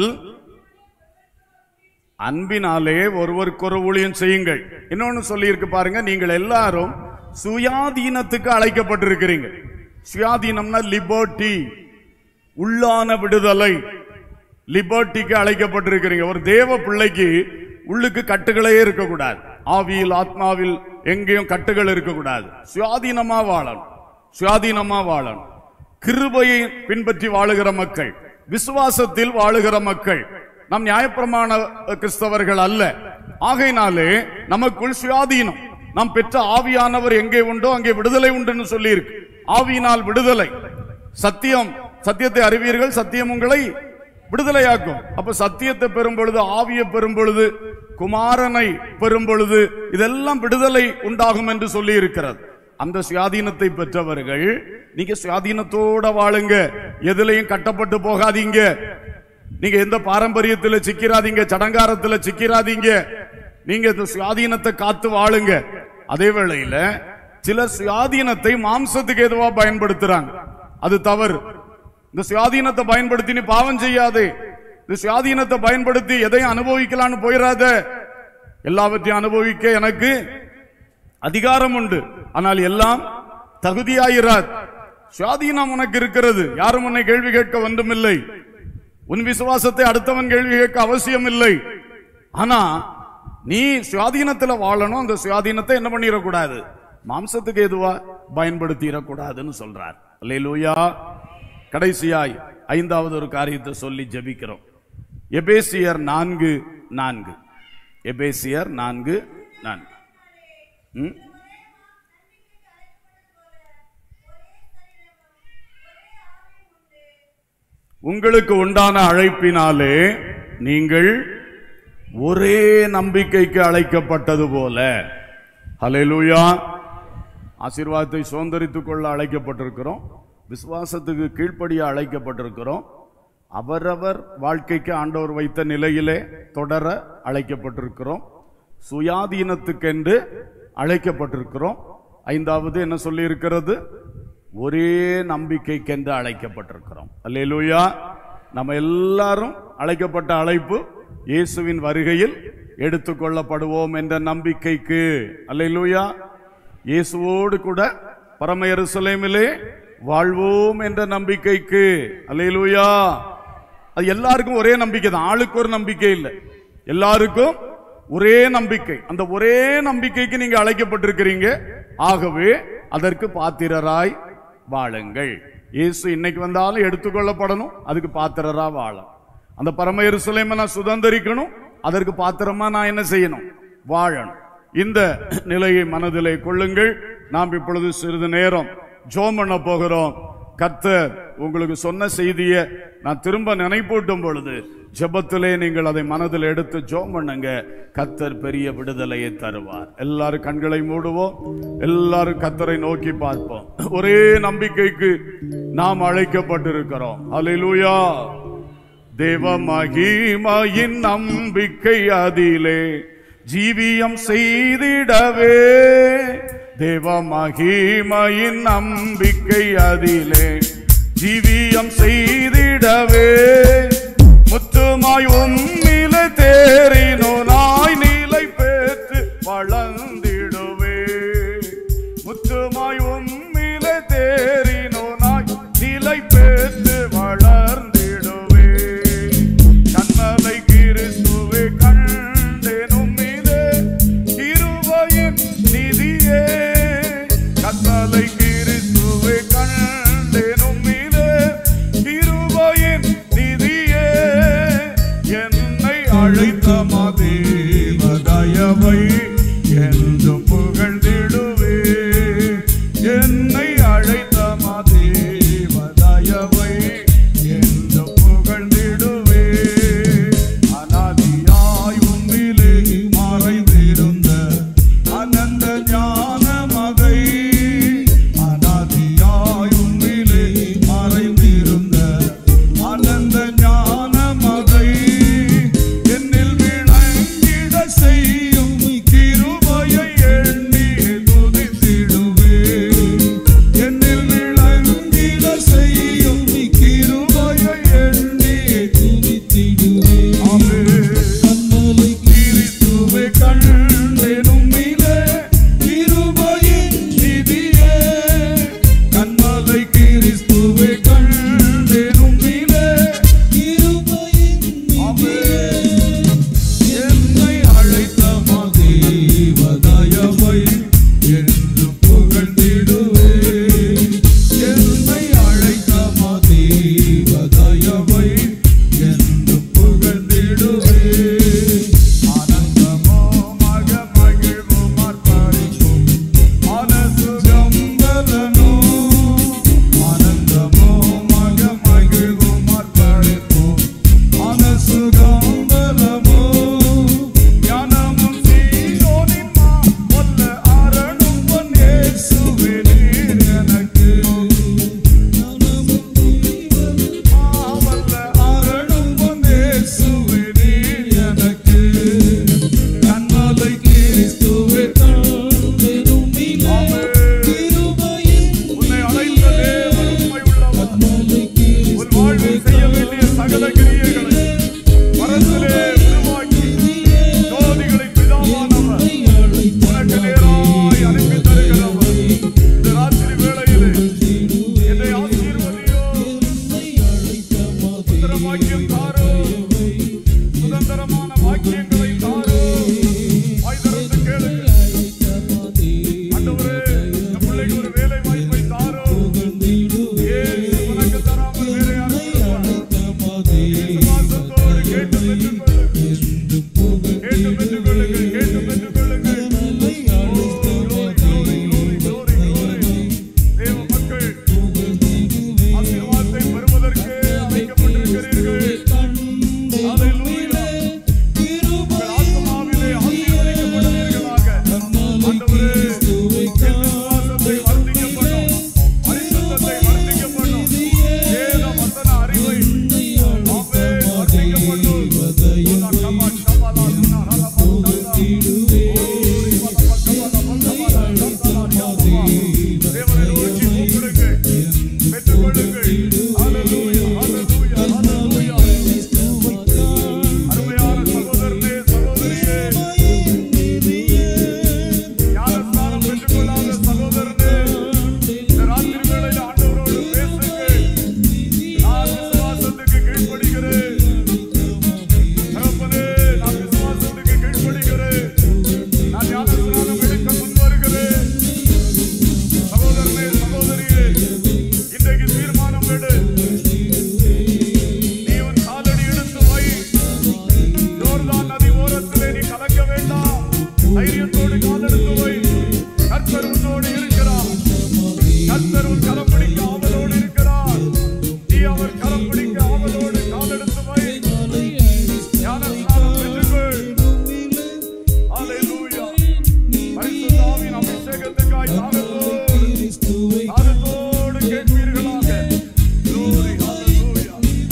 B: அன்பினாலே ஒருவருக்கொரு ஊழியம் செய்யுங்கள் இன்னொன்னு சொல்லி இருக்கு பாருங்க நீங்கள் எல்லாரும் சுயாதீனத்துக்கு அழைக்கப்பட்டிருக்கிறீங்க சுயாதீனம்னா லிபர்ட்டி உள்ளான விடுதலை லிபர்ட்டிக்கு அழைக்கப்பட்டிருக்கிறீங்க ஒரு தேவ பிள்ளைக்கு உள்ளுக்கு கட்டுகளே இருக்கக்கூடாது ஆவியில் ஆத்மாவில் எங்கேயும் கட்டுகள் இருக்கக்கூடாது சுயாதீனமா வாழணும் சுயாதீனமா வாழணும் கிருபையை பின்பற்றி வாழுகிற மக்கள் விசுவாசத்தில் வாழுகிற மக்கள் நம் நியாயப்பிரமாண கிறிஸ்தவர்கள் அல்ல ஆகையினாலே நமக்குள் சுயாதீனம் நாம் பெற்ற ஆவியானவர் எங்கே உண்டோ அங்கே விடுதலை உண்டுன்னு சொல்லி இருக்கு ஆவியினால் விடுதலை சத்தியம் சத்தியத்தை அறிவீர்கள் சத்தியம் உங்களை விடுதலையாக்கும் அப்ப சத்தியத்தை பெறும் பொழுது ஆவியை பெறும் பொழுது குமாரனை பெறும் பொழுது இதெல்லாம் விடுதலை உண்டாகும் என்று சொல்லி இருக்கிறது அந்த சுயாதீனத்தை பெற்றவர்கள் நீங்க சுயாதீனத்தோட வாழுங்க எதுலையும் கட்டப்பட்டு போகாதீங்க நீங்க எந்த பாரம்பரியத்துல சிக்கிறாதீங்க சடங்காரத்துல சிக்கிறாதீங்க நீங்க இந்த சுயாதீனத்தை காத்து வாழுங்க அதே வேளையில சிலர் சுயாதீனத்தை மாம்சத்துக்கு எதுவா பயன்படுத்துறாங்க அது தவறு இந்த சுயாதீனத்தை பயன்படுத்தி நீ பாவம் செய்யாதே இந்த சுயாதீனத்தை பயன்படுத்தி எதையும் அனுபவிக்கலான்னு போயிடாத எல்லாவற்றையும் அனுபவிக்க எனக்கு அதிகாரம் உண்டு ஆனால் எல்லாம் தகுதியாயிராது சுயாதீனம் உனக்கு இருக்கிறது யாரும் உன்னை கேள்வி கேட்க ஒன்றுமில்லை உன் விசுவாசத்தை அடுத்தவன் கேள்வி கேட்க அவசியம் இல்லை ஆனா நீ சுயாதீனத்துல வாழணும் அந்த சுயாதீனத்தை என்ன பண்ணிடக்கூடாது மாம்சத்துக்கு எதுவா பயன்படுத்திடக்கூடாதுன்னு சொல்றார் அல்லேலூயா கடைசியாய் ஐந்தாவது ஒரு காரியத்தை சொல்லி ஜெபிக்கிறோம் எபேசியர் நான்கு நான்கு எபேசியர் நான்கு நான்கு ம்? உங்களுக்கு உண்டான அழைப்பினாலே நீங்கள் ஒரே நம்பிக்கைக்கு அழைக்கப்பட்டது போல ஹalleluya ஆசீர்வாதத்தை சுதந்திரித்துக் கொள்ள அழைக்கப்பட்டிருக்கிறோம் விசுவாசத்துக்கு கீழ்ப்படிய அழைக்கப்பட்டிருக்கிறோம் அவரவர் வாழ்க்கைக்கு ஆண்டவர் வைத்த நிலையிலே தொடர அழைக்கப்பட்டிருக்கிறோம் சுயாதீனத்துக்கென்று அழைக்கப்பட்டிருக்கிறோம் ஐந்தாவது என்ன சொல்லி இருக்கிறது ஒரே நம்பிக்கைக்கென்று அழைக்கப்பட்டிருக்கிறோம் அல்லேலூயா நம்ம எல்லாரும் அழைக்கப்பட்ட அழைப்பு இயேசுவின் வருகையில் எடுத்துக்கொள்ளப்படுவோம் என்ற நம்பிக்கைக்கு அல்லேலூயா இயேசுவோடு கூட பரம எருசலேமிலே வாழ்வோம் என்ற நம்பிக்கைக்கு அல்லேலூயா அது எல்லாருக்கும் ஒரே நம்பிக்கை தான் ஆளுக்கு ஒரு நம்பிக்கை இல்லை எல்லாருக்கும் ஒரே நம்பிக்கை அந்த ஒரே நம்பிக்கைக்கு நீங்க அழைக்கப்பட்டிருக்கிறீங்க ஆகவே அதற்கு பாத்திரராய் வாழுங்கள் இயேசு இன்னைக்கு வந்தாலும் எடுத்துக்கொள்ளப்படணும் அதுக்கு பாத்திரரா வாழும் அந்த பரம எருசலேமை நான் சுதந்திரிக்கணும் அதற்கு பாத்திரமா நான் என்ன செய்யணும் வாழணும் இந்த நிலையை மனதிலே கொள்ளுங்கள் நாம் இப்பொழுது சிறிது நேரம் ஜோம் பண்ண போகிறோம் கர்த்தர் உங்களுக்கு சொன்ன செய்தியை நான் திரும்ப நினைப்பூட்டும் பொழுது ஜெபத்திலே நீங்கள் அதை மனதில் எடுத்து ஜோம் பண்ணுங்க கர்த்தர் பெரிய விடுதலையை தருவார் எல்லாரும் கண்களை மூடுவோம் எல்லாரும் கர்த்தரை நோக்கி பார்ப்போம் ஒரே நம்பிக்கைக்கு நாம் அழைக்கப்பட்டிருக்கிறோம் அல்லேலூயா தேவ மகிமையின் நம்பிக்கை அதிலே ஜீவியம் செய்திடவே தேவ மகிமையின் நம்பிக்கை அதிலே ஜீவியம் செய்திடவே முத்துமாய் உம்மில தேறினோ நாய் நீலை பெற்று வளர்ந்திடுவே முத்துமாய் உம்மில தேறினோ நாய் நிலை பெற்று வளர்ந்திடுவே கண்ணலை கிறிஸ்துவே கண்டேனும் மீதே இருவையின் நிதியே கண்ணலை கிறிஸ்துவே கண்டேனும் மீதே இருவையின் நிதியே என்னை அழைத்த மதேவ தயவை என்றும் புகழ்ந்திடுவே என்னை அழைத்த மதேவ தயவை பாக்கியம் தாரோ சுதந்திரமான பாக்கியங்களை தாரோ வாய் திறந்து கேளுங்க ஆண்டவரே இந்த பிள்ளைக்கு ஒரு வேலை வாய்ப்பை தாரோ ஏன் உனக்கு தராமல் வேற யாரும் தருவார்? விசுவாசத்தோடு கேட்டு பெற்றுக் கொள்ளுங்கள். கேட்டு பெற்றுக் கொள்ளுங்கள். கேட்டு பெற்றுக் கொள்ளுங்கள். ஓ, glory, glory, glory, glory, glory. தேவ மக்கள் ஆசீர்வாதத்தை பெறுவதற்கு அழைக்கப்பட்டிருக்கிறீர்கள் Hallelujah. உங்கள் ஆத்மாவிலே ஆசீர்வதிக்கப்படுவீர்களாக. ஆண்டவரே, என் விசுவாசத்தை வர்த்திக்க பண்ணும். பரிசுத்தத்தை வர்த்திக்க பண்ணும். வேத வசன அறிவை ஆமென், வர்த்திக்க பண்ணும். உலா கமா கமலா சுனா ரலபா சந்தா. ஓ, ரிவலபா கமலா பந்தபா சந்தா ரியாபா. தேவனை நோக்கி கூப்பிடுங்கள். பெற்றுக்கொள்ளுங்கள். Hallelujah, hallelujah, hallelujah. அருமையான சகோதரனே சகோதரியே ஞானஸ்நானம் பெற்றுக்கொள்ளாத சகோதரனே இந்த ராத்திரி வேளையில் ஆண்டவரோடு பேசுங்கள் நான் விசுவாசத்துக்கு கீழ்ப்படுகிறேன் தகப்பனே நான் விசுவாசத்துக்கு கீழ்ப்படுகிறேன் நான் ஞானஸ்நானம் எடுக்க முன் வருகிறேன் சகோதரனே சகோதரியே இன்றைக்கு தீர்மானம் எடு நீ உன் காலடி எடுத்து வை யோர்தான் நதி ஓரத்திலே நீ கலங்க வேண்டாம் தைரியத்தோடு காலெடுத்து வை கர்த்தர் உன்னோடு இருக்கிறார் கர்த்தர் உன் கரம் பிடிக்க ஆவலோடு இருக்கிறார் நீ அவர் கரம் பிடிக்க ஆவலோடு காலெடுத்து வை ஞானஸ்நானம் பெற்றுக்கொள் ஹalleluya பரிசுத்த ஆவியின் அபிஷேகத்துக்காய் தாகத்தோடு தாகத்தோடு கேட்பீர்களாக Glory, hallelujah.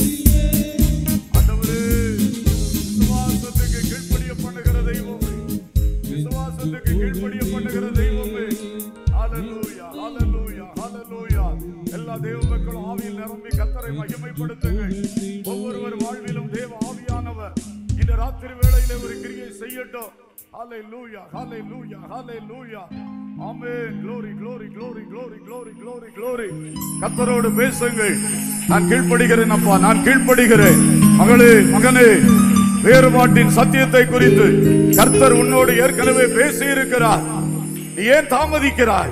B: ஆண்டவரே, விசுவாசத்துக்கு கீழ்ப்படிய பண்ணுகிற தெய்வமே விசுவாசத்துக்கு கீழ்ப்படிய பண்ணுகிற தெய்வமே ஹalleluya ஹalleluya ஹalleluya எல்லா தேவ மக்களும் ஆவியில் நிரம்பி கர்த்தரை மகிமைப்படுத்துங்கள் ஒவ்வொருவர் வாழ்விலும் தேவ ஆவியானவர் இந்த ராத்திரி வேளையிலே ஒரு கிரியை செய்யட்டும் ஹalleluya ஹalleluya ஹalleluya ஆமென் glory glory glory glory glory glory glory கர்த்தரோடு பேசுங்கள் நான் கீழ்ப்படுகிறேன் அப்பா நான் கீழ்ப்படுகிறேன் மகளே மகனே வேறுபாட்டின் சத்தியத்தை குறித்து கர்த்தர் உன்னோடு ஏற்கனவே பேசி இருக்கிறார் நீ ஏன் தாமதிக்கிறாய்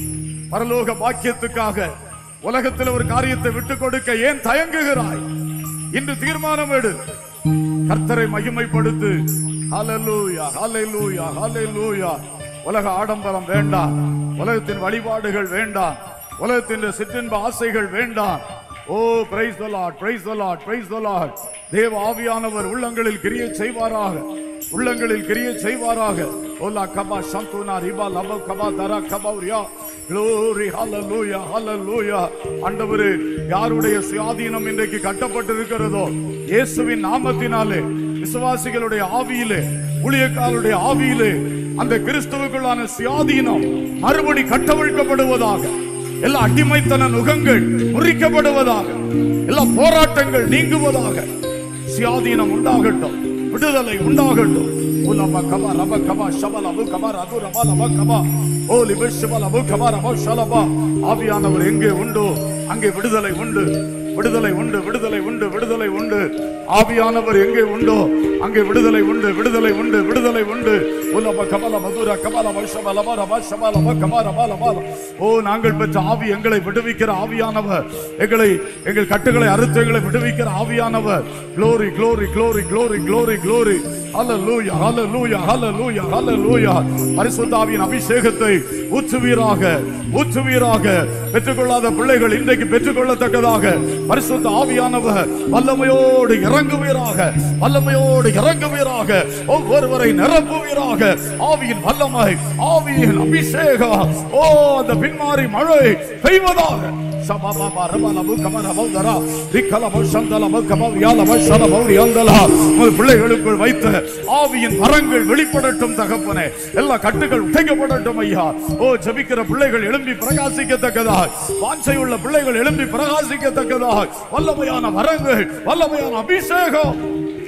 B: பரலோக பாக்கியத்துக்காக உலகத்தில் ஒரு காரியத்தை விட்டுக் கொடுக்க ஏன் தயங்குகிறாய் இன்று தீர்மானம் எடு கர்த்தரை மகிமைப்படுத்து ஹalleluya ஹalleluya ஹalleluya உலக ஆடம்பரம் வேண்டாம் உலகத்தின் வழிபாடுகள் வேண்டாம் உலகத்தின் சிற்றின்ப ஆசைகள் வேண்டாம் oh praise the lord praise the lord praise the lord தேவ ஆவியானவர் உள்ளங்களில் கிரியை செய்வாராக உள்ளங்களில் கிரியை செய்வாராக ஓலா கபா சந்துனா ரிபா லப கபா தரா கபௌரியா glory hallelujah hallelujah ஆண்டவரே யாருடைய சுயாதீனம் இன்றைக்கு கட்டப்பட்டிருக்கிறதோ இயேசுவின் நாமத்தினாலே விசுவாசிகளுடைய ஆவியிலே ஊழியக்காரருடைய ஆவியிலே அந்த கிறிஸ்துவுக்குள்ளான சுயாதீனம் மறுபடி கட்டவிழ்க்கப்படுவதாக எல்லா அடிமைத்தன நுகங்கள் முறிக்கப்படுவதாக எல்லா போராட்டங்கள் நீங்குவதாக சுயாதீனம் உண்டாகட்டும் விடுதலை உண்டாகட்டும் உலம கபா ரப கபா ஷபல அபு கபா ரது ரபா லப கபா ஓ லிப ஷபல அபு கபா ரபா ஷலபா ஆவியானவர் எங்கே உண்டோ அங்கே விடுதலை உண்டு விடுதலை உண்டு விடுதலை உண்டு விடுதலை உண்டு ஆவியானவர் எங்கே உண்டோ அங்கே விடுதலை உண்டு விடுதலை உண்டு விடுதலை உண்டு உலப கபல மதுர கபல வஷப லப ரப ஷப லப கபா ரபா லபா ஓ நாங்கள் பெற்ற ஆவி எங்களை விடுவிக்கிற ஆவியானவர் எங்களை எங்கள் கட்டுகளை அறுத்து எங்களை விடுவிக்கிற ஆவியானவர் glory glory glory glory glory glory hallelujah hallelujah hallelujah hallelujah பரிசுத்த ஆவியின் அபிஷேகத்தை ஊற்றுவீராக ஊற்றுவீராக பெற்றுக்கொள்ளாத பிள்ளைகள் இன்றைக்கு பெற்றுக்கொள்ளத்தக்கதாக பரிசுத்த ஆவியானவர் வல்லமையோடு இறங்குவீராக வல்லமையோடு இறங்குவீராக ஒவ்வொருவரை நிரப்புவீராக ஆவியின் வல்லமை ஆவியின் அபிஷேகம் ஓ அந்த பின்மாறி மழை பெய்வதாக சபாபாபா ரபலபு கமரபௌதரா ரிக்கலபு சந்தலபு கபவ்யாலபு ஷலபௌ யந்தலா உங்கள் பிள்ளைகளுக்குள் வைத்த ஆவியின் மரங்கள் வெளிப்படட்டும் தகப்பனே எல்லா கட்டுகள் உடைக்கப்படட்டும் ஐயா ஓ ஜெபிக்கிற பிள்ளைகள் எழும்பி பிரகாசிக்கத்தக்கதா வாஞ்சை உள்ள பிள்ளைகள் எழும்பி பிரகாசிக்கத்தக்கதா வல்லமையான வரங்கள் வல்லமையான அபிஷேகம்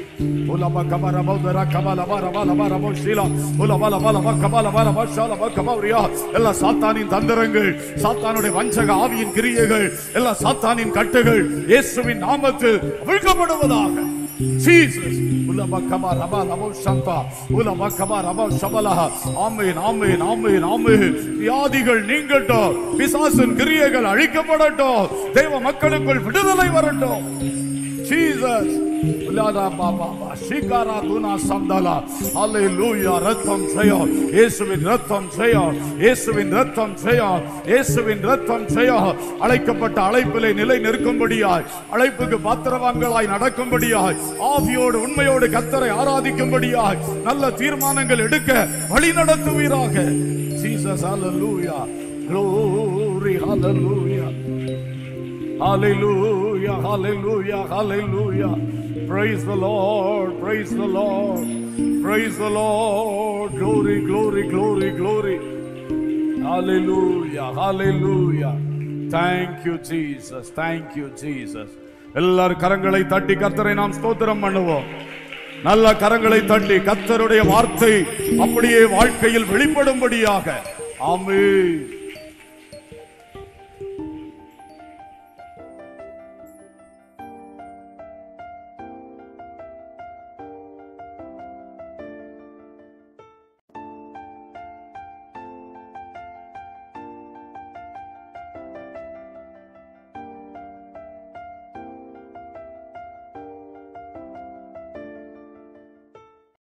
B: உலப கபர பௌதர கபல பர பல பர பௌஷீலா உலபல பல ப கபல பர பஷால ப கபௌரியா எல்லா சாத்தானின் தந்திரங்கள் சாத்தானுடைய வஞ்சக ஆவியின் கிரியைகள் எல்லா சாத்தானின் கட்டுகள் இயேசுவின் நாமத்தில் அவிழ்க்கப்படுவதாக Jesus. உலபக்கபா ரபா லபோ சந்தா. உலபக்கபா ரபா சபலஹ. ஆமென், ஆமென், ஆமென், ஆமென். வியாதிகள் நீங்கட்டும் பிசாசின் கிரியைகள் அழிக்கப்படட்டும் தேவ மக்களுக்குள் விடுதலை வரட்டும் ஜீசஸ் உலாதா பாபா பா. ஷிகாரா துனா சந்தலா. ஹalleluya. ரத்தம் ஜெயம். இயேசுவின் ரத்தம் ஜெயம். இயேசுவின் ரத்தம் ஜெயம். இயேசுவின் ரத்தம் ஜெயம். அழைக்கப்பட்ட அழைப்பிலே நிலை நிற்கும்படியாய் அழைப்புக்கு பாத்திரவான்களாய் நடக்கும்படியாய் ஆவியோடு உண்மையோடு கத்தரை ஆராதிக்கும்படியாய் நல்ல தீர்மானங்கள் எடுக்க வழி நடத்துவீராக Jesus hallelujah. glory hallelujah Hallelujah, hallelujah, hallelujah. Praise the Lord, praise the Lord, praise the Lord. Glory, glory, glory, glory. Hallelujah, hallelujah. Thank you, Jesus. Thank you, Jesus. எல்லாரும் கரங்களை தட்டி கர்த்தரை நாம் ஸ்தோத்திரம் பண்ணுவோம் நல்ல கரங்களை தட்டி கர்த்தருடைய வார்த்தை அப்படியே வாழ்க்கையில் வெளிப்படும்படியாக ஆமென்